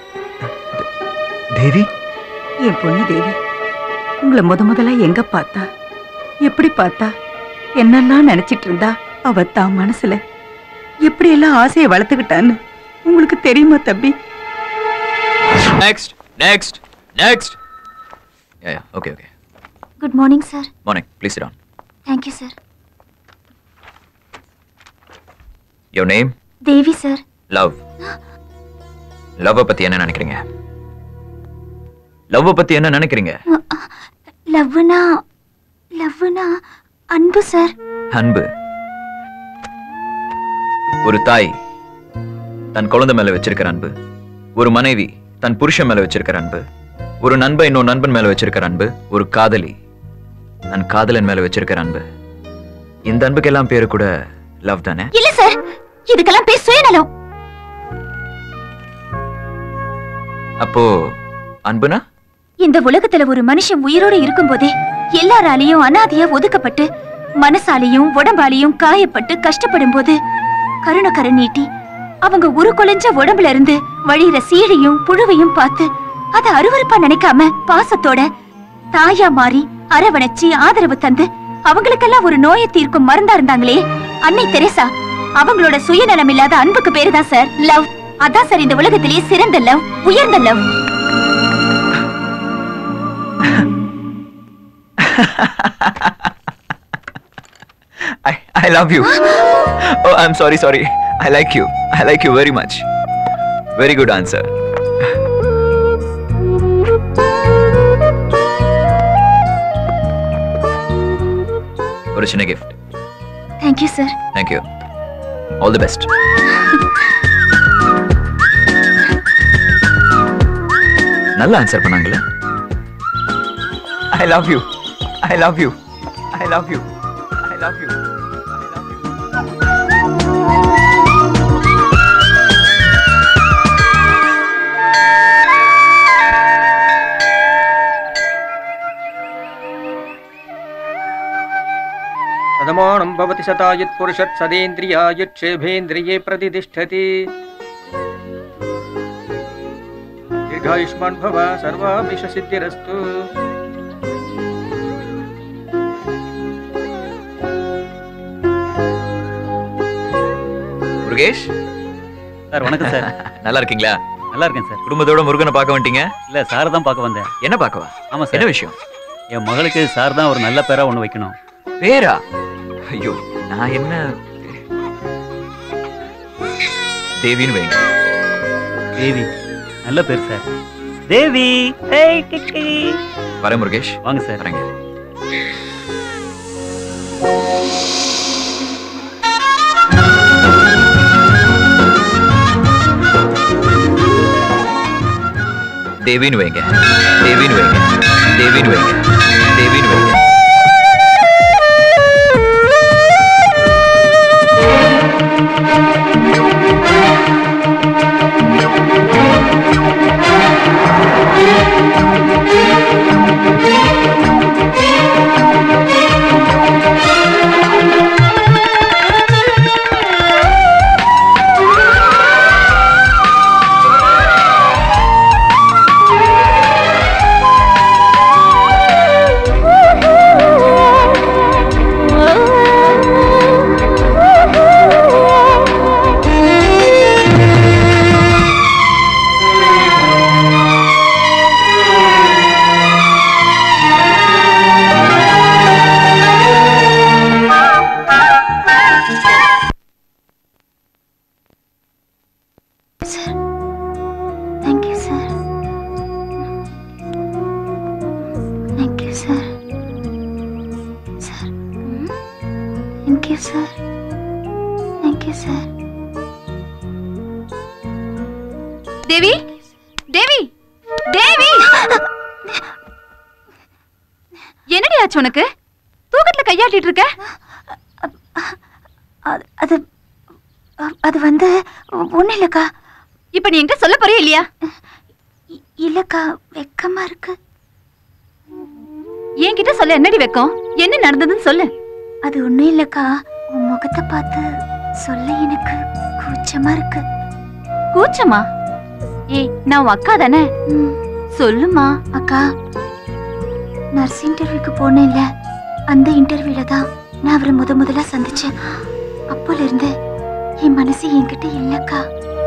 தேவி என் பொண்ணு தேவி உங்களை முத முதல்ல எங்க பார்த்தா எப்படி பார்த்தா என்னெல்லாம் நினைச்சிட்டு இருந்தா அவ தான் மனசுல எப்படி எல்லாம் ஆசையை வளர்த்துக்கிட்டான்னு உங்களுக்கு தெரியுமா தம்பி next next next ya okay okay good morning sir morning please down thank you sir your name Devi sir love love பத்தி என்ன நினைக்கிறீங்க லவ் பத்தி என்ன நினைக்கிறீங்க லவ்னா லவ்னா அன்பு சார் அன்பு ஒரு தாய் தன் குழந்தை மேல வச்சிருக்கிற அன்பு ஒரு மனைவி தன் புருஷன் மேல வச்சிருக்கிற அன்பு ஒரு நண்பன் இன்னொரு நண்பன் மேல வச்சிருக்கிற அன்பு ஒரு காதலி தன் காதலன் மேல வச்சிருக்கிற அன்பு இந்த அன்புக்கெல்லாம் பேரு கூட லவ் தானே இல்ல சார் இதுக்கெல்லாம் பேர் சுயநலம் அப்போ அன்புனா இந்த உலகத்துல ஒரு மனுஷன் உயிரோட இருக்கும்போதே எல்லாராலையும் அனாதையா ஒதுக்கப்பட்டு மனசாலையும் உடம்பாலையும் காயப்பட்டு கஷ்டப்படும் போது கருண கரை நீட்டி அவங்க உருக்குலைஞ்ச உடம்புல இருந்து வழியிற சீழையும் புழுவையும் பார்த்து அத அருவருப்பா நினைக்காம பாசத்தோட தாயா மாறி அரவணைச்சு ஆதரவு தந்து அவங்களுக்கெல்லாம் ஒரு நோயை தீர்க்கும் மருந்தா இருந்தாங்களே அன்னை தெரேசா அவங்களோட சுயநலம் இல்லாத அன்புக்கு பேரு தான் சார் லவ் அதான் சார் இந்த உலகத்திலேயே சிறந்த லவ் உயர்ந்த love I, I love you. Oh, I'm sorry, sorry. I like you. I like you very much. Very good answer. ஒரு சின்ன gift. Thank you sir Thank you. All the best. நல்ல answer பண்ணாங்கல்ல I love you I love you I love you I love you सदमानं भवति शतायुत् पुरुषत् सदेन्द्रियायुक्षेभेन्द्रिये प्रतिष्ठति दीर्घायुष्मान् भव सर्वाभिषसिद्धिरस्तु முருகேஷ் சார் வணக்கம் சார் நல்லா இருக்கீங்களா நல்லா இருக்கேன் சார் குடும்பத்தோட முருகனை பார்க்க வந்துட்டீங்க இல்ல சார் தான் பார்க்க வந்தேன் என்ன பார்க்கவா ஆமா சார் என்ன விஷயம் என் மகளுக்கு சார் தான் ஒரு நல்ல பேரா ஒண்ணு வைக்கணும் பேரா ஐயோ நான் என்ன தேவின்னு வைங்க தேவி நல்ல பேர் சார் தேவி ஏய் கிக்கி வரேன் முருகேஷ் வாங்க சார் வரேங்க தேவின்னு வைங்க தேவின்னு வைங்க தேவின்னு வைங்க தேவின்னு வைங்க thank you sir thank you sir Devi Devi Devi என்னடி ஆச்சு உனக்கு தூக்கத்துல கையாட்டிட்டு இருக்க அது- அது அது வந்து ஒன்றும் இல்லைக்கா இப்ப நீ என்கிட்ட சொல்ல போறியா இல்லையா இல்லக்கா வெக்கமா இருக்கு என்கிட்ட சொல்ல என்னடி வெக்கம் என்ன நடந்ததுன்னு சொல்லு அது ஒன்றும் இல்லக்கா உன் முகத்தை பார்த்து சொல்ல எனக்கு கூச்சமா இருக்கு கூச்சமா ஏய் நான் உன் அக்கா தானே சொல்லுமா அக்கா நர்ஸ் இன்டர்வியூக்கு போனேன்ல அந்த இன்டர்வியூல தான் நான் அவரை முத முதல்ல சந்திச்சேன் அப்போல இருந்து என் மனசு என்கிட்ட இல்லக்கா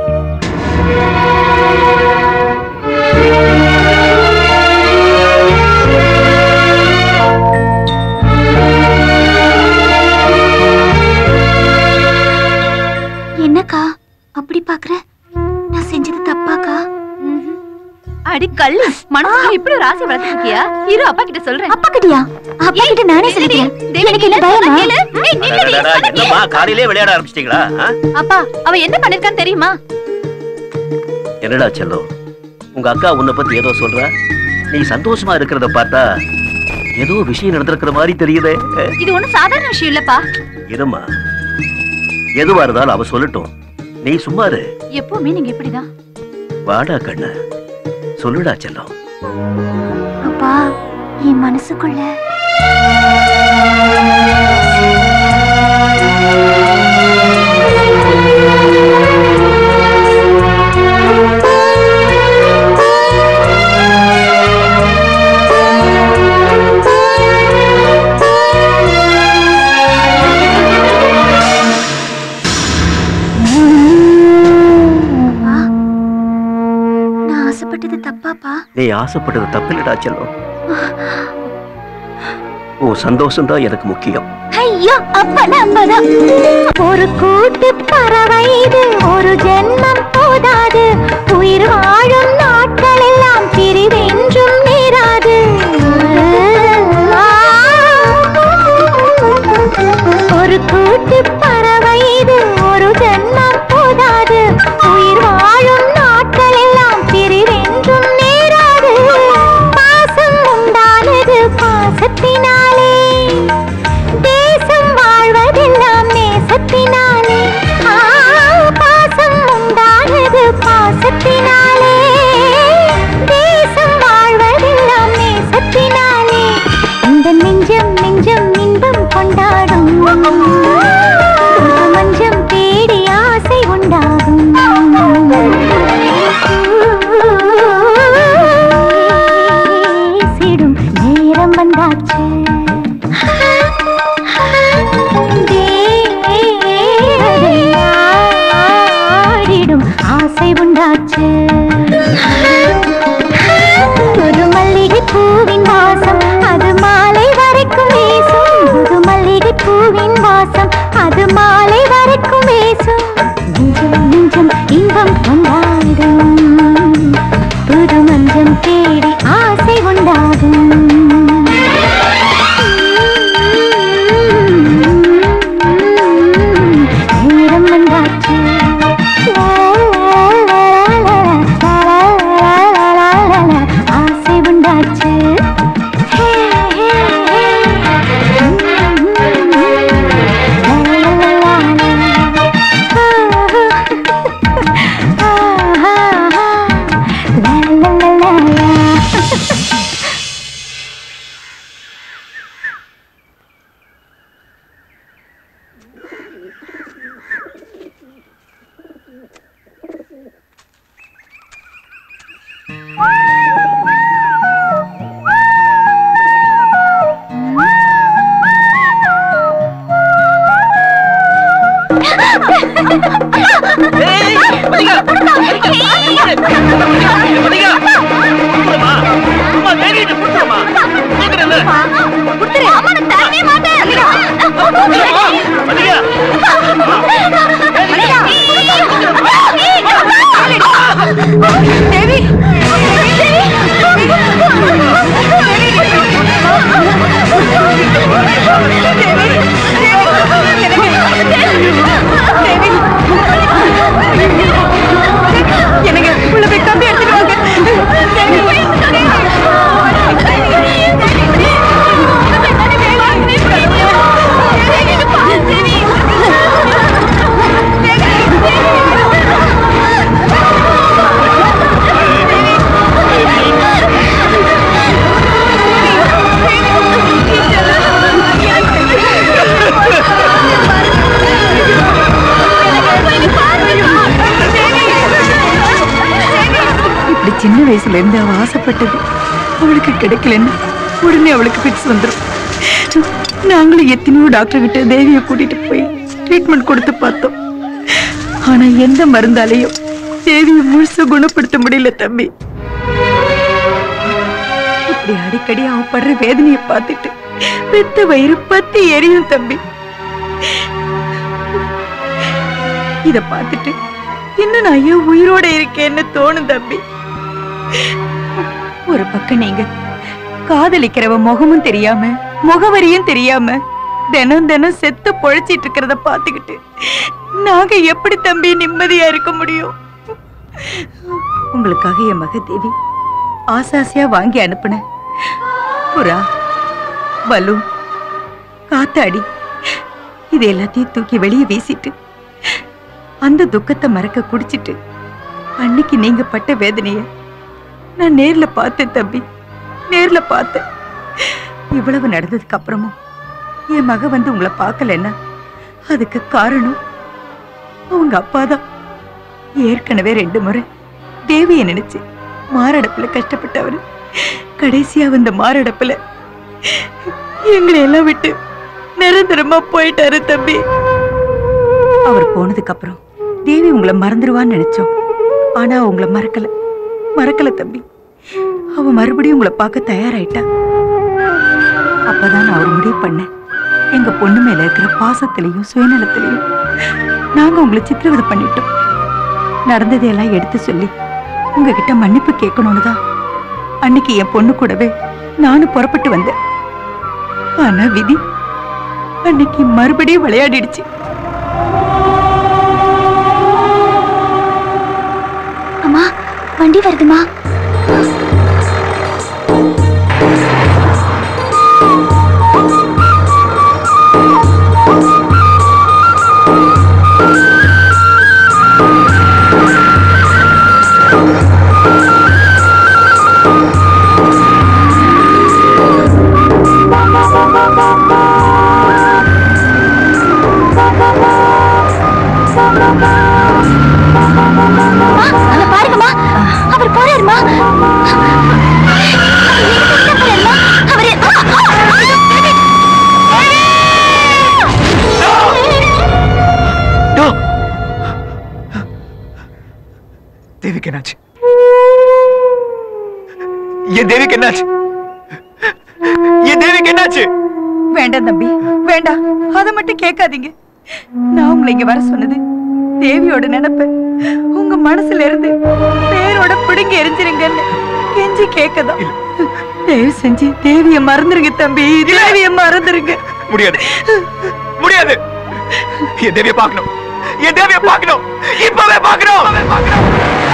என்னக்கா அப்படி பாக்குற நான் செஞ்சது தப்பாக்கா அடி கள்ளி மனசுல இப்படி ஒரு ஆசை வளர்த்துருக்கியா இரு அப்பா கிட்ட சொல்றேன் அப்பா கிட்டயா அப்பா கிட்ட நானே சொல்லிக்கிறேன் எனக்கு என்ன பயமா அடடடா, என்னம்மா காலையிலே விளையாட ஆரம்பிச்சிட்டீங்களா ஆ? அப்பா அவ என்ன பண்ணிருக்கான்னு தெரியுமா என்னடா செல்லம் உங்க அக்கா உன்னை பத்தி ஏதோ சொல்ற நீ சந்தோஷமா இருக்கிறத பார்த்தா ஏதோ விஷயம் நடந்திருக்கிற மாதிரி தெரியுதே இது ஒண்ணும் சாதாரண விஷயம் இல்லப்பா இருமா எதுவா இருந்தாலும் அவ சொல்லட்டும் நீ சும்மா இரு எப்பவுமே நீங்க இப்படிதான் வாடா கண்ணு சொல்லுடா செல்லம் அப்பா என் மனசுக்குள்ள அப்பா, நான் ஆசைப்பட்டது தப்பாப்பா நீ ஆசைப்பட்டது தப்பில்லடா செல்லம் உன் சந்தோஷம் தான் எனக்கு முக்கியம் ஐயோ அப்ப நம்பதான் ஒரு கூட்டு பறவை இது ஒரு ஜென்மம் போதாது உயிர் வாழும் நாட்கள் எல்லாம் பிரிவென்றும் நேராது ஒரு கூட்டு பறவை இது ஒரு ஜென்மம் போதாது உயிர் வாழும் நாட்கள் எல்லாம் பிரிவென்றும் நேராது பாசம் உண்டானது பாசத்தினாலே தேசம் வாழ்வதெல்லாம் நேசத்தினாலே ஆ, பாசம் உண்டானது பாசத்தினாலே தேசம் வாழ்வதெல்லாம் நேசத்தினாலே இந்த நெஞ்சம் நெஞ்சம் இன்பம் கொண்டாடும் மஞ்சம் தேடி ஆசை உண்டாகும் பேசிடும் நேரம் வந்தாச்சு ஆடிடும் ஆசை உண்டாச்சு ஒரு மல்லிகை பூவின் வாசம் அது மாலை வரைக்கும் வீசும் ஒரு மல்லிகை பூவின் வாசம் அது மாலை வரைக்கும் வீசும் நெஞ்சம் நெஞ்சம் இன்பம் கொண்டாடும் புது மஞ்சம் தேடி ஆசை உண்டாகும் நேரம் வந்தாச்சு ஆசை உண்டாச்சு தேவி தேவி சின்ன வயசுல இருந்து அவ ஆசைப்பட்டது அவளுக்கு கிடைக்கலன்னு உடனே அவளுக்கு ஃபிட்ஸ் வந்துடும் நாங்களும் எத்தனையோ டாக்டர் கிட்ட தேவியை கூட்டிட்டு போய் ட்ரீட்மெண்ட் கொடுத்து பார்த்தோம் ஆனா எந்த மருந்தாலையும் தேவியை முழுசா குணப்படுத்த முடியல தம்பி இப்படி அடிக்கடி அவ படுற வேதனையை பார்த்துட்டு பெத்த வயிறு பத்தி எரியும் தம்பி இத பார்த்துட்டு இன்னும் நான் ஏன் உயிரோட இருக்கேன்னு தோணும் தம்பி ஒரு பக்கம் நீங்க காதலிக்கிறவ முகமும் தெரியாம முகவரியும் தெரியாம தினம் தினம் செத்து பொழைச்சிட்டு இருக்கிறத பார்த்துக்கிட்டு நாங்க எப்படி தம்பி நிம்மதியா இருக்க முடியும் உங்களுக்காக என் மக தேவி ஆசாசியா வாங்கி அனுப்புன புறா பலூன் காத்தாடி இது எல்லாத்தையும் தூக்கி வெளியே வீசிட்டு அந்த துக்கத்தை மறக்க குடிச்சிட்டு அன்னைக்கு நீங்க பட்ட வேதனைய நான் நேர்ல பார்த்தேன் தம்பி நேர்ல பார்த்தேன் இவ்வளவு நடந்ததுக்கு அப்புறமும் என் மக வந்து உங்களை பார்க்கலன்னா அதுக்கு காரணம் அவங்க அப்பாதான் ஏற்கனவே ரெண்டு முறை தேவியை நினைச்சு மாரடைப்புல கஷ்டப்பட்டவர் கடைசியா வந்த மாரடைப்புல எங்களை எல்லாம் விட்டு நிரந்தரமா போயிட்டாரு தம்பி அவர் போனதுக்கு அப்புறம் தேவி உங்களை மறந்துடுவான்னு நினைச்சோம் ஆனா அவ உங்களை மறக்கல மறக்கல தம்பி அவ மறுபடியும் உங்களை பார்க்க தயாராயிட்டா அப்பதான் நான் ஒரு முடிவு பண்ணேன் எங்க பொண்ணு மேல இருக்கிற பாசத்திலையும் சுயநலத்திலையும் நாங்க உங்களை சித்திரவதை பண்ணிட்டோம் நடந்ததையெல்லாம் எடுத்து சொல்லி உங்ககிட்ட மன்னிப்பு கேட்கணும்னு தான் அன்னைக்கு என் பொண்ணு கூடவே நானும் புறப்பட்டு வந்தேன் ஆனா விதி அன்னைக்கு மறுபடியும் விளையாடிடுச்சு அம்மா வண்டி வருதுமா அங்க பாருங்கம்மா அவர் போறாருமா அவரு ஆ, ஆ, தேவிக்கு என்னாச்சு என் தேவிக்கு என்னாச்சு என் தேவிக்கு என்னாச்சு வேண்டாம் தம்பி வேண்டாம் அதை மட்டும் கேட்காதீங்க நான் உங்களை இங்க வர சொன்னது தேவியோட நினைப்பு உங்க மனசுல இருந்து பேரோட பிடுங்கி எரிஞ்சிருங்கன்னு கெஞ்சி கேட்கதான் தயவு செஞ்சு தேவிய மறந்துருங்க தம்பி தேவிய மறந்துருங்க முடியாது முடியாது என் தேவிய பார்க்கணும் என் தேவிய பார்க்கணும் இப்பவே பார்க்கணும்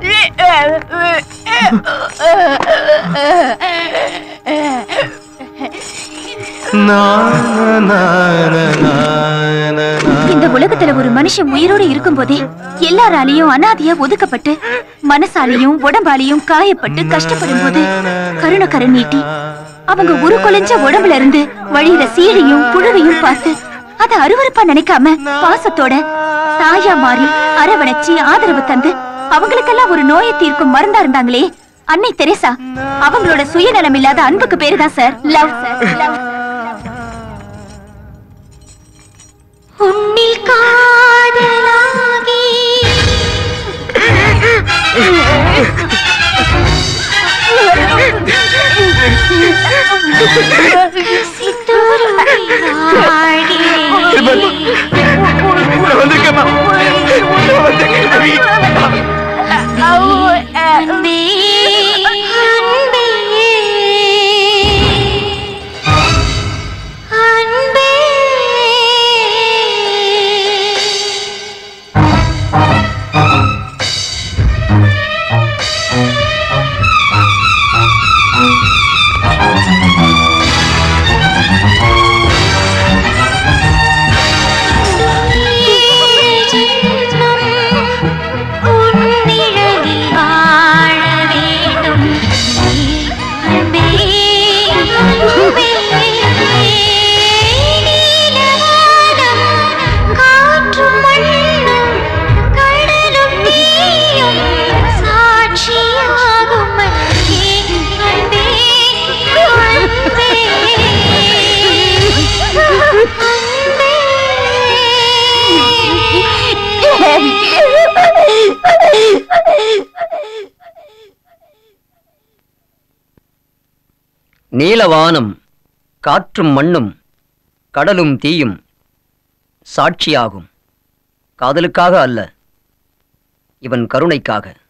இந்த உலகத்துல ஒரு மனுஷன் உயிரோட இருக்கும்போதே எல்லாராலையும் அனாதையா ஒதுக்கப்பட்டு மனசாலையும் உடம்பாலையும் காயப்பட்டு கஷ்டப்படும் போது கருணக்கரை நீட்டி அவங்க உரு கொலைஞ்ச உடம்புல இருந்து வழியிற சீழையும் புழுவையும் பார்த்து அத அருவருப்பா நினைக்காம பாசத்தோட தாயா மாறி அரவணைச்சு ஆதரவு தந்து அவங்களுக்கெல்லாம் ஒரு நோயை தீர்க்கும் மருந்தா இருந்தாங்களே அன்னை தெரேசா அவங்களோட சுயநலம் இல்லாத அன்புக்கு பேரு தான் சார் லவ் சார் லவ் உன்னில் காதலாகி சித்துருகி வந்திருக்கேம்மா வந்திருக்கேன் தேவி அன்பே அன்பே அன்பே உன்னிழலில் வாழ வேண்டும் அன்பே அன்பே நீலவானம் காற்றும் மண்ணும் கடலும் நீயும் சாட்சியாகும் அன்பே அன்பே அன்பே நீலவானம் காற்றும் மண்ணும் கடலும் தீயும் சாட்சியாகும் காதலுக்காக அல்ல இவன் கருணைக்காக